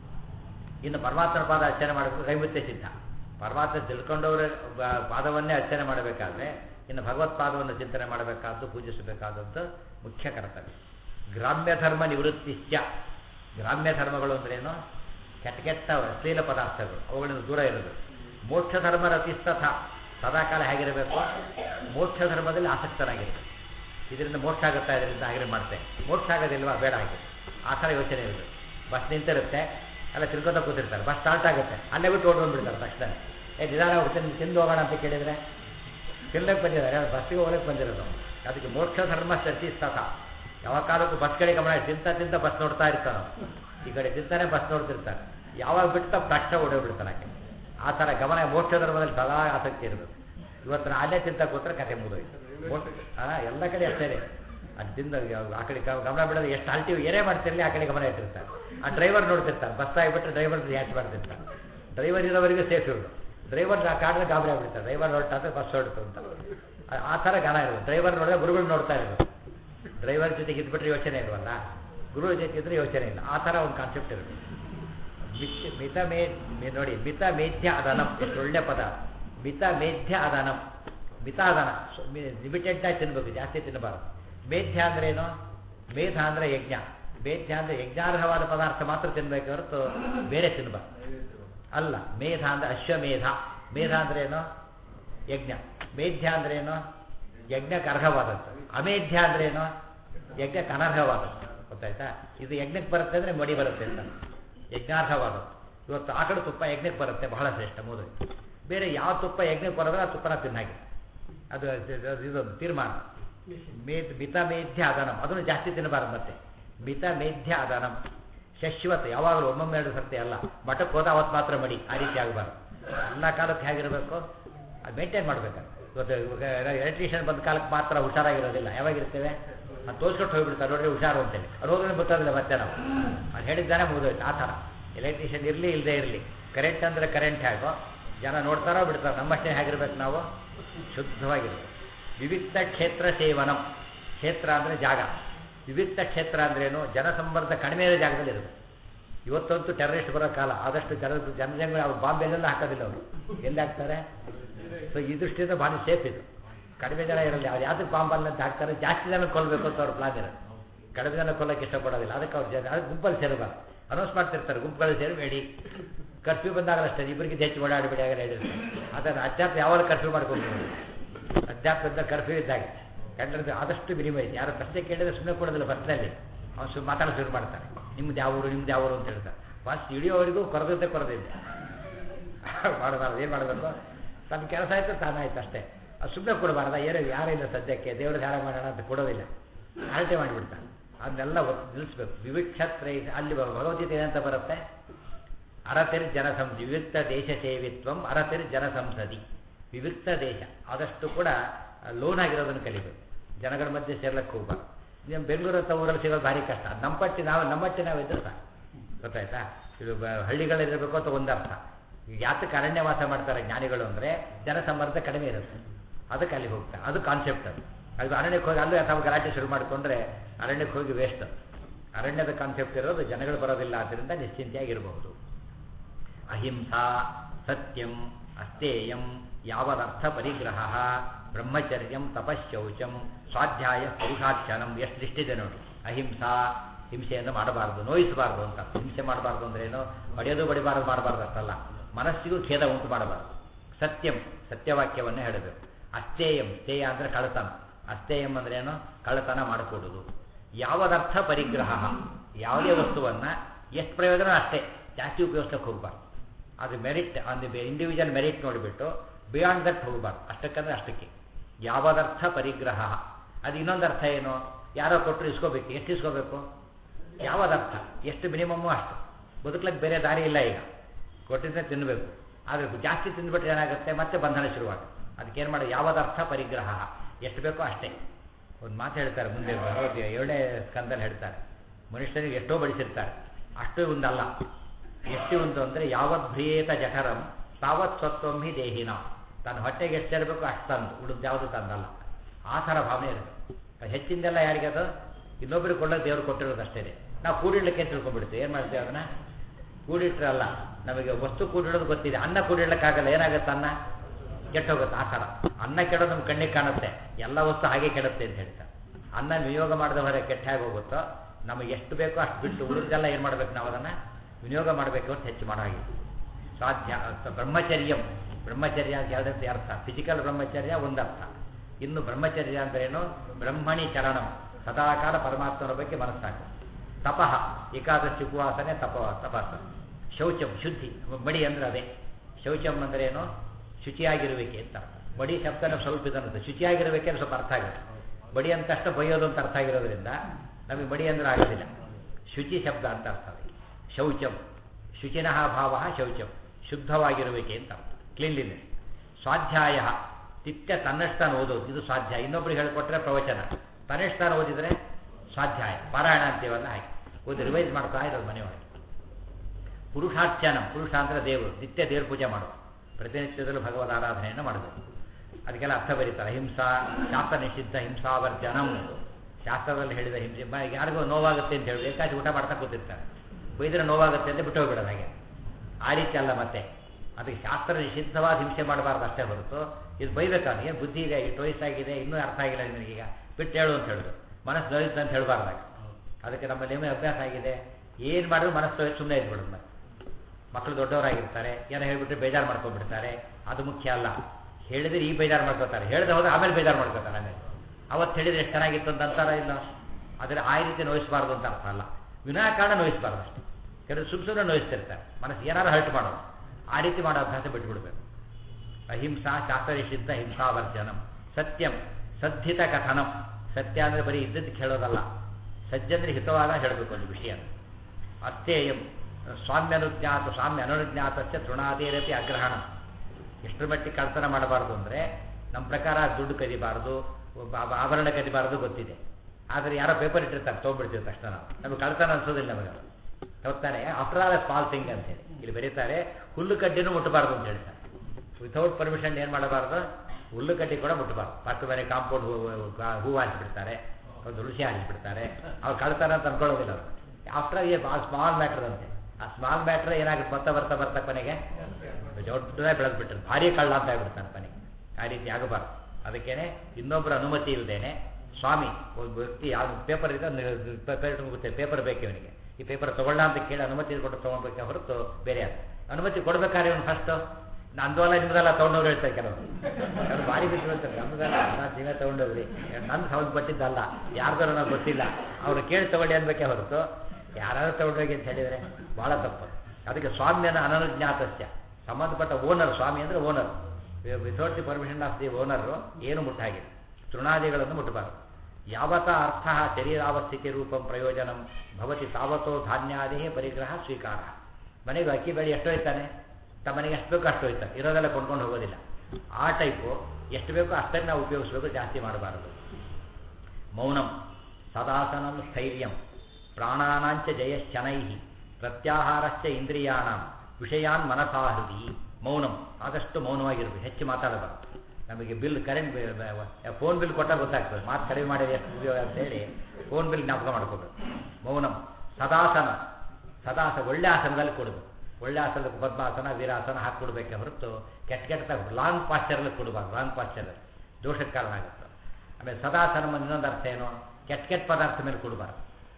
ಇನ್ನು ಪರಮಾತ್ಮನ ಪಾದ ಅರ್ಚನೆ ಮಾಡಬೇಕು ಕೈಮುತ್ತೆ ಸಿದ್ಧ ಪರಮಾತ್ಮ ತಿಳ್ಕೊಂಡವರ ಬ- ಪಾದವನ್ನೇ ಅರ್ಚನೆ ಮಾಡಬೇಕಾದ್ರೆ ಇನ್ನು ಭಗವತ್ಪಾದವನ್ನು ಚಿಂತನೆ ಮಾಡಬೇಕಾದ್ದು ಪೂಜಿಸಬೇಕಾದದ್ದು ಮುಖ್ಯ ಕರ್ತವ್ಯ ಗ್ರಾಮ್ಯ ಧರ್ಮ ನಿವೃತ್ತಿಶ್ಚ ಗ್ರಾಮ್ಯ ಧರ್ಮಗಳು ಅಂದ್ರೇನು ಕೆಟ್ಟ ಕೆಟ್ಟ ಅಶ್ಲೀಲ ಪದಾರ್ಥಗಳು ಅವುಗಳಿಂದ ದೂರ ಇರೋದು ಮೋಕ್ಷ ಧರ್ಮ ರತಿಸ್ತಥ ಸದಾಕಾಲ ಹೇಗಿರಬೇಕು ಮೋಕ್ಷ ಧರ್ಮದಲ್ಲಿ ಆಸಕ್ತನಾಗಿರಬೇಕು ಇದರಿಂದ ಮೋಕ್ಷ ಆಗುತ್ತಾ ಇದರಿಂದ ಹಾಗೆ ಮಾಡ್ತೆ ಮೋಕ್ಷ ಆಗೋದಿಲ್ವಾ ಬೇಡ ಹಾಗೆ ಆ ಥರ ಯೋಚನೆ ಇರೋದು ಬಸ್ ನಿಂತಿರುತ್ತೆ ಎಲ್ಲ ತಿರ್ಗೋತ ಕೂತಿರ್ತಾರೆ ಬಸ್ ಸ್ಟಾರ್ಟ್ ಆಗುತ್ತೆ ಅಲ್ಲೇ ಬಿಟ್ಟು ಓಡ್ ಬಂದ್ಬಿಡ್ತಾರೆ ತಕ್ಷಣ ಏ ನಿಧಾನ ಹೋಗ್ತೀನಿ ತಿಂದು ಹೋಗೋಣ ಅಂತ ಕೇಳಿದರೆ ತಿನ್ನಕ್ಕೆ ಬಂದಿದ್ದಾರೆ ಬಸ್ಸಿಗೆ ಹೋಗಕ್ಕೆ ಬಂದಿರೋದು ಅದಕ್ಕೆ ಮೋಕ್ಷ ಧರ್ಮ ಸತಿ ಸ್ಥಾತ ಯಾವ ಕಾಲಕ್ಕೂ ಬಸ್ ಕಡೆ ಗಮನ ತಿಂತ ತಿಂತ ಬಸ್ ನೋಡ್ತಾ ಇರ್ತಾನೆ ಈ ಕಡೆ ತಿಂತಾನೆ ಬಸ್ ನೋಡ್ತಿರ್ತಾನೆ ಯಾವಾಗ ಬಿಡ್ತಾ ತಕ್ಷಣ ಓಡೋಗ್ಬಿಡ್ತಾನೆ ಆಕೆ ಆ ಥರ ಗಮನ ಮೋಕ್ಷ ಧರ್ಮದಲ್ಲಿ ಸದಾ ಆಸಕ್ತಿ ಇರಬೇಕು ಇವತ್ತು ನಾ ಅಲ್ಲೇ ತಿಂತ ಕೂತ್ರೆ ಕತೆ ಮುಗಿದೋಯ್ತು ಮೋಕ್ಷ ಹಾಂ ಎಲ್ಲ ಕಡೆ ಅಷ್ಟೇ ಅದು ತಿಂದ ಆ ಕಡೆ ಗಮನ ಬಿಡೋದು ಎಷ್ಟು ಅಲ್ಟಿವ್ ಏನೇ ಮಾಡ್ತಿರಲಿ ಆ ಕಡೆ ಗಮನ ಇಟ್ಟಿರ್ತಾರೆ ಆ ಡ್ರೈವರ್ ನೋಡ್ತಿರ್ತಾರೆ ಬಸ್ ಆಗಿಬಿಟ್ರೆ ಡ್ರೈವರ್ ಹ್ಯಾಚ್ ಮಾಡ್ತಿರ್ತಾರೆ ಡ್ರೈವರ್ ಇರೋವರೆಗೂ ಸೇಫ್ ಇರೋದು ಡ್ರೈವರ್ ಆ ಕಾಡಿನ ಗಾಬರಿ ಆಗ್ಬಿಡ್ತಾರೆ ಡ್ರೈವರ್ ಹೊರಟಾದ್ರೆ ಬಸ್ ಹೊರಡ್ತು ಅಂತ ಆ- ಆ ಥರ ಗಾನ ಇರೋದು ಡ್ರೈವರ್ ನೋಡಿದ್ರೆ ಗುರುಗಳು ನೋಡ್ತಾ ಇರೋದು ಡ್ರೈವರ್ ಜೊತೆಗೆ ಇದ್ಬಿಟ್ರೆ ಯೋಚನೆ ಇಲ್ವಲ್ಲ ಗುರು ಜೊತೆ ಇದ್ರೆ ಯೋಚನೆ ಇಲ್ಲ ಆ ಥರ ಒಂದು ಕಾನ್ಸೆಪ್ಟ್ ಇರುತ್ತೆ ಮಿತ್ ಮಿತ ಮೇ ಮೇ- ನೋಡಿ ಮಿತ ಮೇಧ್ಯ ಅದನಂ ಎಷ್ಟು ಒಳ್ಳೆ ಪದ ಮಿತ ಮೇಧ್ಯ ಅದನಂ ಮಿತ ಅದನ ಲಿಮಿಟೆಡ್ನಾಗಿ ತಿನ್ಬೇಕು ಜಾಸ್ತಿ ತಿನ್ನಬಾರದು ಮೇಧ್ಯ ಅಂದ್ರೆ ಏನು ಮೇಧ ಅಂದ್ರೆ ಯಜ್ಞ ಮೇಧ್ಯ ಅಂದ್ರೆ ಯಜ್ಞಾರ್ಹವಾದ ಪದಾರ್ಥ ಮಾತ್ರ ತಿನ್ಬೇಕು ಹೊರತು ಬೇರೆ ತಿನ್ನಬಾರ್ದು ಅಲ್ಲ ಮೇಧ ಅಂದ್ರೆ ಅಶ್ವಮೇಧ ಮೇಧ ಅಂದ್ರೆ ಏನು ಯಜ್ಞ ಮೇಧ್ಯ ಅಂದ್ರೆ ಏನು ಯಜ್ಞಕ್ಕೆ ಅರ್ಹವಾದದ್ದು ಅಮೇಧ್ಯ ಅಂದ್ರೆ ಏನು ಯಜ್ಞಕ್ಕೆ ಅನರ್ಹವಾದದ್ದು ಗೊತ್ತಾಯ್ತಾ ಇದು ಯಜ್ಞಕ್ಕೆ ಬರುತ್ತೆ ಅಂದ್ರೆ ಮಡಿ ಬರುತ್ತೆ ಅಂತ ಯಜ್ಞಾರ್ಹವಾದದ್ದು ಇವತ್ತು ಆಕಳು ತುಪ್ಪ ಯಜ್ಞಕ್ಕೆ ಬರುತ್ತೆ ಬಹಳ ಶ್ರೇಷ್ಠ ಮೊದಲು ಬೇರೆ ಯಾವ ತುಪ್ಪ ಯಜ್ಞಕ್ಕೆ ಬರೋದ್ರೆ ಆ ತುಪ್ಪನ ತಿನ್ನಾಗಿ ಅದು ಅದು ಇದೊಂದು ತೀರ್ಮಾನ ಮೇದ್ ಮಿತ ಮೇಧ್ಯ ಅದಾನಂ ಅದನ್ನು ಜಾಸ್ತಿ ತಿನ್ನಬಾರದು ಮತ್ತೆ ಮಿತ ಮೇಧ್ಯ ಅದಾನಂ ಶಶ್ವತ್ ಯಾವಾಗಲೂ ಒಮ್ಮೊಮ್ಮೆ ಎರಡು ಸರ್ತಿ ಅಲ್ಲ ಮಠಕ್ಕೆ ಹೋದ ಅವತ್ತು ಮಾತ್ರ ಮಡಿ ಆ ರೀತಿ ಆಗಬಾರ್ದು ಎಲ್ಲ ಕಾಲಕ್ಕೆ ಹೇಗಿರಬೇಕು ಅದು ಮೇಂಟೈನ್ ಮಾಡಬೇಕು ಇವತ್ತು ಎಲೆಕ್ಟ್ರಿಷಿಯನ್ ಬಂದ ಕಾಲಕ್ಕೆ ಮಾತ್ರ ಹುಷಾರಾಗಿರೋದಿಲ್ಲ ಯಾವಾಗಿರ್ತೇವೆ ಅದು ತೋರಿಸ್ಕೊಟ್ಟು ಹೋಗ್ಬಿಡ್ತಾರೆ ನೋಡ್ರಿ ಹುಷಾರು ಅಂತೇಳಿ ಅದು ಹೋದ್ರೆ ಗೊತ್ತಾಗಲಿಲ್ಲ ಮತ್ತೆ ನಾವು ಅದು ಹೇಳಿದ್ದಾನೆ ಮುಗಿದೋಯ್ತು ಆ ಥರ ಎಲೆಕ್ಟ್ರಿಷಿಯನ್ ಇರಲಿ ಇಲ್ಲದೆ ಇರಲಿ ಕರೆಂಟ್ ಅಂದರೆ ಕರೆಂಟ್ ಹೇಗೋ ಜನ ನೋಡ್ತಾರೋ ಬಿಡ್ತಾರೋ ನಮ್ಮಷ್ಟೇ ಹೇಗಿರ್ಬೇಕು ನಾವು ಶುದ್ಧವಾಗಿರ್ಬೇಕು ವಿವಿಕ್ತ ಕ್ಷೇತ್ರ ಸೇವನಂ ಕ್ಷೇತ್ರ ಅಂದರೆ ಜಾಗ ವಿವಿಕ್ತ ಕ್ಷೇತ್ರ ಅಂದ್ರೇನು ಜನಸಂಬರ್ಧ ಕಡಿಮೆ ಇರೋ ಜಾಗದಲ್ಲಿ ಇರಬೇಕು ಇವತ್ತಂತೂ ಟೆರರಿಸ್ಟ್ ಬರೋ ಕಾಲ ಆದಷ್ಟು ಜನ ಜನಜಂಗುಳಿ ಅವ್ರು ಬಾಂಬ್ ಎಲ್ಲೆಲ್ಲ ಹಾಕೋದಿಲ್ಲ ಅವರು ಎಲ್ಲಿ ಹಾಕ್ತಾರೆ ಸೊ ಈ ದೃಷ್ಟಿಯಿಂದ ಭಾಳ ಸೇಫ್ ಇದು ಕಡಿಮೆ ಜನ ಇರಲಿ ಅವ್ರು ಯಾವ್ದಕ್ಕೆ ಬಾಂಬ್ ಅಲ್ಲ ಅಂತ ಹಾಕ್ತಾರೆ ಜಾಸ್ತಿ ಜನ ಕೊಲ್ಲಬೇಕು ಅಂತ ಅವ್ರ ಪ್ಲಾನ್ ಇರೋದು ಕಡಿಮೆ ಜನ ಕೊಲ್ಲಕ್ಕೆ ಇಷ್ಟಪಡೋದಿಲ್ಲ ಅದಕ್ಕೆ ಅವ್ರು ಜನ ಅದಕ್ಕೆ ಗುಂಪಲ್ಲಿ ಸೇರಬಾರ್ದು ಅನೌನ್ಸ್ ಮಾಡ್ತಿರ್ತಾರೆ ಗುಂಪುಗಳಲ್ಲಿ ಸೇರಬೇಡಿ ಕರ್ಫ್ಯೂ ಬಂದಾಗ ಅಷ್ಟೇ ಇಬ್ಬರಿಗೆ ಹೆಚ್ಚು ಓಡಾಡಬೇಡಿ ಆಗ ಹೇಳಿರ್ತಾರೆ ಅದನ್ನು ಅಧ್ಯಾತ್ಮ ಯಾವಾಗ ಕರ್ಫ್ಯೂ ಮಾಡ್ಕೊಂಡು ಅಧ್ಯಾತ್ಮದ ಕರ್ಫ್ಯೂ ಇದ್ದಾಗ ಕಂಡ್ರೆ ಆದಷ್ಟು ವಿನಿಮಯ ಯಾರು ಪ್ರಶ್ನೆ ಕೇಳಿದ್ರೆ ಸುಮ್ಮನೆ ಕೊಡೋದಿಲ್ಲ ಬಸ್ನಲ್ಲಿ ಅವ್ನು ಸುಮ್ಮನೆ ಮಾತಾಡೋದು ಶುರು ಮಾಡ್ತಾರೆ ನಿಮ್ದು ಯಾವ ಊರು ನಿಮ್ದು ಯಾವ ಊರು ಅಂತ ಹೇಳ್ತಾರೆ ಬಸ್ ಇಳಿಯೋವರೆಗೂ ಕೊರದಂತೆ ಕೊರದಿಲ್ಲ ಮಾಡಬಾರ್ದು ಏನು ಮಾಡಬೇಕು ತನ್ನ ಕೆಲಸ ಆಯ್ತು ತಾನಾಯ್ತು ಅಷ್ಟೇ ಅದು ಸುಮ್ಮನೆ ಕೊಡಬಾರ್ದ ಏನೋ ಯಾರಿಲ್ಲ ಸದ್ಯಕ್ಕೆ ದೇವ್ರ ಧ್ಯಾನ ಮಾಡೋಣ ಅಂತ ಕೊಡೋದಿಲ್ಲ ಅಳತೆ ಮಾಡಿಬಿಡ್ತಾನೆ ಅದನ್ನೆಲ್ಲ ಒತ್ತು ನಿಲ್ಲಿಸ್ಬೇಕು ವಿವಿಕ್ಷತ್ರ ಇದೆ ಅಲ್ಲಿ ಭಗವದ್ಗೀತೆ ಏನಂತ ಬರುತ್ತೆ ಅರತಿರ್ ಜನಸಂ ವಿವಿಕ್ತ ದೇಶ ಸೇವಿತ್ವಂ ಅರತಿರ್ ಜನಸಂಸದಿ ವಿವಿಕ್ತ ದೇಶ ಆದಷ್ಟು ಕೂಡ ಲೋನ್ ಆಗಿರೋದನ್ನು ಕಲಿಬೇಕು ಜನಗಳ ಮಧ್ಯೆ ಸೇರ್ಲಕ್ಕೆ ಹೋಗ್ಬಾರ್ದು ನೀವು ಬೆಂಗಳೂರು ಅಂತ ಊರಲ್ಲಿ ಸಿಗೋದು ಭಾರಿ ಕಷ್ಟ ನಮ್ಮ ಪಟ್ಟಿ ನಾವು ನಮ್ಮ ಮಟ್ಟಿ ನಾವು ಇದ್ರೆ ಸಾಕು ಗೊತ್ತಾಯ್ತಾ ಇದು ಬ- ಹಳ್ಳಿಗಳಲ್ಲಿರಬೇಕು ಅಂತ ಒಂದರ್ಥ ಈಗ ಯಾತಕ್ಕೆ ಅರಣ್ಯವಾಸ ಮಾಡ್ತಾರೆ ಜ್ಞಾನಿಗಳು ಅಂದರೆ ಜನಸಂಬರ್ಧ ಕಡಿಮೆ ಇರುತ್ತೆ ಅದಕ್ಕೆ ಅಲ್ಲಿ ಹೋಗ್ತಾರೆ ಅದು ಕಾನ್ಸೆಪ್ಟ್ ಅದು ಅದು ಅರಣ್ಯಕ್ಕೆ ಹೋಗಿ ಅಲ್ಲೂ ಅಥವಾ ಗಲಾಟೆ ಶುರು ಮಾಡಿಕೊಂಡ್ರೆ ಅರಣ್ಯಕ್ಕೆ ಹೋಗಿ ವೇಸ್ಟ್ ಅರಣ್ಯದ ಕಾನ್ಸೆಪ್ಟ್ ಇರೋದು ಜನಗಳು ಬರೋದಿಲ್ಲ ಆದ್ದರಿಂದ ನಿಶ್ಚಿಂತೆಯಾಗಿರಬಹುದು ಅಹಿಂಸಾ ಸತ್ಯಂ ಅಸ್ತೇಯಂ ಯಾವದರ್ಥ ಪರಿಗ್ರಹ ಬ್ರಹ್ಮಚರ್ಯಂ ತಪಶೌಚಂ ಸ್ವಾಧ್ಯಾಯ ಪುರುಷಾರ್ಚನಂ ಎಷ್ಟು ಲಿಸ್ಟಿದೆ ನೋಡಿ ಅಹಿಂಸಾ ಹಿಂಸೆಯನ್ನು ಮಾಡಬಾರ್ದು ನೋಯಿಸಬಾರ್ದು ಅಂತ ಹಿಂಸೆ ಮಾಡಬಾರ್ದು ಅಂದ್ರೆ ಏನು ಬಡಿಯೋದು ಬಡಿಬಾರದು ಮಾಡಬಾರ್ದು ಅಷ್ಟಲ್ಲ ಮನಸ್ಸಿಗೂ ಖೇದ ಉಂಟು ಮಾಡಬಾರ್ದು ಸತ್ಯಂ ಸತ್ಯವಾಕ್ಯವನ್ನೇ ಹೇಳಬೇಕು ಅಸ್ತೇಯಂ ಸ್ಥೇಯ ಅಂದರೆ ಕಳ್ಳತನ ಅಸ್ತೇಯಂ ಅಂದ್ರೆ ಏನು ಕಳ್ಳತನ ಮಾಡಿಕೊಡುದು ಯಾವದರ್ಥ ಪರಿಗ್ರಹ ಯಾವುದೇ ವಸ್ತುವನ್ನು ಎಷ್ಟು ಪ್ರಯೋಜನ ಅಷ್ಟೇ ಜಾಸ್ತಿ ಉಪಯೋಗಿಸ್ಲಿಕ್ಕೆ ಹೋಗ್ಬಾರ್ದು ಅದು ಮೆರಿಟ್ ಅದು ಇಂಡಿವಿಜುವಲ್ ಮೆರಿಟ್ ನೋಡಿಬಿಟ್ಟು ಬಿಯಾಂಡ್ ದಟ್ ಹೋಗಬಾರ್ದು ಅಷ್ಟಕ್ಕಂದ್ರೆ ಅಷ್ಟಕ್ಕೆ ಯಾವದರ್ಥ ಪರಿಗ್ರಹ ಅದು ಇನ್ನೊಂದು ಅರ್ಥ ಏನು ಯಾರೋ ಕೊಟ್ಟರು ಇಸ್ಕೋಬೇಕು ಎಷ್ಟು ಇಸ್ಕೋಬೇಕು ಯಾವದರ್ಥ ಎಷ್ಟು ಮಿನಿಮಮ್ಮು ಅಷ್ಟು ಬದುಕಲಿಕ್ಕೆ ಬೇರೆ ದಾರಿ ಇಲ್ಲ ಈಗ ಕೊಟ್ಟಿದ್ದರೆ ತಿನ್ನಬೇಕು ಆದರೆ ಜಾಸ್ತಿ ತಿಂದ್ಬಿಟ್ರೆ ಏನಾಗುತ್ತೆ ಮತ್ತೆ ಬಂಧನ ಶುರುವಾಗುತ್ತೆ ಅದಕ್ಕೇನು ಮಾಡಿ ಯಾವದರ್ಥ ಪರಿಗ್ರಹ ಎಷ್ಟು ಬೇಕೋ ಅಷ್ಟೇ ಒಂದು ಮಾತು ಹೇಳ್ತಾರೆ ಮುಂದೆ ಭಗವದ್ಗೀತೆ ಏಳನೇ ಸ್ಕಂದಲ್ಲಿ ಹೇಳ್ತಾರೆ ಮನುಷ್ಯನಿಗೆ ಎಷ್ಟೋ ಬಡಿಸಿರ್ತಾರೆ ಅಷ್ಟು ಒಂದಲ್ಲ ಎಷ್ಟು ಒಂದು ಅಂದರೆ ಯಾವತ್ ಭ್ರಿಯೇತ ಜಠರಂ ತಾವತ್ ಸ್ವತ್ವಂ ಹಿ ದೇಹಿನ ತನ್ನ ಹೊಟ್ಟೆಗೆ ಎಷ್ಟು ಸೇರಬೇಕು ಅಷ್ಟು ತಂದು ಉಳಿದು ಯಾವುದು ತಂದಲ್ಲ ಆ ಥರ ಭಾವನೆ ಇರುತ್ತೆ ಹೆಚ್ಚಿಂದೆಲ್ಲ ಯಾರಿಗೆ ಅದು ಇನ್ನೊಬ್ಬರಿಗೆ ಕೊಳ್ಳೋದು ದೇವರು ಕೊಟ್ಟಿರೋದು ಅಷ್ಟೇ ನಾವು ಕೂಡಿಡ್ಲಿಕ್ಕೆ ಅಂತ ತಿಳ್ಕೊಂಡ್ಬಿಡ್ತೀವಿ ಏನು ಮಾಡ್ತೀವಿ ಅದನ್ನ ಕೂಡಿಟ್ರಲ್ಲ ನಮಗೆ ವಸ್ತು ಕೂಡಿಡೋದು ಗೊತ್ತಿದೆ ಅನ್ನ ಕೂಡಿಡ್ಲಿಕ್ಕಾಗಲ್ಲ ಏನಾಗುತ್ತೆ ಅನ್ನ ಕೆಟ್ಟೋಗುತ್ತೆ ಆ ಥರ ಅನ್ನ ಕೆಡೋದು ನಮ್ಮ ಕಣ್ಣಿಗೆ ಕಾಣುತ್ತೆ ಎಲ್ಲ ವಸ್ತು ಹಾಗೆ ಕೆಡುತ್ತೆ ಅಂತ ಹೇಳ್ತಾರೆ ಅನ್ನ ವಿನಿಯೋಗ ಮಾಡಿದ ಹೊರ ಕೆಟ್ಟ ಹೇಗೆ ಹೋಗುತ್ತೋ ನಮಗೆ ಎಷ್ಟು ಬೇಕೋ ಅಷ್ಟು ಬಿಟ್ಟು ಉಳಿದೆಲ್ಲ ಏನು ಮಾಡ್ಬೇಕು ನಾವು ಅದನ್ನು ವಿನಿಯೋಗ ಮಾಡಬೇಕು ಅಂತ ಹೆಚ್ಚು ಮಾಡೋ ಹಾಗೆ ಸಾಧ್ಯ ಅರ್ಥ ಬ್ರಹ್ಮಚರ್ಯಂ ಬ್ರಹ್ಮಚರ್ಯ ಅಂತ ಯಾವುದಂತ ಅರ್ಥ ಫಿಸಿಕಲ್ ಬ್ರಹ್ಮಚರ್ಯ ಒಂದರ್ಥ ಇನ್ನು ಬ್ರಹ್ಮಚರ್ಯ ಅಂದ್ರೇನು ಬ್ರಹ್ಮಣಿ ಚರಣಂ ಸದಾಕಾಲ ಪರಮಾತ್ಮನ ಬಗ್ಗೆ ಮನಸ್ಸಾಕು ತಪಃ ಏಕಾದಶಿ ಉಪವಾಸನೆ ತಪ ತಪಸ್ಸ ಶೌಚಂ ಶುದ್ಧಿ ಮಡಿ ಅಂದ್ರೆ ಅದೇ ಶೌಚಂ ಅಂದ್ರೆ ಏನು ಶುಚಿಯಾಗಿರುವಿಕೆ ಅಂತ ಅರ್ಥ. ಮಡಿ ಶಬ್ದನ ಸ್ವಲ್ಪ ಇದನ್ನದು ಶುಚಿಯಾಗಿರಬೇಕೆ ಅಂತ ಸ್ವಲ್ಪ ಅರ್ಥ ಆಗುತ್ತೆ ಬಡಿ ಅಂತ ತಕ್ಷಣ ಬೈಯೋದು ಅಂತ ಅರ್ಥ ಆಗಿರೋದ್ರಿಂದ ನಮಗೆ ಬಡಿ ಅಂದ್ರೆ ಆಗೋದಿಲ್ಲ ಶುಚಿ ಶಬ್ದ ಅಂತ ಅರ್ಥ ಅದಕ್ಕೆ ಶೌಚಂ ಶುಚಿನಃ ಭಾವ ಶೌಚಂ ಶುದ್ಧವಾಗಿರುವಿಕೆ ಅಂತ ಅರ್ಥ ಕ್ಲೀನ್ಲಿನೆಸ್ ಸ್ವಾಧ್ಯಾಯ ನಿತ್ಯ ತನ್ನಷ್ಟಾನ ಓದೋದು ಇದು ಸ್ವಾಧ್ಯಾಯ ಇನ್ನೊಬ್ರಿಗೆ ಹೇಳಿಕೊಟ್ರೆ ಪ್ರವಚನ ತನ್ನಷ್ಟಾನ ಓದಿದ್ರೆ ಸ್ವಾಧ್ಯಾಯ ಪಾರಾಯಣ ಅಂತೀವಲ್ಲ ಹಾಗೆ ಓದಿ ರಿವೈಸ್ ಮಾಡ್ತಾ ಇರೋದು ಮನೆಯೊಳಗೆ ಪುರುಷಾರ್ಚನ ಪುರುಷ ಅಂದ್ರೆ ದೇವರು ನಿತ್ಯ ದೇವ್ರ ಪೂಜೆ ಮಾಡೋದು ಪ್ರತಿನಿತ್ಯದಲ್ಲೂ ಭಗವದ್ ಆರಾಧನೆಯನ್ನು ಮಾಡಬೇಕು ಅದಕ್ಕೆಲ್ಲ ಅರ್ಥ ಬರೀತಾರೆ ಹಿಂಸಾ ಶಾಸ್ತ್ರ ನಿಷಿದ್ಧ ಹಿಂಸಾವರ್ಜನಂ ಶಾಸ್ತ್ರದಲ್ಲಿ ಹೇಳಿದ ಹಿಂಸೆ ಮ- ಯಾರಿಗೂ ನೋವಾಗುತ್ತೆ ಅಂತ ಹೇಳಿ ಬೇಕಾದ್ರೆ ಊಟ ಮಾಡ್ತಾ ಕೂತಿರ್ತಾರೆ ಬೈದ್ರೆ ನೋವಾಗುತ್ತೆ ಅಂತ ಬಿಟ್ಟು ಹೋಗ್ಬಿಡೋದು ಹಾಗೆ ಆ ರೀತಿ ಅಲ್ಲ ಮತ್ತೆ ಅದಕ್ಕೆ ಶಾಸ್ತ್ರ ನಿಷಿದ್ಧವಾದ ಹಿಂಸೆ ಮಾಡಬಾರ್ದು ಅಷ್ಟೇ ಹೊರತು ಇದು ಬೈಬೇಕಾದ್ರೆ ಏನು ಬುದ್ಧಿ ಇದೆ ಇಷ್ಟು ವಯಸ್ಸಾಗಿದೆ ಇನ್ನೂ ಅರ್ಥ ಆಗಿಲ್ಲ ನಿನಗೀಗ ಬಿಟ್ಟು ಹೇಳು ಅಂತ ಹೇಳಿದ್ರು ಮನಸ್ಸು ನೋಯುತ್ತೆ ಅಂತ ಹೇಳಬಾರ್ದಾಗ ಅದಕ್ಕೆ ನಮ್ಮಲ್ಲಿ ಏನೇ ಅಭ್ಯಾಸ ಆಗಿದೆ ಏನು ಮಾಡಿದ್ರು ಮನಸ್ಸು ನೋಯ್ತು ಸುಮ್ಮನೆ ಇದ್ಬಿಡೋದು ಮತ್ತೆ ಮಕ್ಕಳು ದೊಡ್ಡವರಾಗಿರ್ತಾರೆ ಏನೋ ಹೇಳ್ಬಿಟ್ಟು ಬೇಜಾರು ಮಾಡ್ಕೊಂಡ್ಬಿಡ್ತಾರೆ ಅದು ಮುಖ್ಯ ಅಲ್ಲ ಹೇಳಿದ್ರೆ ಈ ಬೇಜಾರು ಮಾಡ್ಕೋತಾರೆ ಹೇಳ್ದೆ ಹೋದ್ರೆ ಆಮೇಲೆ ಬೇಜಾರು ಮಾಡ್ಕೋತಾರೆ ಆಮೇಲೆ ಅವತ್ತು ಹೇಳಿದ್ರೆ ಎಷ್ಟು ಚೆನ್ನಾಗಿತ್ತು ಅಂತ ಅಂತಾರ ಇಲ್ಲ ಆದರೆ ಆ ರೀತಿ ನೋಯಿಸಬಾರ್ದು ಅಂತ ಅರ್ಥ ಅಲ್ಲ ವಿನಾಕಾರಣ ನೋಯಿಸಬಾರ್ದು ಅಷ್ಟೇ ಕೆಲವು ಸುಮ್ ಸುಮ್ಮನೆ ನೋಯಿಸ್ತಿರ್ತಾರೆ ಮನಸ್ಸು ಏನಾರು ಹರ್ಟ್ ಮಾಡೋದು ಆ ರೀತಿ ಮಾಡೋ ಅಭ್ಯಾಸ ಬಿಟ್ಬಿಡ್ಬೇಕು ಅಹಿಂಸಾ ಶಾಸ್ತ್ರನಿಷಿದ್ಧ ಹಿಂಸಾವರ್ಜನಂ ಸತ್ಯಂ ಸದ್ಧಿತ ಕಥನಂ ಸತ್ಯ ಅಂದರೆ ಬರೀ ಇದ್ದದ್ದು ಕೇಳೋದಲ್ಲ ಸಜ್ಜಂದ್ರೆ ಹಿತವಾದ ಹೇಳಬೇಕು ಒಂದು ವಿಷಯ ಅಸ್ಥೇಯಂ ಸ್ವಾಮ್ಯನುಜ್ಞಾತ ಸ್ವಾಮ್ಯ ಅನನುಜ್ಞಾತಸ್ಯ ತೃಣಾದೇರಪಿ ಅಗ್ರಹಣ ಎಷ್ಟರ ಮಟ್ಟಿಗೆ ಕಳ್ತನ ಮಾಡಬಾರ್ದು ಅಂದರೆ ನಮ್ಮ ಪ್ರಕಾರ ದುಡ್ಡು ಕದಿಬಾರ್ದು ಒಬ್ಬ ಆಭ- ಆಭರಣ ಕದಿಬಾರ್ದು ಗೊತ್ತಿದೆ ಆದರೆ ಯಾರೋ ಪೇಪರ್ ಇಟ್ಟಿರ್ತಾರೆ ತೊಗೊಂಡ್ಬಿಡ್ತೀವಿ ತಕ್ಷಣ ನಾವು ನಮಗೆ ಕಳ್ತನ ಅನ್ಸೋದಿಲ್ಲ ನಮಗೆ ಅದು. ಹೋಗ್ತಾನೆ ಆಫ್ಟರ್ ಆಲ್ ಸ್ಮಾಲ್ ಥಿಂಗ್ ಅಂತೇಳಿ ಇಲ್ಲಿ ಬರೀತಾರೆ ಹುಲ್ಲು ಕಡ್ಡಿನೂ ಮುಟ್ಟಬಾರ್ದು ಅಂತ ಹೇಳ್ತಾರೆ ವಿತೌಟ್ ಪರ್ಮಿಷನ್ ಏನು ಮಾಡಬಾರ್ದು ಹುಲ್ಲು ಕಡ್ಡಿ ಕೂಡ ಮುಟ್ಟಬಾರ್ದು ಪಕ್ಕ ಮನೆ ಕಾಂಪೌಂಡ್ ಹೂ ಹಾರಿಸ್ಬಿಡ್ತಾರೆ ಒಂದು ತುಳಸಿ ಹಾರಿಸ್ಬಿಡ್ತಾರೆ ಅವ್ರು ಕಳ್ತಾರ ಅಂತ ಅನ್ಕೊಳ್ಳೋದಿಲ್ಲ ಅವರು ಆಫ್ಟರ್ ಆಲ್ ಆ ಸ್ಮಾಲ್ ಮ್ಯಾಟ್ರ್ ಅಂತೆ ಆ ಸ್ಮಾಲ್ ಮ್ಯಾಟ್ರ್ ಏನಾಗುತ್ತೆ ಬರ್ತಾ ಬರ್ತಾ ಬರ್ತಾ ಕೊನೆಗೆ ದೊಡ್ಡದಾಗಿ ಬೆಳೆದು ಬಿಟ್ಟರು ಭಾರಿ ಕಳ್ಳ ಅಂತ ಆಗ್ಬಿಡ್ತಾನೆ ಕೊನೆಗೆ ಆ ರೀತಿ ಆಗಬಾರ್ದು ಅದಕ್ಕೇನೆ ಇನ್ನೊಬ್ಬರ ಅನುಮತಿ ಇಲ್ಲದೇನೆ ಸ್ವಾಮಿ ಒಬ್ಬ ವ್ಯಕ್ತಿ ಯಾವ ಪೇಪರ್ ಇದೆ ಪೇಪರ್ ಬೇಕು ಇವನಿಗೆ ಈ ಪೇಪರ್ ತಗೊಳ್ಳ ಅಂತ ಕೇಳಿ ಅನುಮತಿ ಕೊಟ್ಟು ತೊಗೊಳ್ಬೇಕೆ ಹೊರತು ಬೇರೆ ಅದು ಅನುಮತಿ ಕೊಡ್ಬೇಕಾದ್ರೆ ಇವನು ಫಸ್ಟು ನಂದಲ್ಲ ನಿಮ್ದಲ್ಲ ತೊಗೊಂಡವ್ರು ಹೇಳ್ತಾರೆ ಕೆಲವರು ಅವ್ರು ಭಾರಿ ಬಿಟ್ಟು ಹೇಳ್ತಾರೆ ನಮ್ದಲ್ಲ ನಾನು ನೀವೇ ತೊಗೊಂಡೋಗ್ರಿ ನನ್ನ ಸಂಬಂಧಪಟ್ಟಿದ್ದಲ್ಲ ಯಾರ್ದಾರು ನನಗೆ ಗೊತ್ತಿಲ್ಲ ಅವ್ರು ಕೇಳಿ ತಗೊಳ್ಳಿ ಅನ್ಬೇಕೆ ಹೊರತು ಯಾರು ತಗೊಂಡೋಗಿ ಅಂತ ಹೇಳಿದರೆ ಭಾಳ ತಪ್ಪು ಅದಕ್ಕೆ ಸ್ವಾಮ್ಯನ ಅನನುಜ್ಞಾತಸ್ಯ ಸಂಬಂಧಪಟ್ಟ ಓನರ್ ಸ್ವಾಮಿ ಅಂದರೆ owner without the permission of the owner ಏನು ಮುಟ್ಟಾಗಿದೆ ತೃಣಾದಿಗಳನ್ನು ಮುಟ್ಟಬಾರದು ಯಾವತ ಅರ್ಥ ಶರೀರಾವಸ್ಥಿತಿ ರೂಪಂ ಪ್ರಯೋಜನಂ ಭವತಿ ತಾವತೋ ಧಾನ್ಯಾದಿ ಪರಿಗ್ರಹ ಸ್ವೀಕಾರ ಮನೆಗೆ ಅಕ್ಕಿ ಬೆಳೆ ಎಷ್ಟು ಹೋಯ್ತಾನೆ ತಮ್ಮ ಮನೆಗೆ ಎಷ್ಟು ಬೇಕೋ ಅಷ್ಟು ಹೋಯ್ತಾನೆ ಇರೋದೆಲ್ಲ ಕೊಂಡ್ಕೊಂಡು ಹೋಗೋದಿಲ್ಲ ಆ ಟೈಪು ಎಷ್ಟು ಬೇಕೋ ಅಷ್ಟನ್ನು ನಾವು ಉಪಯೋಗಿಸಬೇಕು ಜಾಸ್ತಿ ಮಾಡಬಾರದು ಮೌನಂ ಸದಾಸನಂ ಸ್ಥೈರ್ಯಂ ಪ್ರಾಣಾನಾಂಚ ಜಯಶ್ಚನೈ ಪ್ರತ್ಯಾಹಾರಶ್ಚ ಇಂದ್ರಿಯಾಣಂ ವಿಷಯಾನ್ ಮನಸಾಹೃದಿ ಮೌನಂ ಆದಷ್ಟು ಮೌನವಾಗಿರ್ಬೇಕು ಹೆಚ್ಚು ಮಾತಾಡಬಾರ್ದು ನಮಗೆ ಬಿಲ್ ಕರೆಂಟ್ ಫೋನ್ ಬಿಲ್ ಕೊಟ್ಟಾಗ ಗೊತ್ತಾಗ್ತದೆ ಮಾತು ಕಡಿಮೆ ಮಾಡಿದ್ರೆ ಎಷ್ಟು ಉಪಯೋಗ ಅಂತೇಳಿ ಫೋನ್ ಬಿಲ್ ಜ್ಞಾಪಕ ಮಾಡ್ಕೋಬೇಕು ಮೌನಂ ಸದಾಸನ ಸದಾಸ ಒಳ್ಳೆ ಆಸನದಲ್ಲಿ ಕೊಡೋದು ಒಳ್ಳೆ ಆಸನದ ಪದ್ಮಾಸನ ವೀರಾಸನ ಹಾಕಿ ಕೊಡಬೇಕೆ ಹೊರತು ಕೆಟ್ಟ ಕೆಟ್ಟ ಲಾಂಗ್ ಪಾಶ್ಚರಲ್ಲಿ ಕೊಡಬಾರ್ದು ಲಾಂಗ್ ಪಾಶ್ಚರಲ್ಲಿ ದೋಷಕ್ಕೆ ಕಾರಣ ಆಗುತ್ತೆ ಆಮೇಲೆ ಸದಾಸನ ಇನ್ನೊಂದು ಅರ್ಥ ಏನು ಕೆಟ್ಟ ಕೆಟ್ಟ ಪದಾರ್ಥ ಮೇಲೆ ಕೊಡಬಾರ್ದು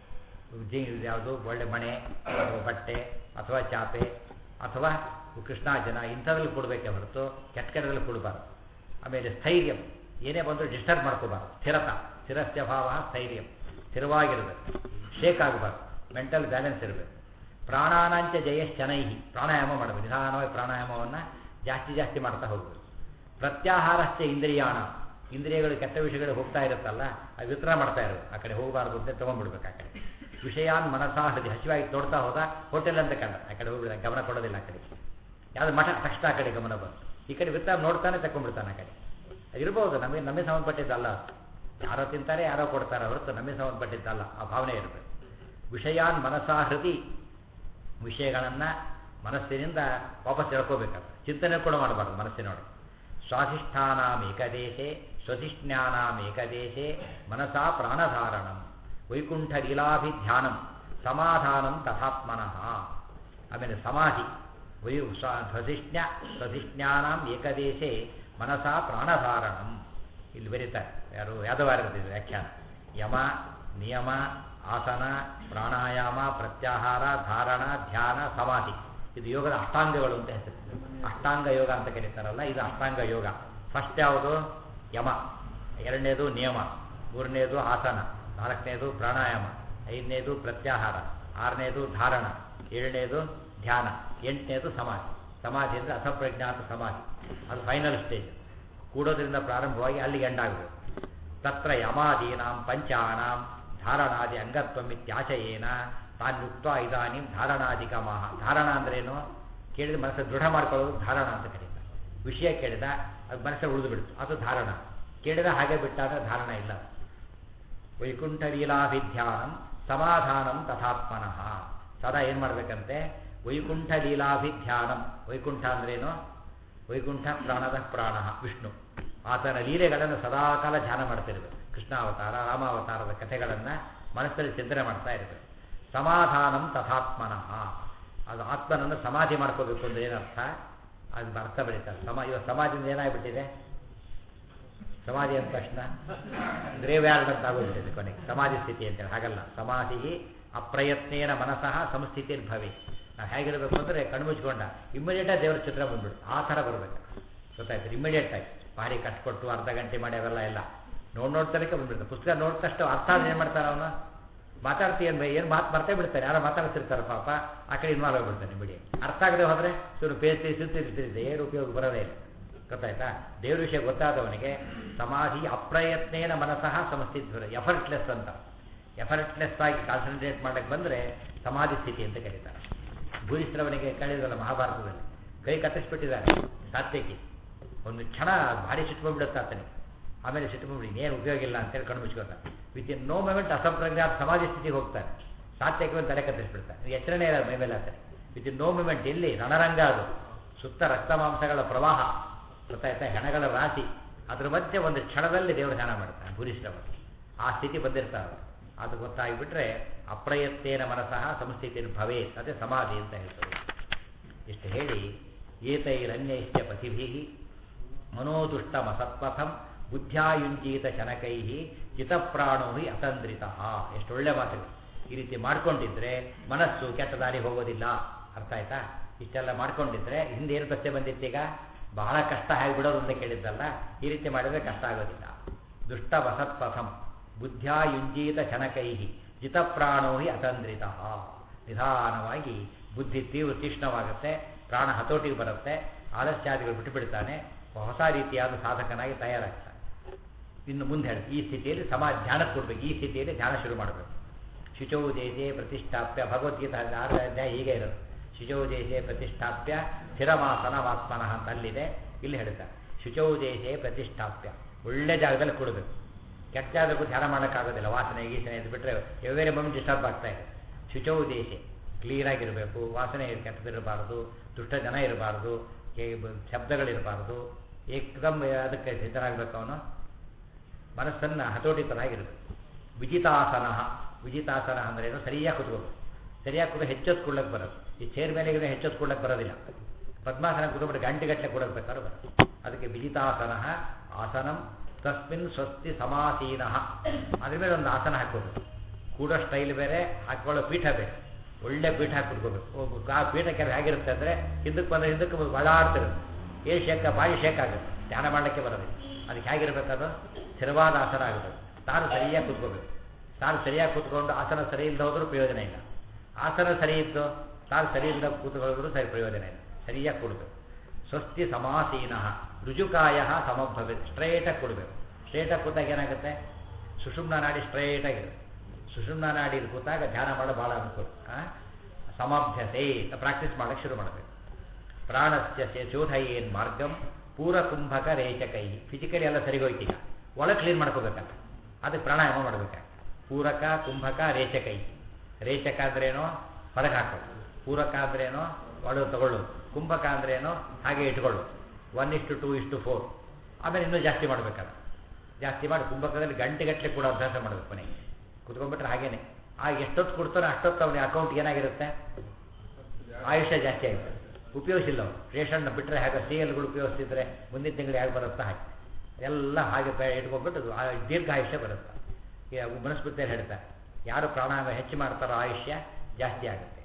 ಜಿ ಯಾವುದು ಒಳ್ಳೆ ಮಣೆ ಅಥವಾ ಬಟ್ಟೆ ಅಥವಾ ಚಾಪೆ ಅಥವಾ ಕೃಷ್ಣಾಜನ ಇಂಥದ್ರಲ್ಲಿ ಕೊಡಬೇಕೆ ಹೊರತು ಕೆಟ್ಟ ಕೆಟ್ಟದಲ್ಲಿ ಕೊಡಬಾರ್ದು ಆಮೇಲೆ ಸ್ಥೈರ್ಯ ಏನೇ ಬಂದರೂ ಡಿಸ್ಟರ್ಬ್ ಮಾಡ್ಕೋಬಾರ್ದು ಸ್ಥಿರತ ಸ್ಥಿರಸ್ಯ ಭಾವ ಸ್ಥೈರ್ಯ ಸ್ಥಿರವಾಗಿರಬೇಕು ಶೇಕ್ ಆಗಬಾರ್ದು ಮೆಂಟಲ್ ಬ್ಯಾಲೆನ್ಸ್ ಇರಬೇಕು ಪ್ರಾಣಾನಾಂಚ ಜಯಶ್ಚನೈಹಿ ಪ್ರಾಣಾಯಾಮ ಮಾಡಬೇಕು ನಿಧಾನವಾಗಿ ಪ್ರಾಣಾಯಾಮವನ್ನು ಜಾಸ್ತಿ ಜಾಸ್ತಿ ಮಾಡ್ತಾ ಹೋಗಬೇಕು ಪ್ರತ್ಯಾಹಾರಶ್ಚ ಇಂದ್ರಿಯಾಣ ಇಂದ್ರಿಯಗಳು ಕೆಟ್ಟ ವಿಷಯಗಳು ಹೋಗ್ತಾ ಇರುತ್ತಲ್ಲ ಅದು ವಿತರ ಮಾಡ್ತಾ ಇರೋದು ಆ ಕಡೆ ಹೋಗಬಾರ್ದು ಅಂತ ತೊಗೊಂಡ್ಬಿಡ್ಬೇಕು ಆ ಕಡೆ ವಿಷಯಾನ್ ಮನಸಾ ಹೃದಯ ಹಸಿವಾಗಿ ತೋಡ್ತಾ ಹೋದ ಹೋಟೆಲ್ ಅಂತ ಕಂಡ ಆ ಕಡೆ ಹೋಗಿಲ್ಲ ಗಮನ ಕೊಡೋದಿಲ್ಲ ಆ ಕಡೆ ಯಾವ್ದು ಮಠ ತಕ್ಷಣ ಆ ಕಡೆ ಗಮನ ಬಂತು ಈ ಕಡೆ ವಿತ್ತ ನೋಡ್ತಾನೆ ತಗೊಂಡ್ಬಿಡ್ತಾನೆ ಆ ಕಡೆ ಇರ್ಬೋದು ನಮಗೆ ನಮಗೆ ಸಂಬಂಧಪಟ್ಟಿದ್ದಲ್ಲ ಯಾರೋ ತಿಂತಾರೆ ಯಾರೋ ಕೊಡ್ತಾರೆ ಹೊರತು ನಮಗೆ ಸಂಬಂಧಪಟ್ಟಿದ್ದಲ್ಲ ಆ ಭಾವನೆ ಇರಬೇಕು ವಿಷಯಾನ್ ಮನಸಾ ಹೃದಿ ವಿಷಯಗಳನ್ನು ಮನಸ್ಸಿನಿಂದ ವಾಪಸ್ ಎಳ್ಕೋಬೇಕಾಗ್ತದೆ ಚಿಂತನೆ ಕೂಡ ಮಾಡಬಾರ್ದು ಮನಸ್ಸಿನೊಳಗೆ ಸ್ವಾಧಿಷ್ಠಾನಾಂ ಏಕದೇಶೆ ಸ್ವಧಿಷ್ಠಾನಾಂ ಏಕದೇಶೆ ಮನಸಾ ಪ್ರಾಣಧಾರಣಂ ವೈಕುಂಠ ಲೀಲಾಭಿಧ್ಯಾನಂ ಸಮಾಧಾನಂ ತಥಾತ್ಮನಃ ಆಮೇಲೆ ಸಮಾಧಿ ವೈ ಸ್ವಧಿಷ್ಣ ಸ್ವಧಿಷ್ಠಾನಾಂ ಏಕದೇಶೆ ಮನಸ ಪ್ರಾಣಧಾರಣಂ ಇಲ್ಲಿ ಬರೀತಾರೆ ಯಾರು ಯಾದವಾರದಿದೆ ವ್ಯಾಖ್ಯಾನ ಯಮ ನಿಯಮ ಆಸನ ಪ್ರಾಣಾಯಾಮ ಪ್ರತ್ಯಾಹಾರ ಧಾರಣ ಧ್ಯಾನ ಸಮಾಧಿ ಇದು ಯೋಗದ ಅಷ್ಟಾಂಗಗಳು ಅಂತ ಹೆಸರು ಅಷ್ಟಾಂಗ ಯೋಗ ಅಂತ ಕರೀತಾರಲ್ಲ ಇದು ಅಷ್ಟಾಂಗ ಯೋಗ ಫಸ್ಟ್ ಯಾವುದು ಯಮ ಎರಡನೇದು ನಿಯಮ ಮೂರನೇದು ಆಸನ ನಾಲ್ಕನೇದು ಪ್ರಾಣಾಯಾಮ ಐದನೇದು ಪ್ರತ್ಯಾಹಾರ ಆರನೇದು ಧಾರಣ ಏಳನೇದು ಧ್ಯಾನ ಎಂಟನೇದು ಸಮಾಧಿ ಸಮಾಧಿ ಅಂದರೆ ಅಸಪ್ರಜ್ಞಾತ ಸಮಾಧಿ ಅದು ಫೈನಲ್ ಸ್ಟೇಜ್ ಕೂಡೋದ್ರಿಂದ ಪ್ರಾರಂಭವಾಗಿ ಅಲ್ಲಿಗೆ ಎಂಡಾಗಬೇಕು ತತ್ರ ಯಮಾದೀನಾಂ ಪಂಚಾನಾಂ ಧಾರಣಾದಿ ಅಂಗತ್ವಮಿತ್ಯಾಶಯೇನ ತಾನ್ಯುಕ್ತ ಇದಾನಿಂ ಧಾರಣಾಧಿಕಮಾಹ ಧಾರಣ ಅಂದ್ರೇನು ಕೇಳಿದ ಮನಸ್ಸು ದೃಢ ಮಾಡ್ಕೊಳ್ಳೋದು ಧಾರಣ ಅಂತ ಕರೀತಾರೆ ವಿಷಯ ಕೇಳಿದ ಅದು ಮನಸ್ಸಲ್ಲಿ ಉಳಿದು ಬಿಡ್ತು ಅದು ಧಾರಣ ಕೇಳಿದ ಹಾಗೆ ಬಿಟ್ಟಾಗ ಧಾರಣ ಇಲ್ಲ ವೈಕುಂಠ ಲೀಲಾಭಿಧ್ಯಾನಂ ಸಮಾಧಾನಂ ತಥಾತ್ಮನಃ ಸದಾ ಏನು ಮಾಡಬೇಕಂತೆ ವೈಕುಂಠ ಲೀಲಾಭಿಧ್ಯಾನಂ ವೈಕುಂಠ ಅಂದ್ರೇನು ವೈಕುಂಠ ಪ್ರಾಣದ ಪ್ರಾಣ ವಿಷ್ಣು ಆತನ ಲೀಲೆಗಳನ್ನು ಸದಾಕಾಲ ಧ್ಯಾನ ಮಾಡ್ತಿರ್ಬೇಕು ಕೃಷ್ಣಾವತಾರ ರಾಮಾವತಾರದ ಕಥೆಗಳನ್ನು ಮನಸ್ಸಲ್ಲಿ ಚಿಂತನೆ ಮಾಡ್ತಾ ಇರಬೇಕು ಸಮಾಧಾನಂ ತಥಾತ್ಮನಃ ಅದು ಆತ್ಮನನ್ನು ಸಮಾಧಿ ಮಾಡ್ಕೋಬೇಕು ಅಂದ್ರೆ ಏನರ್ಥ ಅದು ಅರ್ಥ ಬೆಳೀತಾರೆ ಸಮಾ ಇವಾಗ ಸಮಾಧಿಯಿಂದ ಏನಾಗ್ಬಿಟ್ಟಿದೆ ಸಮಾಧಿ ಅಂದ ತಕ್ಷಣ ಗ್ರೇವ್ಯಾರ್ಡ್ ಅಂತ ಆಗೋಗ್ಬಿಟ್ಟಿದೆ ಕೊನೆಗೆ ಸಮಾಧಿ ಸ್ಥಿತಿ ಅಂತೇಳಿ ಹಾಗಲ್ಲ ಸಮಾಧಿ ಅಪ್ರಯತ್ನೇನ ಮನಸಃ ಸಂಸ್ಥಿತಿ ಭವೆ ನಾವು ಹೇಗಿರಬೇಕು ಅಂದರೆ ಕಣ್ಮುಚ್ಕೊಂಡ ಇಮ್ಮಿಡಿಯೇಟಾಗಿ ದೇವರ ಚಿತ್ರ ಬಂದ್ಬಿಡುತ್ತೆ ಆ ಥರ ಬರಬೇಕು ಗೊತ್ತಾಯ್ತು ಇಮ್ಮಿಡಿಯೇಟ್ ಆಗಿ ಭಾರಿ ಕಷ್ಟಪಟ್ಟು ಅರ್ಧ ಗಂಟೆ ಮಾಡಿ ಅವೆಲ್ಲ ಇಲ್ಲ ನೋಡ್ ನೋಡ್ತಾನೆ ಬಂದ್ಬಿಡುತ್ತೆ ಪುಸ್ತಕ ನೋಡಿದ ತಕ್ಷಣ ಅರ್ಥ ಆದ್ರೆ ಏನು ಮಾಡ್ತಾನೆ ಅವನು ಮಾತಾಡ್ತೀಯನ್ ಏನು ಮಾತು ಮರ್ತೇ ಬಿಡ್ತಾರೆ ಯಾರೋ ಮಾತಾಡ್ತಿರ್ತಾರೆ ಪಾಪ ಆ ಕಡೆ ಇನ್ವಾಲ್ವ್ ಆಗಿಬಿಡ್ತಾನೆ ಬಿಡಿ ಅರ್ಥ ಆಗದೆ ಹೋದರೆ ಸುರು ಪೇಸ್ತಿ ಸುತ್ತಿರ್ತಿದ್ದೆ ಏನು ಉಪಯೋಗ ಬರೋದೇ ಇಲ್ಲ ಗೊತ್ತಾಯ್ತಾ ದೇವ್ರ ವಿಷಯ ಗೊತ್ತಾದವನಿಗೆ ಸಮಾಧಿ ಅಪ್ರಯತ್ನೇನ ಮನಸಃ ಸಮಸ್ಥಿತ ಎಫರ್ಟ್ಲೆಸ್ ಅಂತ ಎಫರ್ಟ್ಲೆಸ್ ಆಗಿ ಕಾನ್ಸಂಟ್ರೇಟ್ ಮಾಡಕ್ಕೆ ಬಂದರೆ ಸಮಾಧಿ ಸ್ಥಿತಿ ಅಂತ ಕರೀತಾರೆ ಭೂರಿಶ್ರವನಿಗೆ ಕಳೆದಲ್ಲ ಮಹಾಭಾರತದಲ್ಲಿ ಕೈ ಕತ್ತರಿಸ್ಬಿಟ್ಟಿದ್ದಾರೆ ಸಾತ್ಯಕಿ ಒಂದು ಕ್ಷಣ ಭಾರಿ ಸಿಟ್ಕೊಂಡ್ಬಿಡುತ್ತೆ ಆತನಿಗೆ ಆಮೇಲೆ ಸಿಟ್ಕೊಂಡ್ಬಿಡಿ ಏನು ಉಪಯೋಗ ಇಲ್ಲ ಅಂತೇಳಿ ಕಣ್ಣು ಮುಚ್ಕೋತಾರೆ ವಿತ್ ಇನ್ ನೋ ಮೂಮೆಂಟ್ ಅಸಂಪ್ರಜ್ಞಾತ ಸಮಾಧಿ ಸ್ಥಿತಿಗೆ ಹೋಗ್ತಾರೆ ಸಾತ್ಯಕ್ಕೆ ಒಂದು ತಲೆ ಕತ್ತರಿಸ್ಬಿಡ್ತಾರೆ ಎಚ್ಚರಣೆ ಇರೋದು ಮೈ ಮೇಲೆ ಆತನಿಗೆ ವಿತ್ ಇನ್ ನೋ ಮೂಮೆಂಟ್ ಎಲ್ಲಿ ರಣರಂಗ ಅದು ಸುತ್ತ ರಕ್ತ ಮಾಂಸಗಳ ಪ್ರವಾಹ ಗೊತ್ತಾಯ್ತಾ ಹೆಣಗಳ ರಾಶಿ ಅದ್ರ ಮಧ್ಯೆ ಒಂದು ಕ್ಷಣದಲ್ಲಿ ದೇವರು ಧ್ಯಾನ ಮಾಡ್ತಾನೆ ಭೂರಿಶ್ರಮ ಆ ಸ್ಥಿತಿ ಬಂದಿರ್ತಾರೆ ಅದು ಗೊತ್ತಾಗಿಬಿಟ್ರೆ ಅಪ್ರಯತ್ನೇನ ಮನಸಃ ಸಂಸ್ಥಿತಿ ಭವೇ ಅದೇ ಸಮಾಧಿ ಅಂತ ಹೇಳ್ತಾರೆ ಇಷ್ಟು ಹೇಳಿ ಏತೈರನ್ಯೈಶ್ಚ ಪಥಿಭಿ ಮನೋದುಷ್ಟಮಸತ್ಪಥಂ ಬುದ್ಧ್ಯಾಯುಂಜೀತ ಶನಕೈ ಚಿತಪ್ರಾಣೋ ಹಿ ಅತಂದ್ರಿತ ಎಷ್ಟು ಒಳ್ಳೆ ಮಾತುಗಳು ಈ ರೀತಿ ಮಾಡ್ಕೊಂಡಿದ್ರೆ ಮನಸ್ಸು ಕೆಟ್ಟ ದಾರಿ ಹೋಗೋದಿಲ್ಲ ಅರ್ಥ ಆಯ್ತಾ ಇಷ್ಟೆಲ್ಲ ಮಾಡ್ಕೊಂಡಿದ್ರೆ ಹಿಂದೆ ಏನು ಪ್ರಶ್ನೆ ಬಂದಿತ್ತೀಗ ಬಹಳ ಕಷ್ಟ ಹೇಗೆ ಬಿಡೋದು ಅಂತ ಕೇಳಿದ್ದಲ್ಲ ಈ ರೀತಿ ಮಾಡಿದ್ರೆ ಕಷ್ಟ ಆಗೋದಿಲ್ಲ ದುಷ್ಟ ವಸತ್ಪಥಂ ಬುದ್ಧ್ಯಾಯುಂಜೀತ ಶನಕೈ ಜಿತಪ್ರಾಣೋ ಹಿ ಅತಂದ್ರಿತ ನಿಧಾನವಾಗಿ ಬುದ್ಧಿ ತೀವ್ರ ತೀಕ್ಷ್ಣವಾಗುತ್ತೆ ಪ್ರಾಣ ಹತೋಟಿಗೆ ಬರುತ್ತೆ ಆಲಸ್ಯಾದಿಗಳು ಬಿಟ್ಟು ಬಿಡ್ತಾನೆ ಹೊಸ ರೀತಿಯಾದ ಸಾಧಕನಾಗಿ ತಯಾರಾಗ್ತಾನೆ ಇನ್ನು ಮುಂದೆ ಹೇಳಿ ಈ ಸ್ಥಿತಿಯಲ್ಲಿ ಸಮಾಜ ಧ್ಯಾನ ಕೊಡಬೇಕು ಈ ಸ್ಥಿತಿಯಲ್ಲಿ ಧ್ಯಾನ ಶುರು ಮಾಡಬೇಕು ಶುಚೌ ದೇಶೆ ಪ್ರತಿಷ್ಠಾಪ್ಯ ಭಗವದ್ಗೀತಾ ಆರನೇ ಅಧ್ಯಾಯ ಹೀಗೆ ಇರೋದು ಶುಚೌ ದೇಶೆ ಪ್ರತಿಷ್ಠಾಪ್ಯ ಸ್ಥಿರಮಾಸನ ವಾತ್ಮನಃ ಅಂತ ಅಲ್ಲಿದೆ ಇಲ್ಲಿ ಹೇಳ್ತಾರೆ ಶುಚೌ ದೇಶೆ ಪ್ರತಿಷ್ಠಾಪ್ಯ ಒಳ್ಳೆ ಜಾಗದಲ್ಲಿ ಕೊಡಬೇಕು ಕೆಟ್ಟ ಜಾಗಕ್ಕೂ ಧ್ಯಾನ ಮಾಡೋಕ್ಕಾಗೋದಿಲ್ಲ ವಾಸನೆ ಗೀಸನೆ ಇದು ಬಿಟ್ಟರೆ ಎವೇರೆ ಮೊಮೆಂಟ್ ಡಿಸ್ಟರ್ಬ್ ಆಗ್ತಾ ಇದೆ ಶುಚೌ ದೇಶೆ ಕ್ಲೀನಾಗಿರಬೇಕು ವಾಸನೆ ಕೆಟ್ಟದಿರಬಾರ್ದು ದುಷ್ಟ ಜನ ಇರಬಾರ್ದು ಶಬ್ದಗಳಿರಬಾರ್ದು ಏಕದಮ್ ಅದಕ್ಕೆ ಸಿದ್ಧರಾಗಬೇಕು ಅವನು ಮನಸ್ಸನ್ನು ಹತೋಟಿತನಾಗಿರಬೇಕು ವಿಜಿತಾಸನ ವಿಜಿತಾಸನ ಅಂದ್ರೇನು ಸರಿಯಾಗಿ ಕುತ್ಕೋಬೇಕು ಸರಿಯಾಗಿ ಕೂಡ ಹೆಚ್ಚೊತ್ಕೊಳ್ಳಕ್ಕೆ ಬರೋದು ಈ ಚೇರ್ ಮೇಲೆ ಇದ್ರೆ ಹೆಚ್ಚೊತ್ಕೊಳ್ಳಕ್ಕೆ ಬರೋದಿಲ್ಲ ಪದ್ಮಾಸನ ಕೂತ್ಬಿಟ್ಟು ಗಂಟೆಗಟ್ಟಲೆ ಕೊಡೋಕೆ ಬೇಕಾದ್ರೆ ಬರೋದು ಅದಕ್ಕೆ ವಿಜಿತಾಸನ ಆಸನಂ ತಸ್ಮಿನ್ ಸ್ವಸ್ತಿ ಸಮಾಸೀನ ಅದ್ರ ಮೇಲೆ ಒಂದು ಆಸನ ಹಾಕೋಬೇಕು ಕೂಡೋ ಸ್ಟೈಲ್ ಬೇರೆ ಹಾಕೊಳ್ಳೋ ಪೀಠ ಬೇರೆ ಒಳ್ಳೆ ಪೀಠ ಹಾಕಿ ಕುತ್ಕೋಬೇಕು ಆ ಪೀಠ ಕೆಲ ಹೇಗಿರುತ್ತೆ ಅಂದರೆ ಹಿಂದಕ್ಕೆ ಬಂದರೆ ಹಿಂದಕ್ಕೆ ಬಳ್ಳಾಡ್ತಿರುತ್ತೆ ಏನು ಶೇಕ ಭಾರಿ ಶೇಕ್ ಆಗುತ್ತೆ ಧ್ಯಾನ ಮಾಡಲಿಕ್ಕೆ ಬರೋದಿಲ್ಲ ಅದಕ್ಕೆ ಹೇಗಿರ್ಬೇಕದು ಸ್ಥಿರವಾದ ಆಸನ ಆಗಬೇಕು ತಾನು ಸರಿಯಾಗಿ ಕುತ್ಕೋಬೇಕು ತಾನು ಸರಿಯಾಗಿ ಕೂತ್ಕೊಂಡು ಆಸನ ಸರಿ ಇಲ್ಲದೆ ಹೋದ್ರೂ ಪ್ರಯೋಜನ ಇಲ್ಲ ಆಸನ ಸರಿ ಇದ್ದು ತಾನು ಸರಿ ಇಲ್ಲದ ಕೂತ್ಕೊಳ್ಳೋದ್ರೂ ಸರಿ ಪ್ರಯೋಜನ ಇಲ್ಲ ಸರಿಯಾಗಿ ಕೊಡಬೇಕು ಸ್ವಸ್ತಿ ಸಮಾಸೀನ ರುಜುಕಾಯ ಸಮಭವೆ ಸ್ಟ್ರೈಟಾಗಿ ಕೊಡಬೇಕು ಸ್ಟ್ರೈಟಾಗಿ ಕೂತಾಗ ಏನಾಗುತ್ತೆ ಸುಷುಮ್ನ ನಾಡಿ ಸ್ಟ್ರೈಟಾಗಿರುತ್ತೆ ಸುಷುಮ್ನ ನಾಡಿಯಲ್ಲಿ ಕೂತಾಗ ಧ್ಯಾನ ಮಾಡೋ ಭಾಳ ಅನುಕೂಲ ಸಮಾಭ್ಯತೆ ಪ್ರಾಕ್ಟೀಸ್ ಮಾಡೋಕ್ಕೆ ಶುರು ಮಾಡಬೇಕು ಪ್ರಾಣಸ್ಯ ಚೋಧಯೇನ್ ಮಾರ್ಗಂ ಪೂರಕುಂಭಕ ರೇಚಕೈ ಫಿಸಿಕಲಿ ಎಲ್ಲ ಸರಿಗೋಯ್ತೀಗ ಒಳಗೆ ಕ್ಲೀನ್ ಮಾಡ್ಕೋಬೇಕಲ್ಲ ಅದಕ್ಕೆ ಪ್ರಾಣಾಯಾಮ ಮಾಡಬೇಕು ಪೂರಕ ಕುಂಭಕ ರೇಚಕೈ ರೇಚಕ ಅಂದ್ರೇನು ಹೊರಗೆ ಹಾಕೋದು ಪೂರಕ ಅಂದ್ರೇನು ಒಳಗೆ ತಗೊಳ್ಳೋದು ಕುಂಭಕ ಅಂದ್ರೇನು ಹಾಗೆ ಇಟ್ಕೊಳ್ಳೋದು ಒನ್ ಇಷ್ಟು ಟೂ ಇಷ್ಟು ಫೋರ್ ಆಮೇಲೆ ಇನ್ನೂ ಜಾಸ್ತಿ ಮಾಡಬೇಕಲ್ಲ ಜಾಸ್ತಿ ಮಾಡಿ ಕುಂಭಕದಲ್ಲಿ ಗಂಟೆಗಟ್ಟಲೆ ಕೂಡ ಅಭ್ಯಾಸ ಮಾಡಬೇಕು ಮನೆಗೆ ಕುತ್ಕೊಂಡ್ಬಿಟ್ರೆ ಹಾಗೇನೆ ಆಗ ಎಷ್ಟೊತ್ತು ಕೊಡ್ತಾನೋ ಅಷ್ಟೊತ್ತು ಅವನ ಅಕೌಂಟ್ ಏನಾಗಿರುತ್ತೆ ಆಯುಷ್ಯ ಜಾಸ್ತಿ ಆಗುತ್ತೆ ಉಪಯೋಗಿಸಿಲ್ಲ ಅವರು ರೇಷನ್ನ ಬಿಟ್ಟರೆ ಹೇಗೆ ಸಿ ಎಲ್ಗಳು ಉಪಯೋಗಿಸ್ತಿದ್ರೆ ಮುಂದಿನ ತಿಂಗಳು ಹೇಗೆ ಬರುತ್ತಾ ಹಾಗೆ ಎಲ್ಲ ಹಾಗೆ ಪೇ ಇಟ್ಕೊಂಡ್ಬಿಟ್ಟು ಅದು ಆ ದೀರ್ಘಾಯುಷ್ಯ ಬರುತ್ತೆ ಈಗ ಮನಸ್ಮೃತಿಯಲ್ಲಿ ಹೇಳ್ತಾರೆ ಯಾರು ಪ್ರಾಣಾಯಾಮ ಹೆಚ್ಚು ಮಾಡ್ತಾರೋ ಆಯುಷ್ಯ ಜಾಸ್ತಿ ಆಗುತ್ತೆ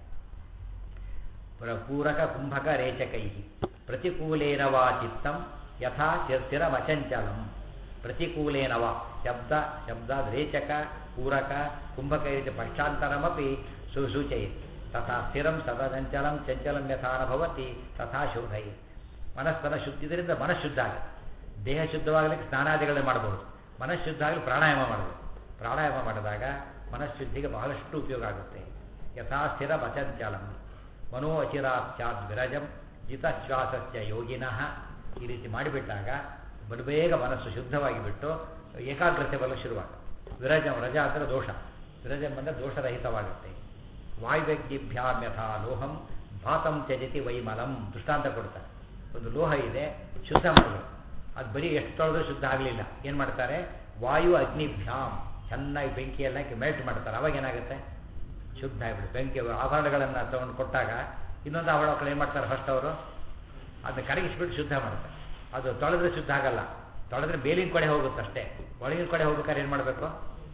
ಪ್ರ- ಪೂರಕ ಕುಂಭಕ ರೇಚಕೈ ಪ್ರತಿಕೂಲೇನ ವಾ ಚಿತ್ತಂ ಯಥಾ ಸ್ಥಿರಮಚಂಚಲಂ ಪ್ರತಿಕೂಲೇನ ವಾ ಶಬ್ದ ಶಬ್ದ ರೇಚಕ ಪೂರಕ ಕುಂಭಕ ಇತಿ ಪಕ್ಷಾಂತರಮಪಿ ಸು ಸೂಚಯತಿ ತಥಾ ಸ್ಥಿರಂ ಸದಚಂಚಲಂ ಚಂಚಲಂ ಯಥಾ ನ ಭವತಿ ತಥಾ ಶೋಧೈ ಮನಸ್ಸನ್ನು ಶುದ್ಧ ಇದರಿಂದ ಮನಃಶುದ್ಧ ಆಗುತ್ತೆ ದೇಹ ಶುದ್ಧವಾಗಲಿಕ್ಕೆ ಸ್ನಾನಾದಿಗಳನ್ನ ಮಾಡಬಹುದು ಮನಃಶುದ್ಧ ಆಗಲಿ ಪ್ರಾಣಾಯಾಮ ಮಾಡಬೇಕು ಪ್ರಾಣಾಯಾಮ ಮಾಡಿದಾಗ ಮನಃಶುದ್ಧಿಗೆ ಬಹಳಷ್ಟು ಉಪಯೋಗ ಆಗುತ್ತೆ ಯಥಾ ಸ್ಥಿರ ಅಚಂಚಲಂ ಮನೋ ಅಚಿರಾಚ್ಯಾದ್ ವಿರಜಂ ಜಿತಶ್ವಾಸಸ್ಯ ಯೋಗಿನಃ ಈ ರೀತಿ ಮಾಡಿಬಿಟ್ಟಾಗ ಬಲಬೇಗ ಮನಸ್ಸು ಶುದ್ಧವಾಗಿ ಬಿಟ್ಟು ಏಕಾಗ್ರತೆ ಬರಲು ಶುರುವಾಗುತ್ತೆ ವಿರಜಂ ರಜ ಅಂದರೆ ದೋಷ ವಿರಜಂ ಅಂದರೆ ದೋಷರಹಿತವಾಗುತ್ತೆ ವಾಯುವ್ಯಕ್ತಿಭ್ಯಾಂ ಯಥಾ ಲೋಹಂ ಭಾತಂ ತ್ಯಜತಿ ವೈಮಲಂ ದೃಷ್ಟಾಂತ ಕೊಡ್ತಾರೆ ಒಂದು ಲೋಹ ಇದೆ ಶುದ್ಧ ಮಾಡಬೇಕು ಅದು ಬರೀ ಎಷ್ಟು ತೊಳೆದ್ರೂ ಶುದ್ಧ ಆಗಲಿಲ್ಲ ಏನು ಮಾಡ್ತಾರೆ ವಾಯು ಅಗ್ನಿಭ್ಯಾಮ್ ಚೆನ್ನಾಗಿ ಬೆಂಕಿಯಲ್ಲಿ ಹಾಕಿ ಮೆಲ್ಟ್ ಮಾಡ್ತಾರೆ ಅವಾಗ ಏನಾಗುತ್ತೆ ಶುದ್ಧ ಆಗಿಬಿಡುತ್ತೆ ಬೆಂಕಿ ಆಭರಣಗಳನ್ನು ತಗೊಂಡು ಕೊಟ್ಟಾಗ ಇನ್ನೊಂದು ಆಭರಣ ಮಕ್ಕಳು ಏನು ಮಾಡ್ತಾರೆ ಫಸ್ಟ್ ಅವರು ಅದನ್ನ ಕರಗಿಸ್ಬಿಟ್ಟು ಶುದ್ಧ ಮಾಡ್ತಾರೆ ಅದು ತೊಳೆದ್ರೆ ಶುದ್ಧ ಆಗಲ್ಲ ತೊಳೆದ್ರೆ ಮೇಲಿನ ಕಡೆ ಹೋಗುತ್ತೆ ಅಷ್ಟೇ ಒಳಗಿನ ಕಡೆ ಹೋಗ್ಬೇಕಾದ್ರೆ ಏನು ಮಾಡಬೇಕು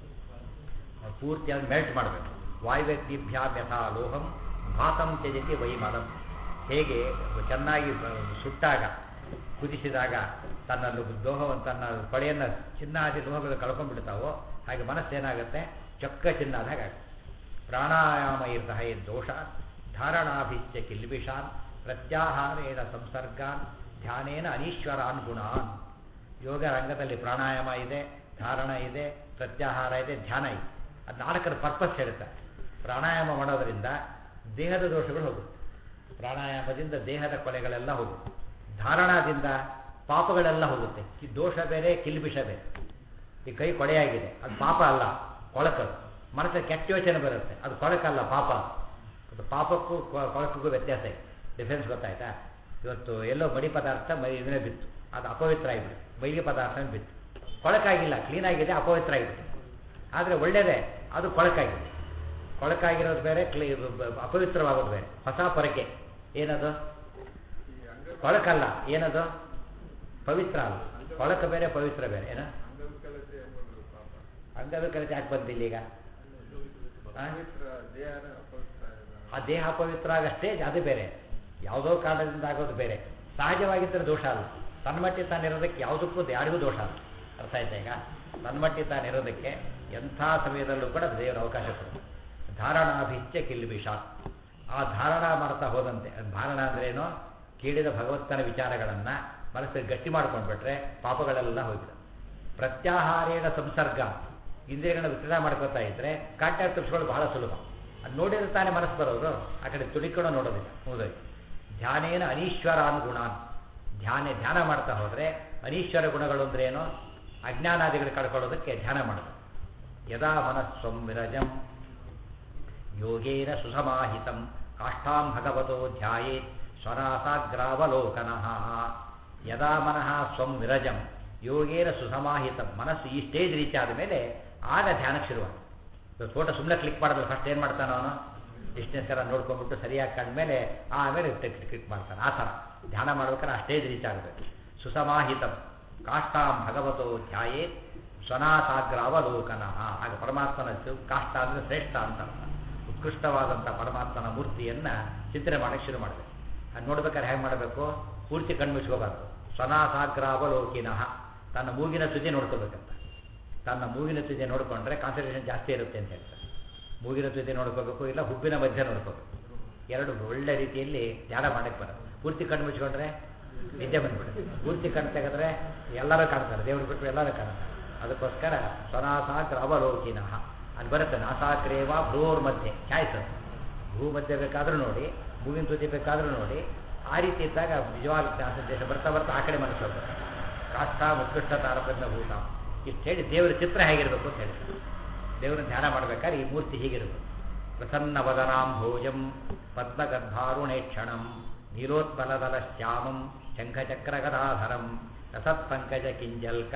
ಪೂರ್ತಿ ಅದನ್ನು ಮೆಲ್ಟ್ ಮಾಡಬೇಕು ವಾಯುವ್ಯಕ್ತಿಭ್ಯಾಂ ಯಥಾ ಲೋಹಂ ಭಾತಂ ತ್ಯಜತಿ ವೈಮಲಂ ಹೇಗೆ ಚೆನ್ನಾಗಿ ಬ- ಸುಟ್ಟಾಗ ಕುದಿಸಿದಾಗ ತನ್ನ ಲೋಹವನ್ನು ತನ್ನ ಕೊಳೆಯನ್ನು ಚಿನ್ನಾದಿ ಲೋಹಗಳು ಕಳ್ಕೊಂಡ್ಬಿಡ್ತಾವೋ ಹಾಗೆ ಮನಸ್ಸೇನಾಗುತ್ತೆ ಚೊಕ್ಕ ಚಿನ್ನಾದ ಹಾಗೆ ಆಗುತ್ತೆ. ಪ್ರಾಣಾಯಾಮ ಇರ್ತಹ ದೋಷ ಧಾರಣಾಭಿಶ್ಚ ಕಿಲ್ಬಿಷಾನ್ ಪ್ರತ್ಯಾಹಾರೇಣ ಸಂಸರ್ಗಾನ್ ಧ್ಯಾನೇನ ಅನೀಶ್ವರಾನ್ ಗುಣಾನ್ ಯೋಗ ರಂಗದಲ್ಲಿ ಪ್ರಾಣಾಯಾಮ ಇದೆ ಧಾರಣ ಇದೆ ಪ್ರತ್ಯಾಹಾರ ಇದೆ ಧ್ಯಾನ ಇದೆ ಅದು ನಾಲ್ಕರ ಪರ್ಪಸ್ ಹೇಳುತ್ತೆ ಪ್ರಾಣಾಯಾಮ ಮಾಡೋದರಿಂದ ದೇಹದ ದೋಷಗಳು ಹೋಗುತ್ತೆ ಪ್ರಾಣಾಯಾಮದಿಂದ ದೇಹದ ಕೊಲೆಗಳೆಲ್ಲ ಹೋಗುತ್ತೆ ಧಾರಣದಿಂದ ಪಾಪಗಳೆಲ್ಲ ಹೋಗುತ್ತೆ ಈ ದೋಷ ಬೇರೆ ಕಿಲ್ಬಿಷ ಬೇರೆ ಈ ಕೈ ಕೊಳೆಯಾಗಿದೆ ಅದು ಪಾಪ ಅಲ್ಲ ಕೊಳಕದು ಮನಸ್ಸಿಗೆ ಕೆಟ್ಟ ಯೋಚನೆ ಬರುತ್ತೆ ಅದು ಕೊಳಕಲ್ಲ ಪಾಪ ಅದು ಪಾಪಕ್ಕೂ ಕೊ- ಕೊಳಕಕ್ಕೂ ವ್ಯತ್ಯಾಸ ಇದೆ ಡಿಫ್ರೆನ್ಸ್ ಗೊತ್ತಾಯ್ತಾ ಇವತ್ತು ಎಲ್ಲೋ ಮಡಿ ಪದಾರ್ಥ ಮೈ ಇದನ್ನೇ ಬಿತ್ತು ಅದು ಅಪವಿತ್ರ ಆಗಿಬಿಡುತ್ತೆ ಮೈಲಿಗೆ ಪದಾರ್ಥ ಬಿತ್ತು ಕೊಳಕಾಗಿಲ್ಲ ಕ್ಲೀನಾಗಿದೆ ಅಪವಿತ್ರ ಆಗಿಬಿಟ್ಟು ಆದರೆ ಒಳ್ಳೆಯದೇ ಅದು ಕೊಳಕಾಗಿದೆ ಕೊಳಕಾಗಿರೋದು ಬೇರೆ ಕ್ಲೀ ಬ- ಅಪವಿತ್ರವಾಗೋದು ಬೇರೆ ಹೊಸ ಪೊರಕೆ ಏನದು ಕೊಳಕಲ್ಲ ಏನದು ಪವಿತ್ರ ಅಲ್ಲ ಕೊಳಕ ಬೇರೆ ಪವಿತ್ರ ಬೇರೆ ಏನ ಅಂಗವಿಕಲತೆ ಯಾಕೆ ಬಂದಿಲ್ಲ ಈಗ ಆ? ಆ ದೇಹ ಅಪವಿತ್ರ ಆಗಷ್ಟೇ ಅದು ಬೇರೆ ಯಾವುದೋ ಕಾರಣದಿಂದ ಆಗೋದು ಬೇರೆ ಸಹಜವಾಗಿದ್ದರೆ ದೋಷ ಅಲ್ಲ ತನ್ಮಟ್ಟಿ ತಾನಿರೋದಕ್ಕೆ ಯಾವುದಕ್ಕೂ ಯಾರಿಗೂ ದೋಷ ಅಲ್ಲ ಅರ್ಥ ಆಯ್ತಾ ಈಗ ತನ್ಮಟ್ಟಿ ತಾನಿರೋದಕ್ಕೆ ಎಂಥ ಸಮಯದಲ್ಲೂ ಕೂಡ ದೇವರ ಅವಕಾಶ ಕೊಡುತ್ತೆ ಧಾರಣಾಭಿಚ್ಯ ಕಿಲ್ಬಿಷ ಆ ಧಾರಣ ಮಾಡ್ತಾ ಹೋದಂತೆ ಅದು ಧಾರಣ ಅಂದ್ರೇನು ಕೇಳಿದ ಭಗವಂತನ ವಿಚಾರಗಳನ್ನು ಮನಸ್ಸಿಗೆ ಗಟ್ಟಿ ಮಾಡ್ಕೊಂಡ್ಬಿಟ್ರೆ ಪಾಪಗಳೆಲ್ಲ ಹೋಗಿದೆ ಪ್ರತ್ಯಾಹಾರೇಣ ಸಂಸರ್ಗ ಇಂದ್ರಿಯಗಳನ್ನ ವಿತರಣೆ ಮಾಡ್ಕೊತಾ ಇದ್ರೆ ಕಾಂಟ್ಯಾಕ್ಟ್ ತಪ್ಪಿಸ್ಕೊಳ್ಳೋದು ಬಹಳ ಸುಲಭ ಅದು ನೋಡಿದ್ರೆ ತಾನೇ ಮನಸ್ಸು ಬರೋದು ಆ ಕಡೆ ತುಳಿಕೊಂಡು ನೋಡೋದಿಲ್ಲ ಮುಗಿದೋಯ್ತು ಧ್ಯಾನೇನ ಅನೀಶ್ವರ ಗುಣಾನ್ ಧ್ಯಾನ ಧ್ಯಾನ ಮಾಡ್ತಾ ಹೋದರೆ ಅನೀಶ್ವರ ಗುಣಗಳು ಅಂದ್ರೆ ಏನು ಅಜ್ಞಾನಾದಿಗಳು ಕಳ್ಕೊಳ್ಳೋದಕ್ಕೆ ಧ್ಯಾನ ಮಾಡೋದು ಯದಾ ಮನಸ್ಸಂ ವಿರಜಂ ಯೋಗೇನ ಸುಸಮಾಹಿತಂ ಕಾಷ್ಠಾಂ ಭಗವತೋ ಧ್ಯಾಯೇತ್ ಸ್ವರಾಸಾಗ್ರಾವಲೋಕನಃ ಯದಾ ಮನಃ ಸ್ವಂ ವಿರಜಂ ಯೋಗೇನ ಸುಸಮಾಹಿತಂ ಮನಸ್ಸು ಈ ಸ್ಟೇಜ್ ರೀಚ್ ಆದ ಮೇಲೆ ಆಗ ಧ್ಯಾನಕ್ಕೆ ಶುರುವಾಗುತ್ತೆ ಇವತ್ತು ಫೋಟೋ ಸುಮ್ಮನೆ ಕ್ಲಿಕ್ ಮಾಡಿದ್ರೆ ಫಸ್ಟ್ ಏನು ಮಾಡ್ತಾನೆ ಅವನು ಡಿಸ್ಟೆನ್ಸ್ ಎಲ್ಲ ನೋಡ್ಕೊಂಡ್ಬಿಟ್ಟು ಸರಿಯಾಗಿ ಕಂಡ್ಮೇಲೆ ಆಮೇಲೆ ಕ್ಲಿಕ್ ಮಾಡ್ತಾನೆ ಆ ಥರ ಧ್ಯಾನ ಮಾಡ್ಬೇಕಾದ್ರೆ ಆ ಸ್ಟೇಜ್ ರೀಚ್ ಆಗಬೇಕು ಸುಸಮಾಹಿತಂ ಕಾಷ್ಠಾಂ ಭಗವತೋ ಧ್ಯಾಯೇತ್ ಸ್ವನಾಸಾಗ್ರ ಅವಲೋಕನಃ ಆಗ ಪರಮಾತ್ಮನ ಸು- ಕಾಷ್ಠ ಅಂದರೆ ಶ್ರೇಷ್ಠ ಅಂತ ಅರ್ಥ. ಉತ್ಕೃಷ್ಟವಾದಂಥ ಪರಮಾತ್ಮನ ಮೂರ್ತಿಯನ್ನು ಚಿಂತನೆ ಮಾಡಕ್ಕೆ ಶುರು ಮಾಡಬೇಕು ಅದು ನೋಡ್ಬೇಕಾದ್ರೆ ಹೇಗೆ ಮಾಡಬೇಕು ಪೂರ್ತಿ ಕಣ್ಮುಚ್ಕೋಬಾರ್ದು ಸ್ವನಾಸಾಗ್ರ ಅವಲೋಕಿನಃ ತನ್ನ ಮೂಗಿನ ತುದಿ ನೋಡ್ಕೋಬೇಕಂತ ತನ್ನ ಮೂಗಿನ ತುದಿ ನೋಡಿಕೊಂಡ್ರೆ ಕಾನ್ಸಂಟ್ರೇಷನ್ ಜಾಸ್ತಿ ಇರುತ್ತೆ ಅಂತ ಹೇಳ್ತಾರೆ ಮೂಗಿನ ತುದಿ ನೋಡ್ಕೋಬೇಕು ಇಲ್ಲ ಹುಬ್ಬಿನ ಮಧ್ಯ ನೋಡ್ಕೋಬೇಕು ಎರಡು ಒಳ್ಳೆ ರೀತಿಯಲ್ಲಿ ಧ್ಯಾನ ಮಾಡಕ್ಕೆ ಬರೋದು ಪೂರ್ತಿ ಕಣ್ಣು ಮುಚ್ಕೊಂಡ್ರೆ ನಿದ್ದೆ ಬಂದ್ಬಿಡುತ್ತೆ ಪೂರ್ತಿ ಕಣ್ಣು ತೆಗೆದ್ರೆ ಎಲ್ಲರೂ ಕಾಣ್ತಾರೆ ದೇವ್ರು ಬಿಟ್ಟು ಎಲ್ಲರೂ ಕಾಣ್ತಾರೆ ಅದಕ್ಕೋಸ್ಕರ ಸ್ವನಾಸಾಗ್ರ ಅವಲೋಕಿನಃ ಅದು ಬರುತ್ತೆ ನಾಸಾಗ್ರೇವ ಭ್ರೂರ್ ಮಧ್ಯೆ ಚಾಯ್ಸ್ ಅದು ಭೂ ಮಧ್ಯೆ ಬೇಕಾದರೂ ನೋಡಿ ಮೂಗಿನ ತುದಿ ಬೇಕಾದರೂ ನೋಡಿ ಆ ರೀತಿ ಇದ್ದಾಗ ನಿಜವಾದ ಕಾನ್ಸಂಟ್ರೇಷನ್ ಬರ್ತಾ ಬರ್ತಾ ಆ ಕಡೆ ಮನಸ್ಸು ಹೋಗುತ್ತೆ ಕಾಷ್ಟ ಉತ್ಕೃಷ್ಟ ತಾರತಮ್ಯ ಭೂತ ಇಷ್ಟು ಹೇಳಿ ದೇವರ ಚಿತ್ರ ಹೇಗಿರಬೇಕು ಅಂತ ಹೇಳ್ತಾರೆ ದೇವರನ್ನ ಧ್ಯಾನ ಮಾಡ್ಬೇಕಾದ್ರೆ ಈ ಮೂರ್ತಿ ಹೀಗಿರಬೇಕು ಪ್ರಸನ್ನ ವದನಾಂ ಭೋಜಂ ಪದ್ಮಗರ್ಭಾರುಣೇಕ್ಷಣಂ ನೀಲೋತ್ಪಲದಲ ಶ್ಯಾಮಂ ಶಂಖಚಕ್ರ ಗದಾಧರಂ ರಸತ್ಪಂಕಜ ಕಿಂಜಲ್ಕ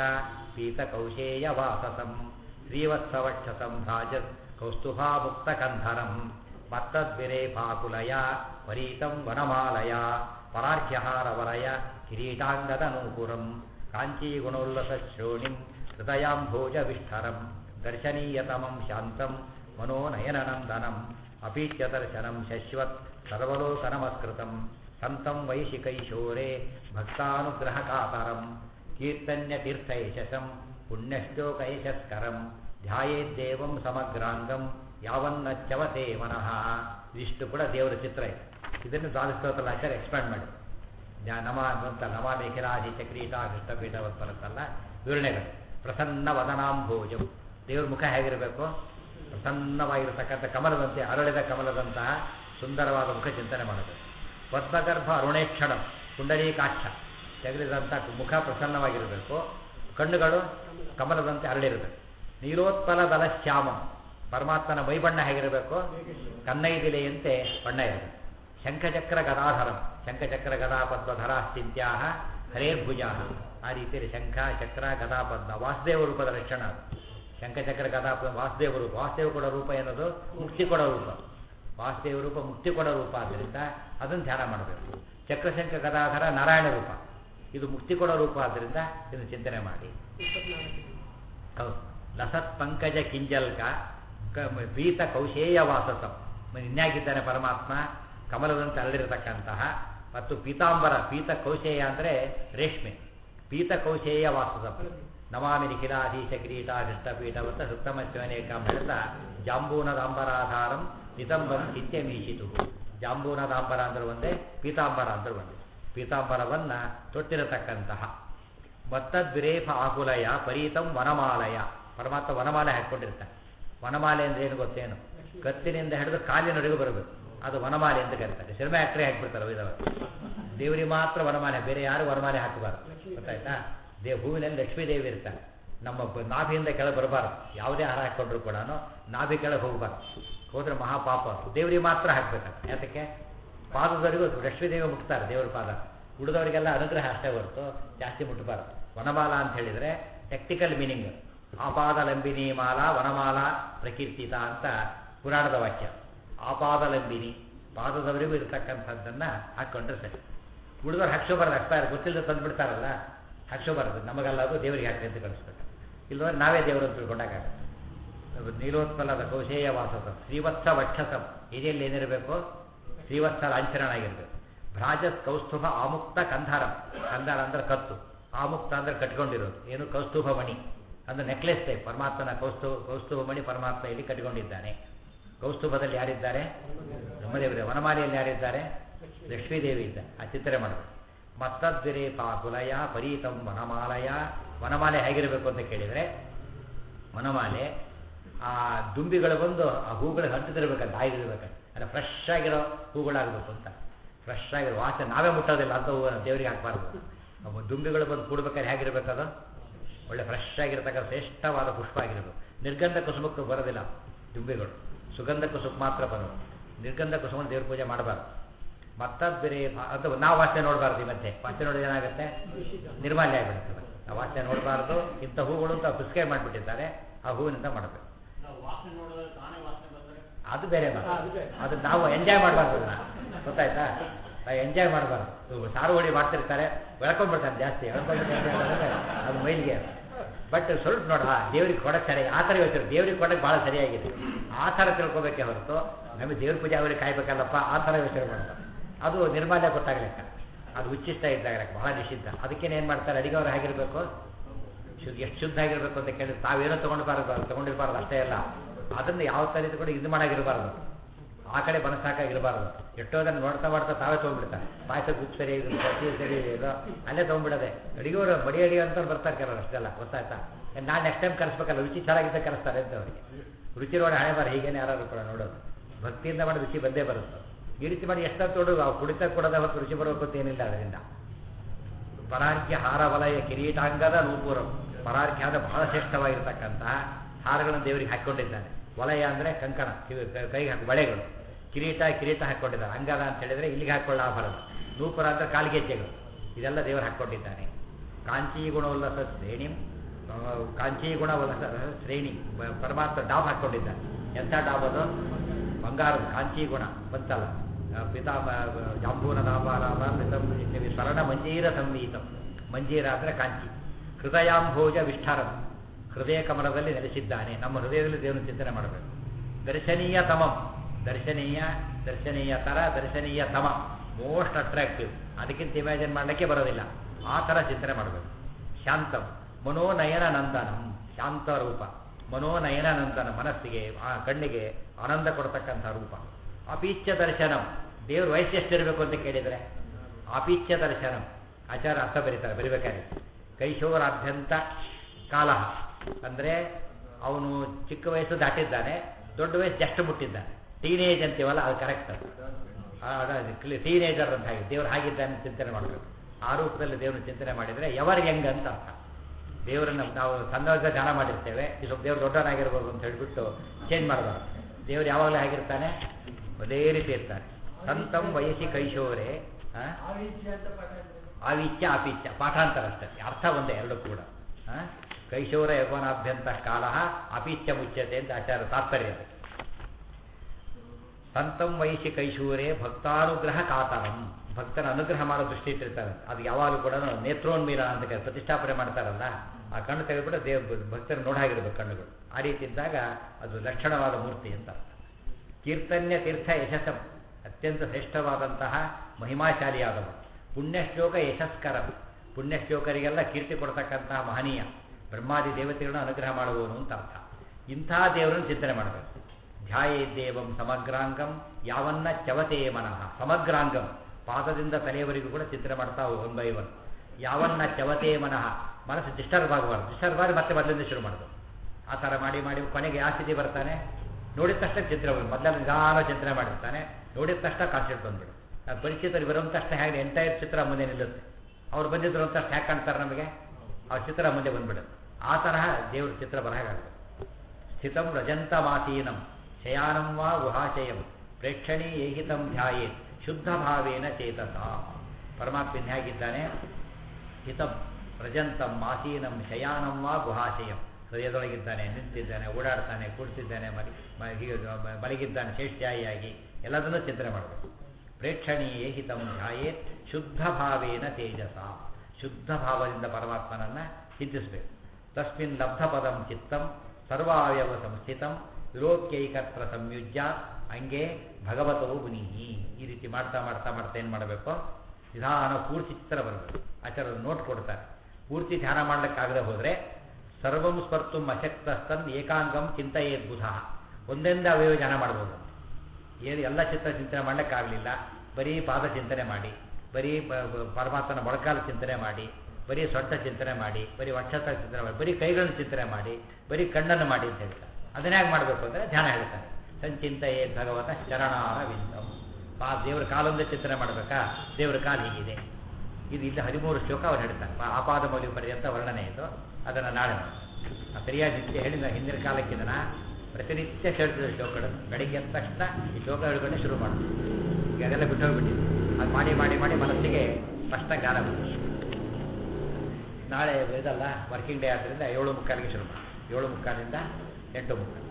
ಪೀತಕೌಶೇಯ ವಾಸಸಂ ಶ್ರೀವತ್ಸವಕ್ಷಸಂ ಭ್ರಾಜತ್ ಕೌಸ್ತುಭಾ ಮುಕ್ತಕಂಧರಂ ಮತ್ತದ್ವಿರೇಫಾಕುಲಯ ಪರೀತಂ ವನಮಾಲಯ ಪರಾರ್ಘ್ಯಹಾರವಲಯ ಕಿರೀಟಾಂಗದ ನೂಪುರಂ ಕಾಂಚೀಗುಣೋಲ್ಲಸ ಶ್ರೋಣಿಂ ಹೃದಯಾಂಭೋಜ ವಿಷ್ಠರಂ ದರ್ಶನೀಯತಮಂ ಶಾಂತಂ ಮನೋನಯನನಂದನಂ ಅಪೀತ್ಯ ದರ್ಶನಂ ಶಶ್ವತ್ ಸರ್ವಲೋಕನಮಸ್ಕೃತಂ ಸಂತಂ ವೈಶಿಕೈಶೋರೆ ಭಕ್ತಾನುಗ್ರಹಕಾತರಂ ಕೀರ್ತನ್ಯತೀರ್ಥೈಶಸಂ ಪುಣ್ಯಶ್ಲೋಕೈಶಸ್ಕರಂ ಧ್ಯಾಯೇದ್ದೇವಂ ಸಮಗ್ರಾಂಗಂ ಯಾವನ್ನಚ್ಚವತೆ ಮನಃ ಇದಿಷ್ಟು ಕೂಡ ದೇವರ ಚಿತ್ರ ಇದೆ ಇದನ್ನು ದ್ವಾದಶೋತ್ತಲ್ಲ ಆಚಾರ್ಯ ಎಕ್ಸ್ಪ್ಯಾಂಡ್ ಮಾಡಿ ಜ್ಞಾ- ನಮ ಅಂತ ನಮ ಮೇಖಲಾದಿ ಚಕ್ರೀಟ ಕೃಷ್ಣಪೀಠ ಬರುತ್ತಲ್ಲ ವಿವರಣೆಗಳು ಪ್ರಸನ್ನ ವದನಾಂಭೋಜಂ ದೇವ್ರ ಮುಖ ಹೇಗಿರಬೇಕು ಪ್ರಸನ್ನವಾಗಿರತಕ್ಕಂಥ ಕಮಲದಂತೆ ಅರಳಿದ ಕಮಲದಂತಹ ಸುಂದರವಾದ ಮುಖ ಚಿಂತನೆ ಮಾಡಬೇಕು ಪದ್ಮಗರ್ಭ ಅರುಣೇಕ್ಷಣ ಕುಂಡಲೀಕಾಕ್ಷ ತೆಗೆದಿದಂಥ ಮುಖ ಪ್ರಸನ್ನವಾಗಿರಬೇಕು ಕಣ್ಣುಗಳು ಕಮಲದಂತೆ ಅರಳಿರಬೇಕು ನೀರೋತ್ಪಲ ದಲ ಶ್ಯಾಮಂ ಪರಮಾತ್ಮನ ಮೈಬಣ್ಣ ಹೇಗಿರಬೇಕು ಕನ್ನೈದಿಲೆಯಂತೆ ಬಣ್ಣ ಇರಬೇಕು ಶಂಖಚಕ್ರ ಗದಾಧರಂ ಶಂಖಚಕ್ರ ಗದಾ ಪದ್ಮಧರಾಶ್ಚಿಂತ್ಯಾ ಹರೇರ್ಭುಜಾ ಆ ರೀತಿಯಲ್ಲಿ ಶಂಖ ಚಕ್ರ ಗದಾ ಪದ್ಮ ವಾಸುದೇವ ರೂಪದ ಲಕ್ಷಣ ಅದು ಶಂಖಚಕ್ರ ಗದಾ ಪದ್ಮ ವಾಸುದೇವ ರೂಪ ವಾಸುದೇವ ಕೊಡೋ ರೂಪ ಏನದು ಮುಕ್ತಿ ಕೊಡೋ ರೂಪ ವಾಸುದೇವ ರೂಪ ಮುಕ್ತಿ ಕೊಡೋ ರೂಪ ಆದ್ದರಿಂದ ಅದನ್ನು ಧ್ಯಾನ ಮಾಡಬೇಕು ಚಕ್ರಶಂಖ ಗದಾಧರ ನಾರಾಯಣ ರೂಪ ಇದು ಮುಕ್ತಿ ಕೊಡೋ ರೂಪ ಆದ್ದರಿಂದ ಇದನ್ನು ಚಿಂತನೆ ಮಾಡಿ ಹೌದು ಲಸತ್ ಪಂಕಜ ಕಿಂಜಲ್ಕ ಕ- ಪೀತ ಕೌಶೇಯ ವಾಸಸಂ ಇನ್ಯಾಗಿದ್ದಾನೆ ಪರಮಾತ್ಮ ಕಮಲದಂತೆ ಅರಳಿರತಕ್ಕಂತಹ ಮತ್ತು ಪೀತಾಂಬರ ಪೀತ ಕೌಶೇಯ ಅಂದರೆ ರೇಷ್ಮೆ ಪೀತ ಕೌಶೇಯ ವಾಸಸಂ ನಮಾಮಿ ನಿಖಿಲಾಧೀಶ ಕಿರೀಟ ಘೃಷ್ಟಪೀಠವಂತ ಸುತ್ತಮತ್ವನೇಕಂ ಹೇಳ್ತಾ ಜಾಂಬೂನದಾಂಬರಾಧಾರಂ ನಿತಂಬಂ ಚಿತ್ಯಮೀಶಿತು ಜಾಂಬೂನದಾಂಬರ ಅಂದ್ರೆ ಒಂದೇ ಪೀತಾಂಬರ ಅಂದ್ರೆ ಒಂದೇ ಪೀತಾಂಬರವನ್ನ ತೊಟ್ಟಿರತಕ್ಕಂತಹ ಮತ್ತದ್ವಿರೇಫ ಆಕುಲಯ ಪರೀತಂ ವನಮಾಲಯ ಪರಮಾತ್ಮ ವನಮಾಲೆ ಹಾಕ್ಕೊಂಡಿರ್ತಾನೆ ವನಮಾಲೆ ಅಂದ್ರೆ ಏನು ಗೊತ್ತೇನು ಕತ್ತಿನಿಂದ ಹಿಡಿದು ಕಾಲಿನವರೆಗೂ ಬರಬೇಕು ಅದು ವನಮಾಲೆ ಅಂತ ಕರೀತಾರೆ ಸಿನಿಮಾ ಆಕ್ಟ್ರೇ ಹಾಕ್ಬಿಡ್ತಾರೆ ವಿಧವರು ದೇವರಿಗೆ ಮಾತ್ರ ವನಮಾಲೆ ಬೇರೆ ಯಾರು ವನಮಾಲೆ ಹಾಕಬಾರ್ದು ಗೊತ್ತಾಯ್ತಾ ದೇವ್ ಹೂವಿನಲ್ಲಿ ಲಕ್ಷ್ಮೀ ದೇವಿ ಇರ್ತಾನೆ ನಮ್ಮ ಬ- ನಾಭಿಯಿಂದ ಕೆಳಗೆ ಬರಬಾರ್ದು ಯಾವುದೇ ಹಾರ ಹಾಕ್ಕೊಂಡ್ರು ಕೂಡ ನಾಭಿ ಕೆಳಗೆ ಹೋಗಬಾರ್ದು ಹೋದ್ರೆ ಮಹಾಪಾಪ ಅದು. ದೇವರಿಗೆ ಮಾತ್ರ ಹಾಕ್ಬೇಕಂತ ಯಾತಕ್ಕೆ ಪಾದದವರೆಗೂ ಲಕ್ಷ್ಮೀ ದೇವಿ ಮುಟ್ತಾರೆ ದೇವರ ಪಾದ ಉಳಿದವರಿಗೆಲ್ಲ ಅನುಗ್ರಹ ಅಷ್ಟೇ ಹೊರತು ಜಾಸ್ತಿ ಮುಟ್ಟಬಾರದು ವನಮಾಲ ಅಂತ ಹೇಳಿದರೆ ಟೆಕ್ನಿಕಲ್ ಮೀನಿಂಗ್ ಆಪಾದಲಂಬಿನಿ ಮಾಲಾ ವನಮಾಲ ಪ್ರಕೀರ್ತಿತ ಅಂತ ಪುರಾಣದ ವಾಕ್ಯ ಆಪಾದಲಂಬಿನಿ ಪಾದದವರೆಗೂ ಇರತಕ್ಕಂಥದ್ದನ್ನು ಹಾಕ್ಕೊಂಡ್ರೆ ಸರಿ ಉಳಿದವ್ರು ಹಾಕ್ಸೋಬಾರ್ದು ಹಾಕ್ತಾರೆ ಗೊತ್ತಿಲ್ಲದೆ ತಂದುಬಿಡ್ತಾರಲ್ಲ ಹಾಕ್ಸೋಬಾರ್ದು ನಮಗಲ್ಲ ಅದು ದೇವರಿಗೆ ಹಾಕಿ ಅಂತ ಕಳಿಸ್ಬೇಕು ಇಲ್ಲದ್ರೆ ನಾವೇ ದೇವರು ಅಂತ ತಿಳ್ಕೊಂಡಾಗತ್ತೆ ನೀಲೋತ್ಪಲದ ಕೌಶೇಯ ವಾಸದ ಶ್ರೀವತ್ಸ ವಕ್ಷಸಂ ಎದೆಯಲ್ಲಿ ಏನಿರಬೇಕು ಶ್ರೀವತ್ಸ ಲಾಂಛನ ಆಗಿರ್ಬೇಕು ಭ್ರಾಜಸ್ ಕೌಸ್ತುಭ ಆಮುಕ್ತ ಕಂಧಾರ ಕಂಧಾರ ಅಂದ್ರೆ ಕತ್ತು ಆಮುಕ್ತ ಅಂದ್ರೆ ಕಟ್ಕೊಂಡಿರೋದು ಏನು ಕೌಸ್ತುಭ ಮಣಿ ಅಂದ್ರೆ ನೆಕ್ಲೆಸ್ ಟೈಪ್ ಪರಮಾತ್ಮನ ಕೌಸ್ತುಭ ಕೌಸ್ತುಭ ಮಣಿ ಪರಮಾತ್ಮ ಇಲ್ಲಿ ಕಟ್ಟಿಕೊಂಡಿದ್ದಾನೆ ಕೌಸ್ತುಭದಲ್ಲಿ ಯಾರಿದ್ದಾರೆ ಬ್ರಹ್ಮದೇವರೇ ವನಮಾಲೆಯಲ್ಲಿ ಯಾರಿದ್ದಾರೆ ಲಕ್ಷ್ಮೀದೇವಿ ಇದ್ದ ಆ ಚಿತ್ರೆ ಮಾಡಬೇಕು ಮತ್ತದ್ವಿರೇ ಪಾಕುಲಯ ಪರೀತಂ ವನಮಾಲಯ ವನಮಾಲೆ ಹೇಗಿರಬೇಕು ಅಂತ ಕೇಳಿದರೆ ವನಮಾಲೆ ಆ ದುಂಬಿಗಳು ಬಂದು ಆ ಹೂಗಳಿಗೆ ಹಂಚುತ್ತಿರ್ಬೇಕಂತ ಆಗಿರ್ಬೇಕಂತ ಅಂದರೆ ಫ್ರೆಶ್ ಆಗಿರೋ ಹೂಗಳಾಗಬೇಕು ಅಂತ ಫ್ರೆಶ್ ಆಗಿರೋ ವಾಸನೆ ನಾವೇ ಮುಟ್ಟೋದಿಲ್ಲ ಅಂತ ಹೂವನ್ನು ದೇವರಿಗೆ ಹಾಕಬಾರ್ದು ಅವು ದುಂಬಿಗಳು ಬಂದು ಕೂಡ್ಬೇಕಾದ್ರೆ ಹೇಗಿರ್ಬೇಕದು ಒಳ್ಳೆ ಫ್ರೆಶ್ ಆಗಿರ್ತಕ್ಕಂಥ ಶ್ರೇಷ್ಠವಾದ ಪುಷ್ಪ ಆಗಿರಬೇಕು ನಿರ್ಗಂಧ ಕುಸುಮಕ್ಕೆ ಬರೋದಿಲ್ಲ ದುಂಬಿಗಳು ಸುಗಂಧ ಕುಸುಮ ಮಾತ್ರ ಬರೋದು ನಿರ್ಗಂಧ ಕುಸುಮ ದೇವ್ರ ಪೂಜೆ ಮಾಡಬಾರ್ದು ಮತ್ತದ್ ಬೇರೆ ಭಾ- ಅದು ನಾವು ವಾಸನೆ ನೋಡಬಾರ್ದು ಈ ಮಧ್ಯೆ ವಾಸನೆ ನೋಡಿದ್ರೆ ಏನಾಗುತ್ತೆ ನಿರ್ಮಾಲ್ಯ ಆಗಿಬಿಡುತ್ತದೆ ಆ ವಾಸನೆ ನೋಡಬಾರ್ದು ಇಂಥ ಹೂಗಳು ಅಂತ ಪ್ರಿಸ್ಕ್ರೈಬ್ ಮಾಡಿಬಿಟ್ಟಿದ್ದಾರೆ ಆ ಹೂವಿನಿಂದ ಮಾಡಬೇಕು ಅದು ಬೇರೆ ಮಾತು ಅದು ನಾವು ಎಂಜಾಯ್ ಮಾಡಬಾರ್ದು ಅದನ್ನ ಗೊತ್ತಾಯ್ತಾ ನಾವು ಎಂಜಾಯ್ ಮಾಡಬಾರ್ದು ಸಾರು ಹೊಡಿ ಮಾಡ್ತಿರ್ತಾರೆ ಬೆಳ್ಕೊಂಡ್ಬಿಡ್ತಾರೆ ಜಾಸ್ತಿ ಎಳ್ಕೊಂಡ್ಬಿಟ್ಟು enjoy ಮಾಡಿದ್ರೆ ಅದು ಮೈಲಿಗೆ ಬಟ್ ಸ್ವಲ್ಪ ನೋಡ ದೇವ್ರಿಗೆ ಕೊಡಕ್ಕೆ ಸರಿ ಆ ಥರ ಯೋಚನೆ ದೇವ್ರಿಗೆ ಕೊಡಕ್ಕೆ ಭಾಳ ಸರಿಯಾಗಿದೆ ಆ ಥರ ತಿಳ್ಕೊಬೇಕೇ ಹೊರತು ನಮಗೆ ದೇವ್ರ ಪೂಜೆ ಅವ್ರಿಗೆ ಕಾಯ್ಬೇಕಲ್ಲಪ್ಪ ಆ ಥರ ಯೋಚನೆ ಮಾಡ್ತಾರೆ ಅದು ನಿರ್ಮಾಲ್ಯ ಗೊತ್ತಾಗ್ಲಿಕ್ಕ ಅದು ಉಚ್ಚಿಷ್ಟ ಇದ್ದಾಗ ಬಹಳ ನಿಷಿದ್ಧ ಅದಕ್ಕೇನು ಏನು ಮಾಡ್ತಾರೆ ಅಡಿಗೆವ್ರು ಹೇಗಿರಬೇಕು ಶುದ್ಧ ಎಷ್ಟು ಶುದ್ಧ ಆಗಿರ್ಬೇಕು ಅಂತ ಕೇಳಿದ್ರೆ ತಾವೇನೋ ತೊಗೊಂಡ್ಬಾರ್ದು ತೊಗೊಂಡಿರ್ಬಾರ್ದು ಅಷ್ಟೇ ಅಲ್ಲ ಅದನ್ನು ಯಾವ ಥರ ಕೂಡ ಇದು ಮಾಡಾಗಿರಬಾರ್ದು ಆ ಕಡೆ ಮನಸ್ಸಾಕಾಗಿರಬಾರ್ದು ಎಷ್ಟೋದನ್ನು ನೋಡ್ತಾ ಮಾಡ್ತಾ ತಾವೇ ತೊಗೊಂಡ್ಬಿಡ್ತಾರೆ ಪಾಯಸ ಉಪ್ಪು ಸರಿ ಇದು ಪ್ರತಿ ಸರಿ ಇದು ಅಲ್ಲೇ ತೊಗೊಂಡ್ಬಿಡೋದೆ ಅಡಿಗೆವರು ಬಡಿ ಅಡಿ ಅಂತ ಬರ್ತಾರೆ ಕೆಲವರು ಅಷ್ಟೆಲ್ಲ ಗೊತ್ತಾಯ್ತಾ ನಾನು ನೆಕ್ಸ್ಟ್ ಟೈಮ್ ಕರೆಸ್ಬೇಕಲ್ಲ ರುಚಿ ಚೆನ್ನಾಗಿದ್ದ ಕರೆಸ್ತಾರೆ ಅಂತ ಅವರಿಗೆ ರುಚಿ ನೋಡಿ ಹಣೆ ಬಾರ ಹೀಗೇನೆ ಯಾರಾದ್ರು ಕೂಡ ನೋಡೋದು ಭಕ್ತಿಯಿಂದ ಮಾಡಿ ರುಚಿ ಬಂದೇ ಬರುತ್ತೆ ಈ ರೀತಿ ಮಾಡಿ ಎಷ್ಟೊತ್ತು ತೊಡಗು ಅವು ಕುಡಿತ ಕೊಡೋದ ಹೊತ್ತು ರುಚಿ ಬರೋಕೆ ಅಂತ ಏನಿಲ್ಲ ಅದರಿಂದ ಪರಾರ್ಘ್ಯ ಹಾರ ವಲಯ ಕಿರೀಟಾಂಗದ ನೂಪುರಂ ಪರಾರ್ಘ್ಯ ಅಂದರೆ ಬಹಳ ಶ್ರೇಷ್ಠವಾಗಿರ್ತಕ್ಕಂತಹ ಹಾರಗಳನ್ನು ದೇವರಿಗೆ ಹಾಕ್ಕೊಂಡಿದ್ದಾನೆ ವಲಯ ಅಂದರೆ ಕಂಕಣ ಕಿವಿ- ಕ- ಕೈಗೆ ಹಾಕಿ ಬಳೆಗಳು ಕಿರೀಟ ಕಿರೀಟ ಹಾಕ್ಕೊಂಡಿದ್ದಾನೆ ಅಂಗದ ಅಂತ ಹೇಳಿದರೆ ಇಲ್ಲಿಗೆ ಹಾಕೊಳ್ಳೋ ಆಭರಣ ನೂಪುರ ಅಂದರೆ ಕಾಲ್ಗೆಜ್ಜೆಗಳು ಇದೆಲ್ಲ ದೇವರು ಹಾಕ್ಕೊಂಡಿದ್ದಾನೆ ಕಾಂಚಿ ಗುಣೋಲ್ಲಸ ಶ್ರೇಣಿ ಆ, ಕಾಂಚಿ ಗುಣ ಉಲ್ಲಸ ಶ್ರೇಣಿ ಬ- ಪರಮಾತ್ಮ ಡಾಬ್ ಹಾಕ್ಕೊಂಡಿದ್ದಾನೆ ಎಂಥ ಡಾಬ್ ಅದು ಬಂಗಾರದ ಕಾಂಚಿ ಗುಣ ಬಂತಲ್ಲ ಆ, ಪಿತಾ ಜಾಂಬೂನ ದಾಪಾರಾಮ ಮಿತಂ ಸ್ವರ್ಣ ಮಂಜೀರ ಸಂವೀತಂ ಮಂಜೀರ ಅಂದರೆ ಕಾಂಚಿ ಹೃದಯಾಂಭೋಜ ವಿಷ್ಠಾರಂ ಹೃದಯ ಕಮಲದಲ್ಲಿ ನೆಲೆಸಿದ್ದಾನೆ ನಮ್ಮ ಹೃದಯದಲ್ಲಿ ದೇವರನ್ನು ಚಿಂತನೆ ಮಾಡಬೇಕು ದರ್ಶನೀಯ ತಮಂ ದರ್ಶನೀಯ ದರ್ಶನೀಯ ತರ ದರ್ಶನೀಯ ತಮ ಮೋಸ್ಟ್ ಅಟ್ರಾಕ್ಟಿವ್ ಅದಕ್ಕಿಂತ ಇಮ್ಯಾಜಿನ್ ಮಾಡಲಿಕ್ಕೆ ಬರೋದಿಲ್ಲ ಆ ಥರ ಚಿಂತನೆ ಮಾಡಬೇಕು ಶಾಂತಂ ಮನೋನಯನ ನಂದನಂ ಶಾಂತ ರೂಪ ಮನೋನಯನ ನಂದನ ಮನಸ್ಸಿಗೆ ಆ ಕಣ್ಣಿಗೆ ಆನಂದ ಕೊಡ್ತಕ್ಕಂಥ ರೂಪ ಅಪೀಚ್ಯ ದರ್ಶನಂ ದೇವ್ರ ವಯಸ್ಸು ಎಷ್ಟಿರಬೇಕು ಅಂತ ಕೇಳಿದರೆ ಅಪೀಚ್ಯ ದರ್ಶನಂ ಆಚಾರ ಅರ್ಥ ಬರೀತಾರೆ ಬರಿಬೇಕಾದ್ರೆ ಕೈಶೋರಾಭ್ಯಂತ ಕಾಲ ಅಂದರೆ ಅವನು ಚಿಕ್ಕ ವಯಸ್ಸು ದಾಟಿದ್ದಾನೆ ದೊಡ್ಡ ವಯಸ್ಸು ಜಸ್ಟ್ ಮುಟ್ಟಿದ್ದಾನೆ ಟೀನೇಜ್ ಅಂತೀವಲ್ಲ ಅದು ಕರೆಕ್ಟ್ ಅದು ಟೀನೇಜರ್ ಅಂತ ಹಾಗೆ ದೇವ್ರು ಹಾಗಿದ್ದಾನೆ ಅಂತ ಚಿಂತನೆ ಮಾಡಬೇಕು ಆ ರೂಪದಲ್ಲಿ ದೇವ್ರನ್ನ ಚಿಂತನೆ ಮಾಡಿದರೆ ಎವರ್ ಯಂಗ್ ಅಂತ ಅರ್ಥ ದೇವರನ್ನ ನಾವು ಸಣ್ಣವಾಗ ಧ್ಯಾನ ಮಾಡಿರ್ತೇವೆ ಈ ಸ್ವಲ್ಪ ದೇವ್ರು ದೊಡ್ಡವನಾಗಿರ್ಬೋದು ಅಂತ ಹೇಳ್ಬಿಟ್ಟು ಚೇಂಜ್ ಮಾಡಬಾರ್ದು ದೇವ್ರು ಯಾವಾಗಲೂ ಆಗಿರ್ತಾನೆ ಅದೇ ರೀತಿ ಇರ್ತಾನೆ ಸಂತಂ ವಯಸ್ಸಿ ಕೈಶೋರೆ ಆ? ಆವಿಚ್ಯ ಅಪಿಚ್ಯ ಪಾಠಾಂತರ ಅಷ್ಟೇ ಅರ್ಥ ಒಂದೇ ಎರಡು ಕೂಡ ಆ? ಕೈಶೋರ ಯೌವನಾಭ್ಯಂತ ಕಾಲ ಅಪಿಚ್ಯ ಮುಚ್ಯತೆ ಅಂತ ಆಚಾರ ತಾತ್ಪರ್ಯ ಅದು. ಸಂತಂ ವಯಸ್ಸಿ ಕೈಶೂರೇ ಭಕ್ತಾನುಗ್ರಹ ಕಾತರಂ ಭಕ್ತನ ಅನುಗ್ರಹ ಮಾಡೋ ದೃಷ್ಟಿ ಇಟ್ಟಿರ್ತಾರೆ ಅದು ಯಾವಾಗಲೂ ಕೂಡ ನೇತ್ರೋನ್ಮೀಲ ಅಂತ ಕರೀತಾರೆ. ಪ್ರತಿಷ್ಠಾಪನೆ ಮಾಡ್ತಾರಲ್ಲ ಆ ಕಣ್ಣು ತೆಗೆದ್ಬಿಟ್ಟು ದೇವ್ ಭಕ್ತರು ನೋಡಾಗಿರ್ಬೇಕು ಕಣ್ಣುಗಳು ಆ ರೀತಿ ಇದ್ದಾಗ ಅದು ಲಕ್ಷಣವಾದ ಮೂರ್ತಿ ಅಂತ ಅರ್ಥ. ಕೀರ್ತನ್ಯ ತೀರ್ಥ ಯಶಸ್ಸಂ ಅತ್ಯಂತ ಶ್ರೇಷ್ಠವಾದಂತಹ ಮಹಿಮಾಶಾಲಿಯಾದವ ಪುಣ್ಯಶ್ಲೋಕ ಯಶಸ್ಕರ ಪುಣ್ಯಶ್ಲೋಕರಿಗೆಲ್ಲ ಕೀರ್ತಿ ಕೊಡ್ತಕ್ಕಂತಹ ಮಹನೀಯ ಬ್ರಹ್ಮಾದಿ ದೇವತೆಗಳನ್ನು ಅನುಗ್ರಹ ಮಾಡುವವನು ಅಂತ ಅರ್ಥ ಇಂಥ ದೇವರನ್ನು ಚಿಂತನೆ ಮಾಡಬೇಕು ಧ್ಯಾಯೇದ್ದೇವಂ ಸಮಗ್ರಾಂಗಂ ಯಾವನ್ನ ಚವತೆ ಮನಃ ಸಮಗ್ರಾಂಗಂ ಪಾದದಿಂದ ತಲೆಯವರೆಗೂ ಕೂಡ ಚಿಂತನೆ ಮಾಡ್ತಾ ಒನ್ ಬೈ ಒನ್ ಯಾವನ್ನ ಚವತೆ ಮನಃ ಮನಸ್ಸು ಡಿಸ್ಟರ್ಬ್ ಆಗಬಾರ್ದು ಡಿಸ್ಟರ್ಬ್ ಆಗಿ ಮತ್ತೆ ಮೊದಲಿಂದ ಶುರು ಮಾಡೋದು ಆ ಥರ ಮಾಡಿ ಮಾಡಿ ಕೊನೆಗೆ ಯಾವ ಸ್ಥಿತಿ ಬರ್ತಾನೆ ನೋಡಿದ ತಕ್ಷಣ ಚಿತ್ರ ಮೊದಲ ನಿಧಾನ ಚಿಂತನೆ ಮಾಡಿರ್ತಾನೆ ನೋಡಿದ ತಕ್ಷಣ ಕಾನ್ಸೆಪ್ಟ್ ಬಂದ್ಬಿಡು ಅದು ಪರಿಚಿತರು ಬರೋ ತಕ್ಷಣ ಹೇಗೆ ಎಂಟೈರ್ ಚಿತ್ರ ಮುಂದೆ ನಿಲ್ಲುತ್ತೆ ಅವ್ರು ಬಂದಿದ್ರು ಅಂತ ಹೇಗೆ ಕಾಣ್ತಾರೆ ನಮಗೆ ಅವ್ರ ಚಿತ್ರ ಮುಂದೆ ಬಂದ್ಬಿಡುತ್ತೆ ಆ ತರಹ ದೇವ್ರ ಚಿತ್ರ ಬರಹಾಗುತ್ತೆ ಸ್ಥಿತಂ ರಜಂತಮಾಸೀನಂ ಶಯಾನಂ ವಾ ಗುಹಾಶಯಂ ಪ್ರೇಕ್ಷಣೀ ಏಹಿತಂ ಧ್ಯಾಯೇ ಶುದ್ಧ ಭಾವೇನ ಚೇತಸ ಪರಮಾತ್ಮನ್ ಹೇಗಿದ್ದಾನೆ ಹಿತಂ ರಜಂತಂ ಮಾಸೀನಂ ಶಯಾನಂ ವಾ ಗುಹಾಶಯಂ ಹೃದಯದೊಳಗಿದ್ದಾನೆ ನಿಂತಿದ್ದಾನೆ ಓಡಾಡ್ತಾನೆ ಕೂಡ್ತಿದ್ದಾನೆ ಮಲಿ ಮ- ಹೀಗೆ ಮ- ಮಲಗಿದ್ದಾನೆ ಶೇಷ್ಠ್ಯಾಯಿಯಾಗಿ ಎಲ್ಲದನ್ನೂ ಚಿಂತನೆ ಮಾಡಬೇಕು ಪ್ರೇಕ್ಷಣೀಯೇ ಹಿತಂ ಧ್ಯಾಯೇ ಶುದ್ಧ ಭಾವೇನ ತೇಜಸ ಶುದ್ಧ ಭಾವದಿಂದ ಪರಮಾತ್ಮನನ್ನ ಚಿಂತಿಸಬೇಕು ತಸ್ಮಿನ್ ಲಬ್ಧ ಪದಂ ಚಿತ್ತಂ ಸರ್ವಾವಯವ ಸಂಸ್ಥಿತಂ ವಿರೋಕ್ಯೈಕತ್ರ ಸಂಯುಜ್ಯ ಹಂಗೆ ಭಗವತೋ ಮುನಿಹಿ ಈ ರೀತಿ ಮಾಡ್ತಾ ಮಾಡ್ತಾ ಮಾಡ್ತಾ ಏನು ಮಾಡಬೇಕು ನಿಧಾನ ಪೂರ್ತಿ ಚಿತ್ರ ಬರಬೇಕು ಆಚಾರ್ಯರು ನೋಟ್ ಕೊಡ್ತಾರೆ ಪೂರ್ತಿ ಧ್ಯಾನ ಮಾಡ್ಲಿಕ್ಕಾಗದೆ ಹೋದರೆ ಸರ್ವಂ ಸ್ಪರ್ತು ಅಶಕ್ತಸ್ತನ್ ಏಕಾಂಗಂ ಚಿಂತೆಯೇದ್ ಬುಧ ಒಂದೊಂದೇ ಅವಯವ ಧ್ಯಾನ ಮಾಡ್ಬೋದು ಏನು ಎಲ್ಲ ಚಿತ್ರ ಚಿಂತನೆ ಮಾಡ್ಲಿಕ್ಕಾಗಲಿಲ್ಲ ಬರೀ ಪಾದ ಚಿಂತನೆ ಮಾಡಿ ಬರೀ ಪ- ಪ- ಪರಮಾತ್ಮನ ಮೊಳಕಾಲ ಚಿಂತನೆ ಮಾಡಿ ಬರೀ ಸೊಂಟ ಚಿಂತನೆ ಮಾಡಿ ಬರೀ ವಕ್ಷತ ಚಿಂತನೆ ಮಾಡಿ ಬರೀ ಕೈಗಳನ್ನು ಚಿಂತನೆ ಮಾಡಿ ಬರೀ ಕಣ್ಣನ್ನು ಮಾಡಿ ಅಂತ ಹೇಳ್ತಾರೆ ಅದನ್ನ ಹೇಗೆ ಮಾಡಬೇಕು ಅಂದರೆ ಧ್ಯಾನ ಹೇಳ್ತಾರೆ ಸಂಚಿಂತೆಯೇ ಭಗವತ ಶರಣಾರವಿಂದಂ ಪಾ ದೇವರ ಕಾಲೊಂದೇ ಚಿಂತನೆ ಮಾಡಬೇಕಾ ದೇವರ ಕಾಲು ಹೀಗಿದೆ ಇದು ಇಲ್ಲಿ ಹದಿಮೂರು ಶ್ಲೋಕ ಅವ್ರು ಹೇಳ್ತಾರೆ ಪಾ- ಆಪಾದ ಮೌಲ್ಯ ಪರ್ಯಂತ ವರ್ಣನೆ ಇದು ಅದನ್ನು ನಾಳೆ ನೋಡಿ ಆ ಸರಿಯಾಗಿ ನಿತ್ಯ ಹೇಳಿದ ಹಿಂದಿನ ಕಾಲಕ್ಕೆ ಇದನ್ನ ಪ್ರತಿನಿತ್ಯ ಹೇಳ್ತಿದ್ದ ಶ್ಲೋಕಗಳನ್ನು ಬೆಳಿಗ್ಗೆ ಎದ್ದ ತಕ್ಷಣ ಈ ಶ್ಲೋಕ ಹೇಳ್ಕೊಂಡೆ ಶುರು ಮಾಡೋದು ಈಗ ಅದೆಲ್ಲ ಬಿಟ್ಟು ಹೋಗ್ಬಿಟ್ಟಿದೆ ಅದು ಮಾಡಿ ಮಾಡಿ ಮಾಡಿ ಮನಸ್ಸಿಗೆ ಸ್ಪಷ್ಟ ಜ್ಞಾನ ಬಂತು ನಾಳೆ ಇದಲ್ಲ ವರ್ಕಿಂಗ್ ಡೇ ಆದ್ದರಿಂದ ಏಳು ಮುಕ್ಕಾಲಿಗೆ ಶುರು ಮಾಡಿ ಏಳು ಮುಕ್ಕಾಲಿಂದ ಎಂಟು ಮುಕ್ಕಾಲು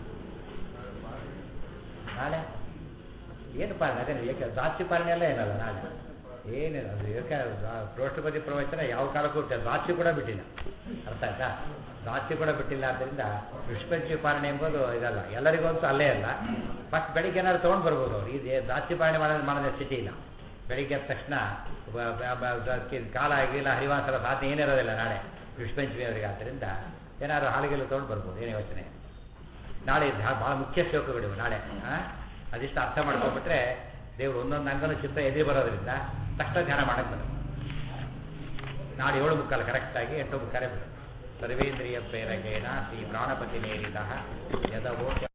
ನಾಳೆ ಏನು ಪಾಲನೆ ಅದೇ ಏಕೆ ದಾಸ್ತಿ ಪಾಲನೆ ಎಲ್ಲ ಏನಲ್ಲ ನಾಳೆ ಏನಿಲ್ಲ ಅದು ಏಕೆ ಪ್ರೋಷ್ಠಪತಿ ಪ್ರವಚನ ಯಾವ ಕಾಲಕ್ಕೂ ಬಿಟ್ಟಿಲ್ಲ ದಾಸ್ತಿ ಕೂಡ ಬಿಟ್ಟಿಲ್ಲ ಅರ್ಥ ಆಯ್ತಾ ದಾಸ್ತಿ ಕೂಡ ಬಿಟ್ಟಿಲ್ಲ ಆದ್ದರಿಂದ ವಿಶ್ವಪಂಚಿ ಪಾಲನೆ ಎಂಬುದು ಇದಲ್ಲ ಎಲ್ಲರಿಗೂ ಅಂತೂ ಅಲ್ಲೇ ಅಲ್ಲ ಫಸ್ಟ್ ಬೆಳಿಗ್ಗೆ ಏನಾದ್ರು ತೊಗೊಂಡು ಬರ್ಬೋದು ಅವ್ರು ಇದು ದಾಸ್ತಿ ಪಾಲನೆ ಮಾಡೋದು ಮಾಡೋದೇ ಸ್ಥಿತಿ ಇಲ್ಲ ಬೆಳಿಗ್ಗೆ ಎದ್ದ ತಕ್ಷಣ ಬ- ಬ- ಬ- ಬ- ಕಾಲ ಆಗಿಲ್ಲ ಹರಿವಾಸರ ಸಾಧನೆ ಏನಿರೋದಿಲ್ಲ ನಾಳೆ ವಿಶ್ವಪಂಚಮಿ ಅವರಿಗೆ ಆದ್ದರಿಂದ ಏನಾದ್ರು ಹಾಲಿಗೆಲ್ಲ ತೊಗೊಂಡು ಬರ್ಬೋದು ಏನೇ ಯೋಚನೆ ನಾಳೆ ಇದು ಭಾಳ ಮುಖ್ಯ ಶ್ಲೋಕಗಳಿವು ನಾಳೆ ಆ? ಅದಿಷ್ಟು ಅರ್ಥ ಮಾಡ್ಕೊಂಡ್ಬಿಟ್ರೆ ದೇವರು ಒಂದೊಂದು ಅಂಗನ ಚಿತ್ರ ಎದುರು ಬರೋದ್ರಿಂದ ತಕ್ಷಣ ಧ್ಯಾನ ಮಾಡಕ್ಕೆ ಬರುತ್ತೆ ನಾಳೆ ಏಳು ಮುಕ್ಕಾಲು ಕರೆಕ್ಟಾಗಿ ಎಂಟು ಮುಕ್ಕಾಲೇ ಬರುತ್ತೆ ಸರ್ವೇಂದ್ರಿಯ ಪ್ರೇರಕೇಣ ಶ್ರೀ ಪ್ರಾಣಪತಿ ನೇರಿತ ಯದವೋ